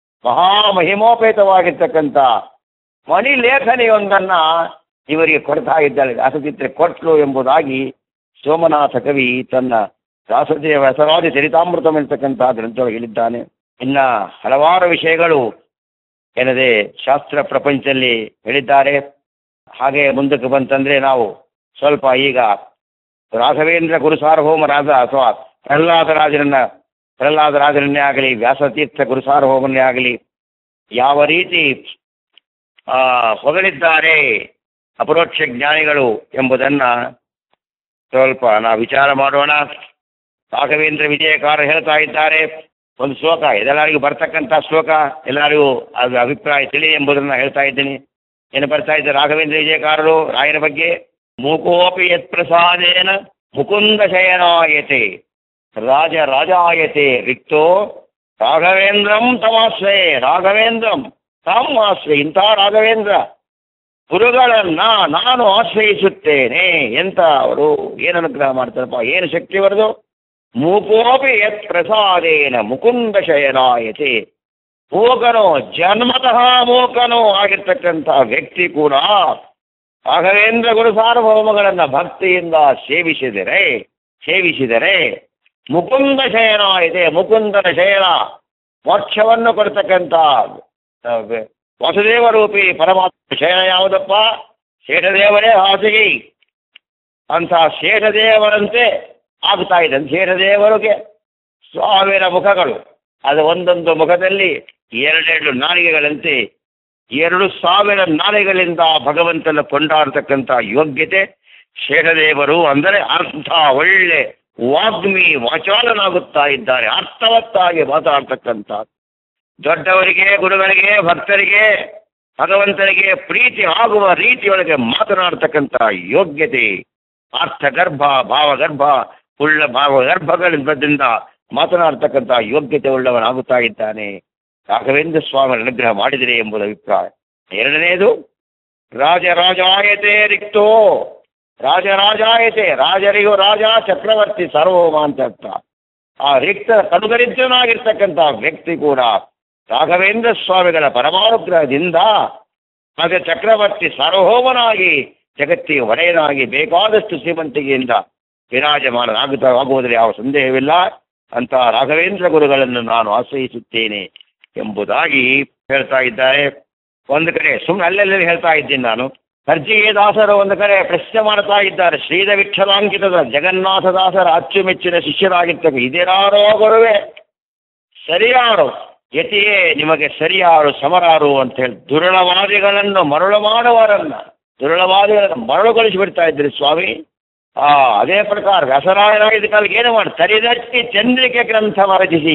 ಮಹಾಮಹಿಮೋಪೇತವಾಗಿರ್ತಕ್ಕಂಥ ಮಣಿ ಲೇಖನಿಯೊಂದನ್ನ ಇವರಿಗೆ ಕೊಡ್ತಾ ಇದ್ದಾಳೆ ವ್ಯಾಸಚಿತ್ರ ಕೊಟ್ಲು ಎಂಬುದಾಗಿ ಸೋಮನಾಥ ಕವಿ ತನ್ನ ವ್ಯಾಸದೇವ ವ್ಯಾಸರಾಜ ಚರಿತಾಮೃತಂ ಎಂತಕ್ಕಂತಹ ಗ್ರಂಥಗಳು ಹೇಳಿದ್ದಾನೆ ಇನ್ನ ಹಲವಾರು ವಿಷಯಗಳು ಏನದೆ ಶಾಸ್ತ್ರ ಪ್ರಪಂಚದಲ್ಲಿ ಹೇಳಿದ್ದಾರೆ ಹಾಗೆ ಮುಂದಕ್ಕೆ ಬಂತಂದ್ರೆ ನಾವು ಸ್ವಲ್ಪ ಈಗ ರಾಘವೇಂದ್ರ ಗುರು ಸಾರ್ವಭೌಮರಾದ ಅಥವಾ ಪ್ರಹ್ಲಾದರಾಜರನ್ನ ಪ್ರಹ್ಲಾದರಾಜರನ್ನೇ ಆಗಲಿ ವ್ಯಾಸತೀರ್ಥ ಗುರು ಸಾರ್ವಭೌಮನ್ನೇ ಆಗಲಿ ಯಾವ ರೀತಿ ಆ, ಹೊಗಳಿದ್ದಾರೆ ಅಪರೋಕ್ಷ ಜ್ಞಾನಿಗಳು ಎಂಬುದನ್ನು ಸ್ವಲ್ಪ ನಾವು ವಿಚಾರ ಮಾಡೋಣ ರಾಘವೇಂದ್ರ ವಿಜಯಕಾರ ಹೇಳ್ತಾ ಇದ್ದಾರೆ ಒಂದು ಶ್ಲೋಕ ಇದೆಲ್ಲರಿಗೂ ಬರ್ತಕ್ಕಂಥ ಶ್ಲೋಕ ಎಲ್ಲರಿಗೂ ಅದು ಅಭಿಪ್ರಾಯ ತಿಳಿ ಎಂಬುದನ್ನು ಹೇಳ್ತಾ ಇದ್ದೀನಿ ಏನು ಬರ್ತಾ ಇದ್ದಾರೆ ರಾಘವೇಂದ್ರ ವಿಜಯಕಾರರು ರಾಯರ ಬಗ್ಗೆ ಮೂಕೋಪಿ ಯತ್ ಪ್ರಸಾದೇನ ಮುಕುಂದ ಶಯನಾಯತೆ ರಾಜ ರಾಜಾಯತೆ ರಿಕ್ತೋ ರಾಘವೇಂದ್ರಂ ತಮಾಶ್ರಯೇ ರಾಘವೇಂದ್ರಂ ತಾಮ್ ಆಶ್ರಯ ಇಂಥ ರಾಘವೇಂದ್ರ ಗುರುಗಳನ್ನ ನಾನು ಆಶ್ರಯಿಸುತ್ತೇನೆ ಎಂತ ಅವರು ಏನು ಅನುಗ್ರಹ ಮಾಡ್ತಾರಪ್ಪ ಏನು ಶಕ್ತಿ ಬರದು ಮೂಕೋಪಿ ಯತ್ ಪ್ರಸಾದೇನ ಮುಕುಂದ ಶಯನಾಯತೆ ಮೂಕನೋ ಜನ್ಮತಃ ಮೂಕನೋ ಆಗಿರ್ತಕ್ಕಂಥ ವ್ಯಕ್ತಿ ಕೂಡ ರಾಘವೇಂದ್ರ ಗುರು ಸಾರ್ವಭೌಮಗಳನ್ನ ಭಕ್ತಿಯಿಂದ ಸೇವಿಸಿದರೆ ಸೇವಿಸಿದರೆ ಮುಕುಂದ ಶಯನ ಇದೆ ಮುಕುಂದನ ಶಯನ ಮೋಕ್ಷವನ್ನು ಕೊಡ್ತಕ್ಕಂಥ ಆ, ವ- ವಸುದೇವ ರೂಪಿ ಪರಮಾತ್ಮ ಶಯನ ಯಾವುದಪ್ಪ ಶೇಷದೇವರೇ ಹಾಸಿಗೆ ಅಂತ ಶೇಷದೇವರಂತೆ ಆಗ್ತಾ ಇದೆ ಶೇಷದೇವರಿಗೆ ಸಾವಿರ ಮುಖಗಳು ಅದು ಒಂದೊಂದು ಮುಖದಲ್ಲಿ ಎರಡೆರಡು ನಾಲಿಗೆಗಳಂತೆ ಎರಡು ಸಾವಿರ ನಾಲಿಗಳಿಂದ ಭಗವಂತನ ಕೊಂಡಾಡ್ತಕ್ಕಂಥ ಯೋಗ್ಯತೆ ಶೇಷದೇವರು ಅಂದರೆ ಅರ್ಥ ಒಳ್ಳೆ ವಾಗ್ಮಿ ವಾಚಾಲನಾಗುತ್ತಾ ಇದ್ದಾರೆ ಅರ್ಥವತ್ತಾಗಿ ಮಾತಾಡ್ತಕ್ಕಂಥ ದೊಡ್ಡವರಿಗೆ ಗುರುಗಳಿಗೆ ಭಕ್ತರಿಗೆ ಭಗವಂತನಿಗೆ ಪ್ರೀತಿ ಆಗುವ ರೀತಿಯೊಳಗೆ ಮಾತನಾಡ್ತಕ್ಕಂಥ ಯೋಗ್ಯತೆ ಅರ್ಥಗರ್ಭ ಭಾವಗರ್ಭ ಉಳ್ಳ ಭಾವಗರ್ಭಗಳಿಂದ ಮಾತನಾಡ್ತಕ್ಕಂಥ ಯೋಗ್ಯತೆ ಉಳ್ಳವನಾಗುತ್ತಾ ಇದ್ದಾನೆ ರಾಘವೇಂದ್ರ ಸ್ವಾಮಿ ಅನುಗ್ರಹ ಮಾಡಿದರೆ ಎಂಬುದು ಅಭಿಪ್ರಾಯ ಎರಡನೆಯದು ರಾಜರಾಜಾಯತೆ ರಿಕ್ತೋ ರಾಜರಾಜಾಯತೆ ರಾಜರಿಗೂ ರಾಜ ಚಕ್ರವರ್ತಿ ಸಾರ್ವಭೌಮ ಅಂತ ಅರ್ಥ ಆ ರಿಕ್ತ ಕನುಗರಿದ್ರನಾಗಿರ್ತಕ್ಕಂಥ ವ್ಯಕ್ತಿ ಕೂಡ ರಾಘವೇಂದ್ರ ಸ್ವಾಮಿಗಳ ಪರಮಾನುಗ್ರಹದಿಂದ ಆಗ ಚಕ್ರವರ್ತಿ ಸಾರ್ವಭೌಮನಾಗಿ ಜಗತ್ತಿಗೆ ಒಡೆಯನಾಗಿ ಬೇಕಾದಷ್ಟು ಶ್ರೀಮಂತಿಕೆಯಿಂದ ವಿರಾಜಮಾನನಾಗುತ್ತಾ ಆಗುವುದರಲ್ಲಿ ಯಾವ ಸಂದೇಹವಿಲ್ಲ ಅಂತ ರಾಘವೇಂದ್ರ ಗುರುಗಳನ್ನು ನಾನು ಆಶ್ರಯಿಸುತ್ತೇನೆ ಎಂಬುದಾಗಿ ಹೇಳ್ತಾ ಇದ್ದಾರೆ ಒಂದು ಕಡೆ ಸುಮ್ಮನೆ ಅಲ್ಲೆಲ್ಲಿ ಹೇಳ್ತಾ ಇದ್ದೀನಿ ನಾನು ಕರ್ಜಿಗೆ ದಾಸರು ಒಂದು ಕಡೆ ಪ್ರಶ್ನೆ ಮಾಡ್ತಾ ಇದ್ದಾರೆ ಶ್ರೀಧ ವಿಠಲಾಂಕಿತದ ಜಗನ್ನಾಥ ದಾಸರ ಅಚ್ಚುಮೆಚ್ಚಿನ ಶಿಷ್ಯರಾಗಿರ್ತಕ್ಕ ಇದೇನಾರೋ ಗುರುವೇ ಸರಿಯಾರು ಯತಿಯೇ ನಿಮಗೆ ಸರಿಯಾರು ಸಮರಾರು ಅಂತ ಹೇಳಿ ದುರುಳವಾದಿಗಳನ್ನು ಮರಳು ಮಾಡುವವರನ್ನ ದುರುಳವಾದಿಗಳನ್ನು ಮರಳುಗೊಳಿಸಿ ಬಿಡ್ತಾ ಇದ್ರಿ ಸ್ವಾಮಿ ಆ ಅದೇ ಪ್ರಕಾರ ವ್ಯಸರಾಯನಾಗಿದ್ದ ಕಾಲಕ್ಕೆ ಏನು ಮಾಡಿ ತರಿದಟ್ಟಿ ಚಂದ್ರಿಕೆ ಗ್ರಂಥ ರಚಿಸಿ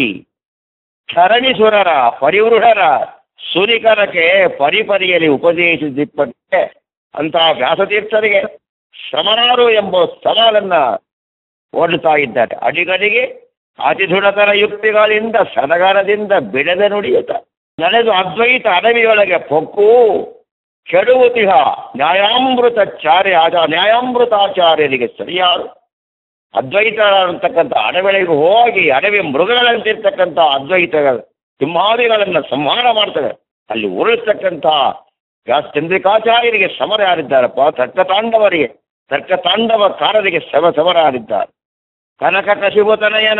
ಧರಣಿಸುರರ ಪರಿವೃಢರ ಸುರಿಕರಕ್ಕೆ ಪರಿಪರಿಯಲ್ಲಿ ಉಪದೇಶಿಸಿಪ್ಪಟ್ಟೆ ಅಂತ ವ್ಯಾಸತೀರ್ಥರಿಗೆ ಶ್ರಮಣರು ಎಂಬ ಸವಾಲನ್ನ ಓಡುತ್ತಾ ಇದ್ದಾರೆ ಅಡಿಗಡಿಗೆ ಅತಿಧುಡತರ ಯುಕ್ತಿಗಳಿಂದ ಸಡಗರದಿಂದ ಬಿಡದೆ ನುಡಿಯುತ್ತ ನಡೆದು ಅದ್ವೈತ ಅಡವಿಯೊಳಗೆ ಪೊಕ್ಕು ಕೆಡುವುತಿಹ ನ್ಯಾಯಾಮೃತಾಚಾರ್ಯ ಆಚ ನ್ಯಾಯಾಮೃತಾಚಾರ್ಯರಿಗೆ ಸರಿಯಾರು ಅದ್ವೈತ ಅಂತಕ್ಕಂಥ ಅಡವಿಗಳಿಗೆ ಹೋಗಿ ಅಡವಿ ಮೃಗಗಳಂತಿರ್ತಕ್ಕಂಥ ಅದ್ವೈತ ಸಿಂಹಾದಿಗಳನ್ನು ಸಂಹಾರ ಮಾಡ್ತವೆ ಅಲ್ಲಿ ಉರುಳತಕ್ಕಂಥ ವ್ಯಾಸ ಚಂದ್ರಿಕಾಚಾರ್ಯರಿಗೆ ಸಮರ ಯಾರಿದ್ದಾರಪ್ಪ ತರ್ಕತಾಂಡವರಿಗೆ ತರ್ಕತಾಂಡವಕಾರರಿಗೆ ಸಮ ಸಮರ ಯಾರಿದ್ದಾರೆ ಕನಕ ಕಶಿಪುತನಯನ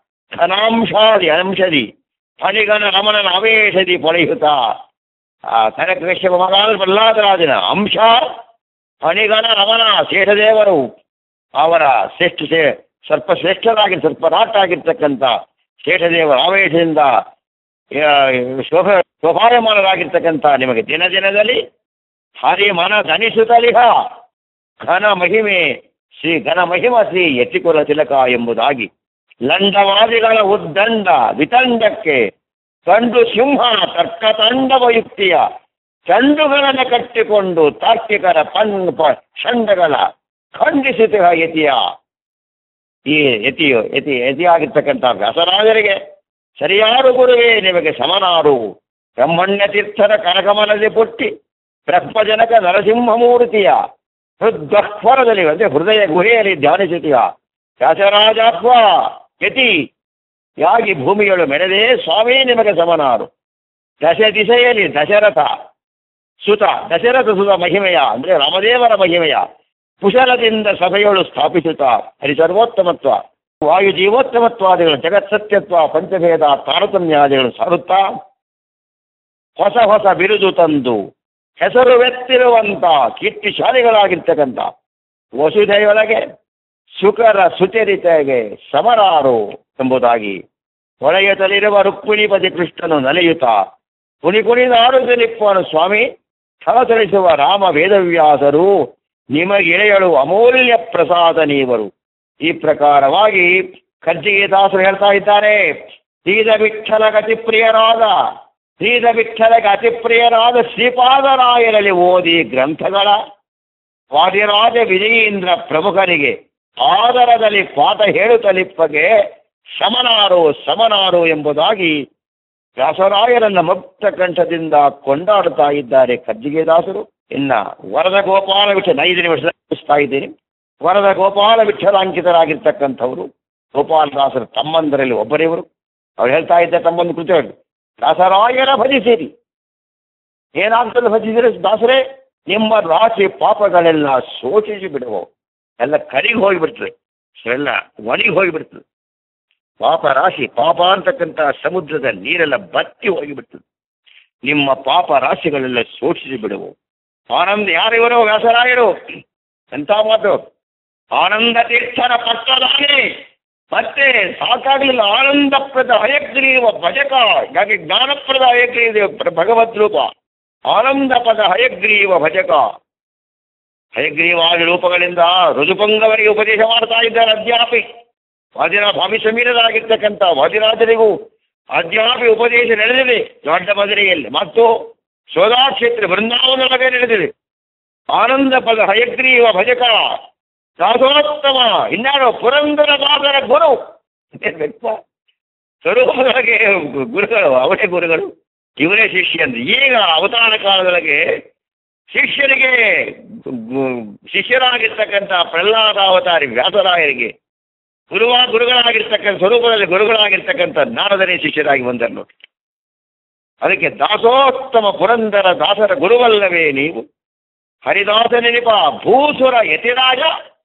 ಘನಾಂಶಾದಿ ಅಂಶದಿ ಫಣಿಗನ ರಮಣನ ಅವೇಶದಿ ಪೊಳೆಯುತ್ತ ಆ ಕನಕ ಕಶ್ಯಪ ಮಗಾಲ್ ಪ್ರಹ್ಲಾದರಾಜನ ಅಂಶ ಫಣಿಗನ ರಮಣ ಶೇಷದೇವರು ಅವರ ಶ್ರೇಷ್ಠ ಶೇ ಸ್ವಲ್ಪ ಶ್ರೇಷ್ಠರಾಗಿ ಸ್ವಲ್ಪ ರಾಟಾಗಿರ್ತಕ್ಕಂಥ ಶೇಷದೇವರ ಆವೇಶದಿಂದ ಆ, ಶೋಭ ಶೋಭಾಯಮಾನರಾಗಿರ್ತಕ್ಕಂಥ ನಿಮಗೆ ದಿನ ದಿನದಲ್ಲಿ ಹರಿ ಮನ ಧನಿಸುತ್ತಲಿಹ ಘನ ಮಹಿಮೆ ಶ್ರೀ ಘನ ಮಹಿಮ ಶ್ರೀ ಯತಿಕುಲ ತಿಲಕ ಎಂಬುದಾಗಿ ಲಂಡವಾದಿಗಳ ಉದ್ದಂಡ ವಿತಂಡಕ್ಕೆ ಕಂಡು ಸಿಂಹ ತರ್ಕತಂಡವ ಯುಕ್ತಿಯ ಚಂಡುಗಳನ್ನು ಕಟ್ಟಿಕೊಂಡು ತಾರ್ಕಿಕರ ಪನ್ ಪ- ಷಂಡಗಳ ಖಂಡಿಸಿದ ಯತಿಯ ಈ ಯತಿಯು ಯತಿ ಯತಿಯಾಗಿರ್ತಕ್ಕಂಥ ವ್ಯಾಸರಾಜರಿಗೆ ಸರಿಯಾರು ಗುರುವೇ ನಿಮಗೆ ಸಮನಾರು ಬ್ರಹ್ಮಣ್ಯ ತೀರ್ಥರ ಕನಕಮನದಿ ಪುಟ್ಟಿ ಬ್ರಹ್ಮಜನಕ ನರಸಿಂಹಮೂರ್ತಿಯ ಹೃದ್ವಸ್ವರದಲ್ಲಿ ಅಂದರೆ ಹೃದಯ ಗುಹೆಯಲ್ಲಿ ಧ್ಯಾನಿಸುತ್ತೀಯ ವ್ಯಾಸರಾಜಾತ್ವ ಯತಿ ಯಾಗಿ ಭೂಮಿಯಳು ಮೆರೆದೇ ಸ್ವಾಮಿ ನಿಮಗೆ ಸಮನಾರು ದಶ ದಿಸೆಯಲ್ಲಿ ದಶರಥ ಸುತ ದಶರಥ ಸುತ ಮಹಿಮೆಯ ಅಂದರೆ ರಾಮದೇವರ ಮಹಿಮೆಯ ಕುಶಲದಿಂದ ಸಭೆಯೊಳು ಸ್ಥಾಪಿಸುತ್ತಾ ಹರಿಸರ್ವೋತ್ತಮತ್ವ ವಾಯು ಜೀವೋತ್ತಮತ್ವಾದಿಗಳು ಜಗತ್ಸತ್ಯತ್ವ ಪಂಚಭೇದ ತಾರತಮ್ಯಾದಿಗಳು ಸಾರುತ್ತಾ ಹೊಸ ಹೊಸ ಬಿರುದು ತಂದು ಹೆಸರು ವೆತ್ತಿರುವಂತ ಕೀರ್ತಿಶಾಲಿಗಳಾಗಿರ್ತಕ್ಕಂಥ ವಸುಧೆಯೊಳಗೆ ಸುಕರ ಸುಚರಿತೆಗೆ ಸಮರಾರು ಎಂಬುದಾಗಿ ಹೊಳೆಯುತ್ತಲಿರುವ ರುಕ್ಮಿಣಿಪತಿ ಕೃಷ್ಣನು ನಲಿಯುತ್ತ ಕುಣಿ ಕುಣಿದಾಡುತ್ತಲಿಪ್ಪನು ಸ್ವಾಮಿ ಸ್ಥಳತಳಿಸುವ ರಾಮ ವೇದವ್ಯಾಸರು ನಿಮಗೆಳೆಯಳು ಅಮೂಲ್ಯ ಪ್ರಸಾದ ನೀವರು ಈ ಪ್ರಕಾರವಾಗಿ ಕಜ್ಜಿಗೆ ದಾಸರು ಹೇಳ್ತಾ ಇದ್ದಾರೆ ಶ್ರೀದ ವಿಠ್ಠಲಗ ಅತಿಪ್ರಿಯರಾದ ಶ್ರೀದ ವಿಠ್ಠಲಗ ಅತಿಪ್ರಿಯರಾದ ಶ್ರೀಪಾದರಾಯರಲ್ಲಿ ಓದಿ ಗ್ರಂಥಗಳ ವಾದಿರಾಜ ವಿಜಯೇಂದ್ರ ಪ್ರಮುಖರಿಗೆ ಆದರದಲ್ಲಿ ಪಾಠ ಹೇಳುತ್ತಲಿಪ್ಪಗೆ ಸಮನಾರು ಸಮನಾರು ಎಂಬುದಾಗಿ ವ್ಯಾಸರಾಯರನ್ನ ಮುಕ್ತ ಕಂಠದಿಂದ ಕೊಂಡಾಡುತ್ತಾ ಇದ್ದಾರೆ ಕಜ್ಜಿಗೆ ದಾಸರು ಇನ್ನ ವರದ ಗೋಪಾಲ ವಿಠಲ ಐದು ನಿಮಿಷ ಇದ್ದೀನಿ ವರದ ಗೋಪಾಲ ವಿಠಲಾಂಕಿತರಾಗಿರ್ತಕ್ಕಂಥವರು ಗೋಪಾಲದಾಸರ ತಮ್ಮಂದರಲ್ಲಿ ಒಬ್ಬರಿವರು ಅವ್ರು ಹೇಳ್ತಾ ಇದ್ದ ತಮ್ಮಂದು ಕೃತಿ ಹೇಳಿ ದಾಸರಾಯರ ಭಜಿಸಿರಿ ಏನಾಗ್ತದೆ ಭಜಿಸಿದ್ರೆ ದಾಸರೇ ನಿಮ್ಮ ರಾಶಿ ಪಾಪಗಳೆಲ್ಲ ಶೋಷಿಸಿ ಬಿಡುವು ಎಲ್ಲ ಕರಿಗೆ ಹೋಗಿಬಿಡ್ತದೆ ಎಲ್ಲ ಒಣಗಿ ಹೋಗಿಬಿಡ್ತದೆ ಪಾಪ ರಾಶಿ ಪಾಪ ಅಂತಕ್ಕಂಥ ಸಮುದ್ರದ ನೀರೆಲ್ಲ ಬತ್ತಿ ಹೋಗಿಬಿಡ್ತದೆ ನಿಮ್ಮ ಪಾಪ ರಾಶಿಗಳೆಲ್ಲ ಶೋಷಿಸಿ ಬಿಡುವು ಆನಂದ ಯಾರಿವರು ವ್ಯಾಸರಾಯರು ಎಂಥ ಮಾತು ಆನಂದ ತೀರ್ಥರ ಪಟ್ಟದಾನೆ ಮತ್ತೆ ಸಾಕಾಗಲಿಲ್ಲ ಆನಂದಪ್ರದ ಹಯಗ್ರೀವ ಭಜಕ ಹೀಗಾಗಿ ಜ್ಞಾನಪ್ರದ ಹಯಗ್ರೀವ ಭಗವದ್ ರೂಪ ಆನಂದ ಪದ ಹಯಗ್ರೀವ ಭಜಕ ಹಯಗ್ರೀವಾದಿ ರೂಪಗಳಿಂದ ಋಜುಪಂಗವರಿಗೆ ಉಪದೇಶ ಮಾಡ್ತಾ ಇದ್ದಾರೆ ಅದ್ಯಾಪಿ ವಾದಿನ ಭಾವಿ ಸಮೀರರಾಗಿರ್ತಕ್ಕಂಥ ವಾದಿರಾಜರಿಗೂ ಅದ್ಯಾಪಿ ಉಪದೇಶ ನಡೆದಿದೆ ದೊಡ್ಡ ಬದರಿಯಲ್ಲಿ ಮತ್ತು ಸೋದಾಕ್ಷೇತ್ರ ಬೃಂದಾವನೊಳಗೆ ನಡೆದಿದೆ ಆನಂದ ಪದ ಹಯಗ್ರೀವ ಭಜಕ ದಾಸೋತ್ತಮ ಇನ್ಯಾರು ಪುರಂದರ ದಾಸರ ಗುರು ಸ್ವರೂಪದೊಳಗೆ ಗುರುಗಳು ಅವರೇ ಗುರುಗಳು ಇವರೇ ಶಿಷ್ಯಂದು ಈಗ ಅವತಾರ ಕಾಲದೊಳಗೆ ಶಿಷ್ಯರಿಗೆ ಗು- ಶಿಷ್ಯರಾಗಿರ್ತಕ್ಕಂಥ ಪ್ರಹ್ಲಾದಾವತಾರಿ ವ್ಯಾಸರಾಯರಿಗೆ ಗುರುವ ಗುರುಗಳಾಗಿರ್ತಕ್ಕಂಥ ಸ್ವರೂಪದಲ್ಲಿ ಗುರುಗಳಾಗಿರ್ತಕ್ಕಂಥ ಜ್ಞಾನದನೇ ಶಿಷ್ಯರಾಗಿ ಬಂದರು ನೋಡಿ ಅದಕ್ಕೆ ದಾಸೋತ್ತಮ ಪುರಂದರ ದಾಸರ ಗುರುವಲ್ಲವೇ ನೀವು ಹರಿದಾಸ ನೆನಪ ಭೂಸುರ ಯತಿರಾಜ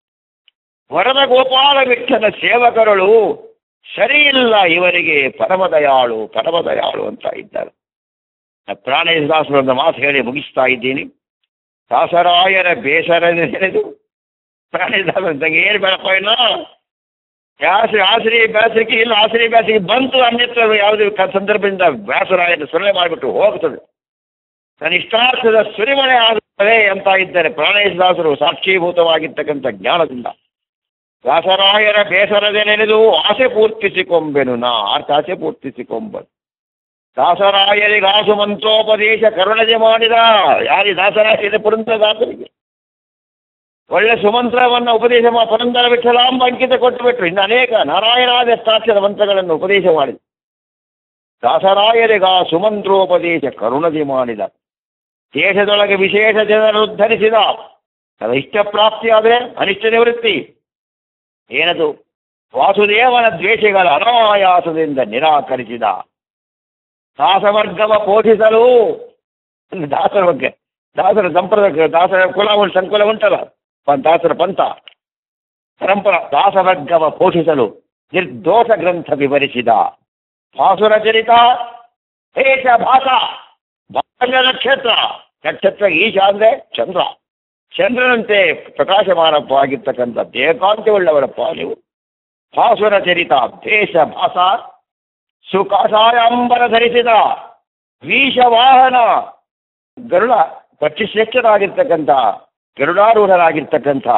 ವರದ ಗೋಪಾಲ ವಿಠ್ಠಲ ಸೇವಕರುಳು ಸರಿಯಿಲ್ಲ ಇವರಿಗೆ ಪರಮದಯಾಳು ಪರಮದಯಾಳು ಅಂತ ಇದ್ದಾರೆ ಪ್ರಾಣೇಶ ದಾಸರು ಒಂದು ಮಾತು ಹೇಳಿ ಮುಗಿಸ್ತಾ ಇದ್ದೀನಿ ದಾಸರಾಯರ ಬೇಸರ ನೆನೆದು ಪ್ರಾಣೇಶ ದಾಸರ ಏನು ಬೇಡಪ್ಪ ಇನ್ನು ಬ್ಯಾಸರಿ ಆಸರಿ ಬ್ಯಾಸರಿಗೆ ಇಲ್ಲ ಆಸರಿ ಬ್ಯಾಸರಿಗೆ ಬಂತು ಅನ್ಯತ್ರ ಯಾವುದೇ ಕ- ಸಂದರ್ಭದಿಂದ ವ್ಯಾಸರಾಯನ ಸುರಳೆ ಮಾಡಿಬಿಟ್ಟು ಹೋಗ್ತದೆ ನನ್ನ ಇಷ್ಟಾರ್ಥದ ಸುರಿಮಳೆ ಆಗುತ್ತದೆ ಅಂತ ಇದ್ದಾರೆ ಪ್ರಾಣೇಶ ದಾಸರು ಸಾಕ್ಷೀಭೂತವಾಗಿರ್ತಕ್ಕಂಥ ಜ್ಞಾನದಿಂದ ವ್ಯಾಸರಾಯರ ಬೇಸರದೆ ನೆನೆದು ಆಸೆ ಪೂರ್ತಿಸಿಕೊಂಬೆನು ನಾ ಅರ್ಥ ಆಸೆ ಪೂರ್ತಿಸಿಕೊಂಬನು ದಾಸರಾಯರಿಗಾಸು ಮಂತ್ರೋಪದೇಶ ಕರುಣಜೆ ಮಾಡಿದ ಯಾರಿ ದಾಸರಾಯರ ಪುರಂದರ ದಾಸರಿಗೆ ಒಳ್ಳೆ ಸುಮಂತ್ರವನ್ನು ಉಪದೇಶ ಮಾ ಪುರಂದರ ವಿಠಲಾಂಬ ಅಂಕಿತ ಕೊಟ್ಟು ಬಿಟ್ರು ಇನ್ನು ಅನೇಕ ನಾರಾಯಣಾದ ಅಷ್ಟಾಕ್ಷರ ಮಂತ್ರಗಳನ್ನು ಉಪದೇಶ ಮಾಡಿದ ದಾಸರಾಯರಿಗ ಸುಮಂತ್ರೋಪದೇಶ ಕರುಣಜೆ ಮಾಡಿದ ದೇಶದೊಳಗೆ ವಿಶೇಷ ಜನರು ಉದ್ಧರಿಸಿದ ಅದು ಇಷ್ಟ ಪ್ರಾಪ್ತಿಯಾದರೆ ಅನಿಷ್ಟ ನಿವೃತ್ತಿ ಏನದು ವಾಸುದೇವನ ದ್ವೇಷಗಳ ಅನಾಯಾಸದಿಂದ ನಿರಾಕರಿಸಿದ ದಾಸವರ್ಗವ ಪೋಷಿಸಲು ದಾಸರ ಬಗ್ಗೆ ದಾಸರ ಸಂಪ್ರದಾಯ ದಾಸರ ಕುಲ ಉಂಟು ಸಂಕುಲ ಉಂಟಲ್ಲ ಪ- ದಾಸರ ಪಂಥ ಪರಂಪರ ದಾಸವರ್ಗವ ಪೋಷಿಸಲು ನಿರ್ದೋಷ ಗ್ರಂಥ ವಿವರಿಸಿದ ಭಾಸುರ ಚರಿತ ಹೇಷ ಭಾಸ ಭಾಗ ನಕ್ಷತ್ರ ನಕ್ಷತ್ರ ಈಶ ಅಂದ್ರೆ ಚಂದ್ರ ಚಂದ್ರನಂತೆ ಪ್ರಕಾಶಮಾನವಾಗಿರ್ತಕ್ಕಂಥ ದೇಹಕಾಂತಿ ಉಳ್ಳವರಪ್ಪ ನೀವು ಭಾಸುರ ಚರಿತ ದೇಶ ಭಾಸ ಸುಕಾಸಾಯಾಂಬರ ಧರಿಸಿದ ವೀಷವಾಹನ ಗರುಡ ಪಕ್ಷಿಶ್ರೇಷ್ಠರಾಗಿರ್ತಕ್ಕಂಥ ಗರುಡಾರೂಢರಾಗಿರ್ತಕ್ಕಂಥ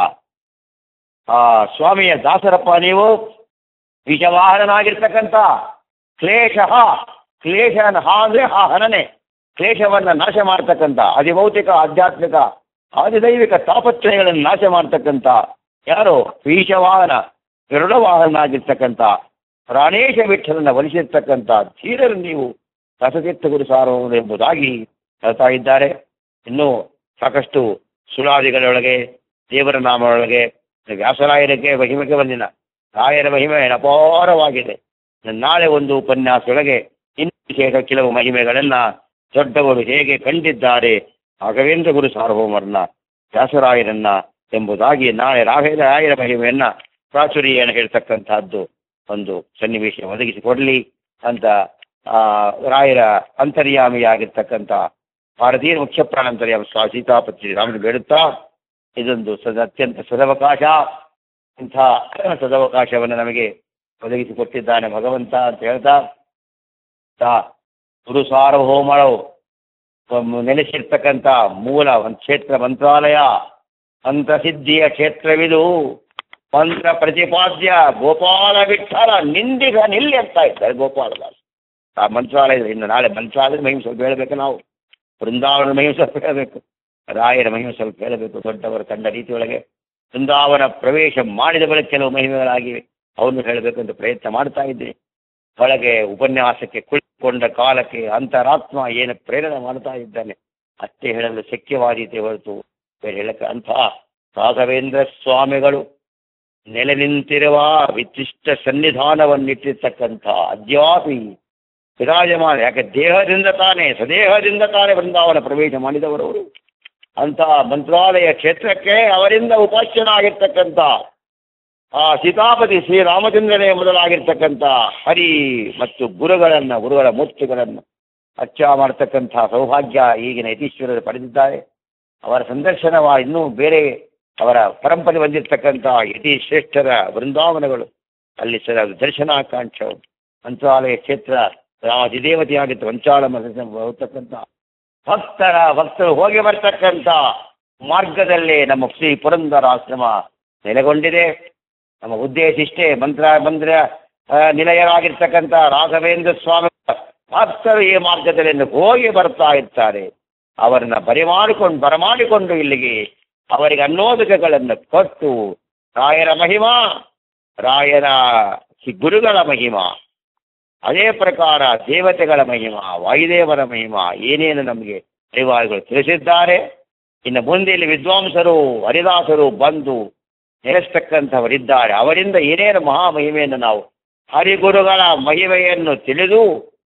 ಆ ಸ್ವಾಮಿಯ ದಾಸರಪ್ಪ ನೀವು ವಿಷವಾಹನನಾಗಿರ್ತಕ್ಕಂಥ ಕ್ಲೇಶ ಕ್ಲೇಶ ಹಾ ಅಂದ್ರೆ ಹಾ ಹನನೆ ಕ್ಲೇಶವನ್ನು ನಾಶ ಮಾಡ್ತಕ್ಕಂಥ ಅಧಿಭೌತಿಕ ಆಧ್ಯಾತ್ಮಿಕ ಆದಿದೈವಿಕ ತಾಪತ್ರಯಗಳನ್ನು ನಾಶ ಮಾಡ್ತಕ್ಕಂಥ ಯಾರು ವಿಷವಾಹನ ಗರುಡ ವಾಹನನಾಗಿರ್ತಕ್ಕಂಥ ಪ್ರಾಣೇಶ ವಿಠಲನ ಒಲಿಸಿರ್ತಕ್ಕಂಥ ಧೀರರು ನೀವು ರಸತೀರ್ಥ ಗುರು ಸಾರುವುದು ಎಂಬುದಾಗಿ ಹೇಳ್ತಾ ಇದ್ದಾರೆ ಇನ್ನೂ ಸಾಕಷ್ಟು ಸುಳಾದಿಗಳೊಳಗೆ ದೇವರ ನಾಮಗಳೊಳಗೆ ವ್ಯಾಸರಾಯರಿಗೆ ಮಹಿಮೆಗೆ ಬಂದಿಲ್ಲ ರಾಯರ ಮಹಿಮೆ ಅಪಾರವಾಗಿದೆ ನಾಳೆ ಒಂದು ಉಪನ್ಯಾಸದೊಳಗೆ ಇನ್ನು ವಿಶೇಷ ಕೆಲವು ಮಹಿಮೆಗಳನ್ನ ದೊಡ್ಡವರು ಹೇಗೆ ಕಂಡಿದ್ದಾರೆ ರಾಘವೇಂದ್ರ ಗುರು ಸಾರ್ವಭೌಮರನ್ನ ವ್ಯಾಸರಾಯರನ್ನ ಎಂಬುದಾಗಿ ನಾಳೆ ರಾಘವೇಂದ್ರ ರಾಯರ ಮಹಿಮೆಯನ್ನ ಪ್ರಾಚುರ್ಯನ ಹೇಳ್ತಕ್ಕಂತಹದ್ದು ಒಂದು ಸನ್ನಿವೇಶ ಒದಗಿಸಿಕೊಡಲಿ ಅಂತ ಆ, ರಾಯರ ಅಂತರ್ಯಾಮಿಯಾಗಿರ್ತಕ್ಕಂಥ ಭಾರತೀಯ ಮುಖ್ಯ ಪ್ರಾಣಾಂತರ್ಯಾಮ ಸ್ವಾ ಸೀತಾಪತಿ ರಾಮನು ಬೇಡುತ್ತಾ ಇದೊಂದು ಸದ ಅತ್ಯಂತ ಸದವಕಾಶ ಇಂಥ ಸದವಕಾಶವನ್ನು ನಮಗೆ ಒದಗಿಸಿಕೊಟ್ಟಿದ್ದಾನೆ ಭಗವಂತ ಅಂತ ಹೇಳ್ತಾ ತಾ ಗುರು ಸಾರ್ವಭೌಮಳು ಮ- ನೆಲೆಸಿರ್ತಕ್ಕಂಥ ಮೂಲ ಒಂದು ಕ್ಷೇತ್ರ ಮಂತ್ರಾಲಯ ಮಂತ್ರಸಿದ್ಧಿಯ ಕ್ಷೇತ್ರವಿದು ಮಂತ್ರ ಪ್ರತಿಪಾದ್ಯ ಗೋಪಾಲ ವಿಠಲ ನಿಂದಿಗ ನಿಲ್ಲಿ ಅಂತ ಇದ್ದಾರೆ ಗೋಪಾಲದಾಸ್ ಆ ಮಂತ್ರಾಲಯದ ಇನ್ನು ನಾಳೆ ಮಂತ್ರಾಲಯದ ಮಹಿಮೆ ಸ್ವಲ್ಪ ಹೇಳಬೇಕು ನಾವು ಬೃಂದಾವನ ಮಹಿಮೆ ಸ್ವಲ್ಪ ಹೇಳಬೇಕು ರಾಯರ ಮಹಿಮೆ ಸ್ವಲ್ಪ ಹೇಳಬೇಕು ದೊಡ್ಡವರು ಕಂಡ ರೀತಿಯೊಳಗೆ ಬೃಂದಾವನ ಪ್ರವೇಶ ಮಾಡಿದ ಬಳಿಕ ಕೆಲವು ಮಹಿಮೆಗಳಾಗಿವೆ ಅವನ್ನು ಹೇಳಬೇಕಂತ ಪ್ರಯತ್ನ ಮಾಡ್ತಾ ಇದ್ದೀನಿ ಒಳಗೆ ಉಪನ್ಯಾಸಕ್ಕೆ ಕುಳಿತುಕೊಂಡ ಕಾಲಕ್ಕೆ ಅಂತರಾತ್ಮ ಏನು ಪ್ರೇರಣೆ ಮಾಡ್ತಾ ಇದ್ದಾನೆ ಅಷ್ಟೇ ಹೇಳಲು ಶಕ್ಯವಾದೀತೆ ಹೊರತು ಬೇರೆ ಹೇಳಕ್ಕೆ ಅಂಥ ರಾಘವೇಂದ್ರ ಸ್ವಾಮಿಗಳು ನೆಲೆ ನಿಂತಿರುವ ವಿಶಿಷ್ಟ ಸನ್ನಿಧಾನವನ್ನಿಟ್ಟಿರ್ತಕ್ಕಂಥ ಅದ್ಯಾಪಿ ವಿರಾಜಮಾನ ಯಾಕೆ ದೇಹದಿಂದ ತಾನೇ ಸದೇಹದಿಂದ ತಾನೇ ಬೃಂದಾವನ ಪ್ರವೇಶ ಮಾಡಿದವರು ಅವರು ಅಂತ ಮಂತ್ರಾಲಯ ಕ್ಷೇತ್ರಕ್ಕೆ ಅವರಿಂದ ಉಪಾಸ್ಯನಾಗಿರ್ತಕ್ಕಂಥ ಆ ಸೀತಾಪತಿ ಶ್ರೀರಾಮಚಂದ್ರನೇ ಮೊದಲಾಗಿರ್ತಕ್ಕಂಥ ಹರಿ ಮತ್ತು ಗುರುಗಳನ್ನು ಗುರುಗಳ ಮೂರ್ತಿಗಳನ್ನು ಅಚ್ಚ ಮಾಡತಕ್ಕಂಥ ಸೌಭಾಗ್ಯ ಈಗಿನ ಯತೀಶ್ವರರು ಪಡೆದಿದ್ದಾರೆ ಅವರ ಸಂದರ್ಶನವ ಇನ್ನೂ ಬೇರೆ ಅವರ ಪರಂಪರೆ ಬಂದಿರತಕ್ಕಂಥ ಯತಿ ಶ್ರೇಷ್ಠರ ಬೃಂದಾವನಗಳು ಅಲ್ಲಿ ಸರ ದರ್ಶನಾಕಾಂಕ್ಷ ಮಂತ್ರಾಲಯ ಕ್ಷೇತ್ರ ರಾಜದೇವತೆಯಾಗಿತ್ತು ವಂಚಾಳ ಹೋಗ್ತಕ್ಕಂಥ ಭಕ್ತರ ಭಕ್ತರು ಹೋಗಿ ಬರ್ತಕ್ಕಂಥ ಮಾರ್ಗದಲ್ಲಿ ನಮ್ಮ ಶ್ರೀ ಪುರಂದರ ಆಶ್ರಮ ನೆಲೆಗೊಂಡಿದೆ ನಮ್ಮ ಉದ್ದೇಶ ಇಷ್ಟೇ ಮಂತ್ರ ಮಂದ್ರ ಆ, ನಿಲಯರಾಗಿರ್ತಕ್ಕಂಥ ರಾಘವೇಂದ್ರ ಸ್ವಾಮಿ ಭಕ್ತರು ಈ ಮಾರ್ಗದಲ್ಲಿ ಹೋಗಿ ಬರ್ತಾ ಇರ್ತಾರೆ ಅವರನ್ನ ಬರಿಮಾಡಿಕೊಂಡು ಬರಮಾಡಿಕೊಂಡು ಇಲ್ಲಿಗೆ ಅವರಿಗೆ ಅನ್ನೋದಕಗಳನ್ನು ಕೊಟ್ಟು ರಾಯರ ಮಹಿಮಾ ರಾಯರ ಸಿ- ಗುರುಗಳ ಮಹಿಮಾ ಅದೇ ಪ್ರಕಾರ ದೇವತೆಗಳ ಮಹಿಮಾ ವಾಯುದೇವರ ಮಹಿಮಾ ಏನೇನು ನಮಗೆ ಪರಿವಾರಗಳು ತಿಳಿಸಿದ್ದಾರೆ ಇನ್ನು ಮುಂದೆ ಇಲ್ಲಿ ವಿದ್ವಾಂಸರು ಹರಿದಾಸರು ಬಂದು ನೆಲೆಸ್ತಕ್ಕಂಥವರಿದ್ದಾರೆ ಅವರಿಂದ ಏನೇನು ಮಹಾಮಹಿಮೆಯನ್ನು ನಾವು ಹರಿಗುರುಗಳ ಮಹಿಮೆಯನ್ನು ತಿಳಿದು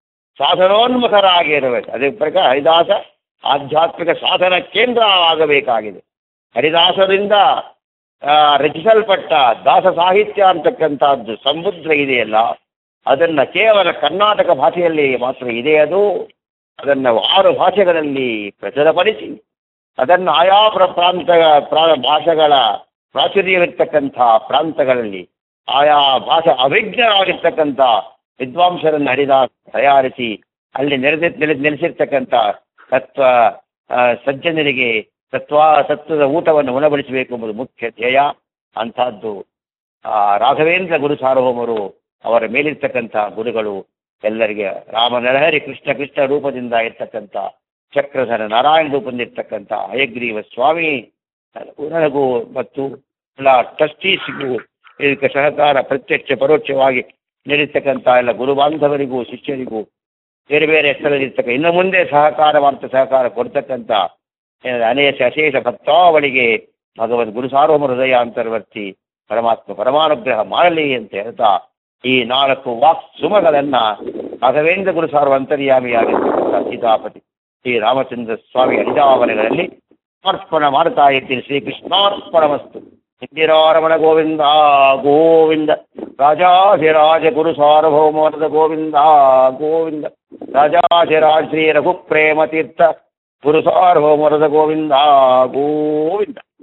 ಸಾಧನೋನ್ಮುಖರಾಗಿರಬೇಕು ಅದೇ ಪ್ರಕಾರ ಹರಿದಾಸ ಆಧ್ಯಾತ್ಮಿಕ ಸಾಧನ ಕೇಂದ್ರ ಆಗಬೇಕಾಗಿದೆ ಹರಿದಾಸರಿಂದ ಆ, ರಚಿಸಲ್ಪಟ್ಟ ದಾಸ ಸಾಹಿತ್ಯ ಅಂತಕ್ಕಂಥದ್ದು ಸಮುದ್ರ ಇದೆಯಲ್ಲ ಅದನ್ನ ಕೇವಲ ಕರ್ನಾಟಕ ಭಾಷೆಯಲ್ಲಿ ಮಾತ್ರ ಇದೆ ಅದು ಅದನ್ನು ಆರು ಭಾಷೆಗಳಲ್ಲಿ ಪ್ರಚುರಪಡಿಸಿ ಅದನ್ನು ಆಯಾ ಪ್ರ ಪ್ರಾಂತ ಪ್ರಾ- ಭಾಷೆಗಳ ಪ್ರಾಚುರ್ಯವಿರ್ತಕ್ಕಂಥ ಪ್ರಾಂತಗಳಲ್ಲಿ ಆಯಾ ಭಾಷೆ ಅಭಿಜ್ಞರಾಗಿರ್ತಕ್ಕಂಥ ವಿದ್ವಾಂಸರನ್ನು ಹರಿದಾಸ ತಯಾರಿಸಿ ಅಲ್ಲಿ ನೆರೆದ ನೆಲೆ ನೆಲೆಸಿರ್ತಕ್ಕಂಥ ತತ್ವ ಆ, ಸಜ್ಜನರಿಗೆ ತತ್ವ ತತ್ವದ ಊಟವನ್ನು ಉಣಬಡಿಸಬೇಕು ಎಂಬುದು ಮುಖ್ಯ ಧ್ಯೇಯ ಅಂಥದ್ದು ಆ, ರಾಘವೇಂದ್ರ ಗುರು ಸಾರ್ವಭೌಮರು ಅವರ ಮೇಲಿರ್ತಕ್ಕಂಥ ಗುರುಗಳು ಎಲ್ಲರಿಗೆ ರಾಮ ನರಹರಿ ಕೃಷ್ಣ ಕೃಷ್ಣ ರೂಪದಿಂದ ಇರ್ತಕ್ಕಂಥ ಚಕ್ರಧರ ನಾರಾಯಣ ರೂಪದಿಂದಿರ್ತಕ್ಕಂಥ ಹಯಗ್ರೀವ ಸ್ವಾಮಿ ನನಗೂ ಮತ್ತು ಎಲ್ಲ ಟ್ರಸ್ಟೀಸ್ಗೂ ಇದಕ್ಕೆ ಸಹಕಾರ ಪ್ರತ್ಯಕ್ಷ ಪರೋಕ್ಷವಾಗಿ ನೀಡಿರ್ತಕ್ಕಂಥ ಎಲ್ಲ ಗುರು ಬಾಂಧವರಿಗೂ ಶಿಷ್ಯರಿಗೂ ಬೇರೆ ಬೇರೆ ಸ್ಥಳದಲ್ಲಿರ್ತಕ್ಕ ಇನ್ನು ಮುಂದೆ ಸಹಕಾರ ಮಾಡ್ತಾ ಸಹಕಾರ ಕೊಡ್ತಕ್ಕಂಥ ಏ- ಅನೇಕ ಅಶೇಷ ಭಕ್ತಾವಳಿಗೆ ಭಗವದ್ ಗುರು ಸಾರ್ವಮ ಹೃದಯ ಅಂತರ್ವರ್ತಿ ಪರಮಾತ್ಮ ಪರಮಾನುಗ್ರಹ ಮಾಡಲಿ ಅಂತ ಹೇಳ್ತಾ ಈ ನಾಲ್ಕು ವಾಕ್ ಸುಮಗಳನ್ನ ರಾಘವೇಂದ್ರ ಗುರು ಸಾರ್ವ ಅಂತರ್ಯಾಮಿಯಾಗಿರ್ತಕ್ಕಂಥ ಸೀತಾಪತಿ ಶ್ರೀ ರಾಮಚಂದ್ರ ಸ್ವಾಮಿ ಹರಿದಾವನಗಳಲ್ಲಿ ಸಮರ್ಪಣ ಮಾಡ್ತಾ ಇದ್ದೀನಿ ಶ್ರೀ ಕೃಷ್ಣಾರ್ಪಣಮಸ್ತು ಇಂದಿರಾರಮಣ ಗೋವಿಂದ ಗೋವಿಂದ ರಾಜಾಧಿರಾಜ ಗುರು ಸಾರ್ವಭೌಮವರದ ಗೋವಿಂದ ಗೋವಿಂದ ರಾಜಾಧಿರಾಜ ಶ್ರೀ ರಘುಪ್ರೇಮ ತೀರ್ಥ ಗುರು ಸಾರ್ವಭೌಮರದ ಗೋವಿಂದ ಗೋವಿಂದ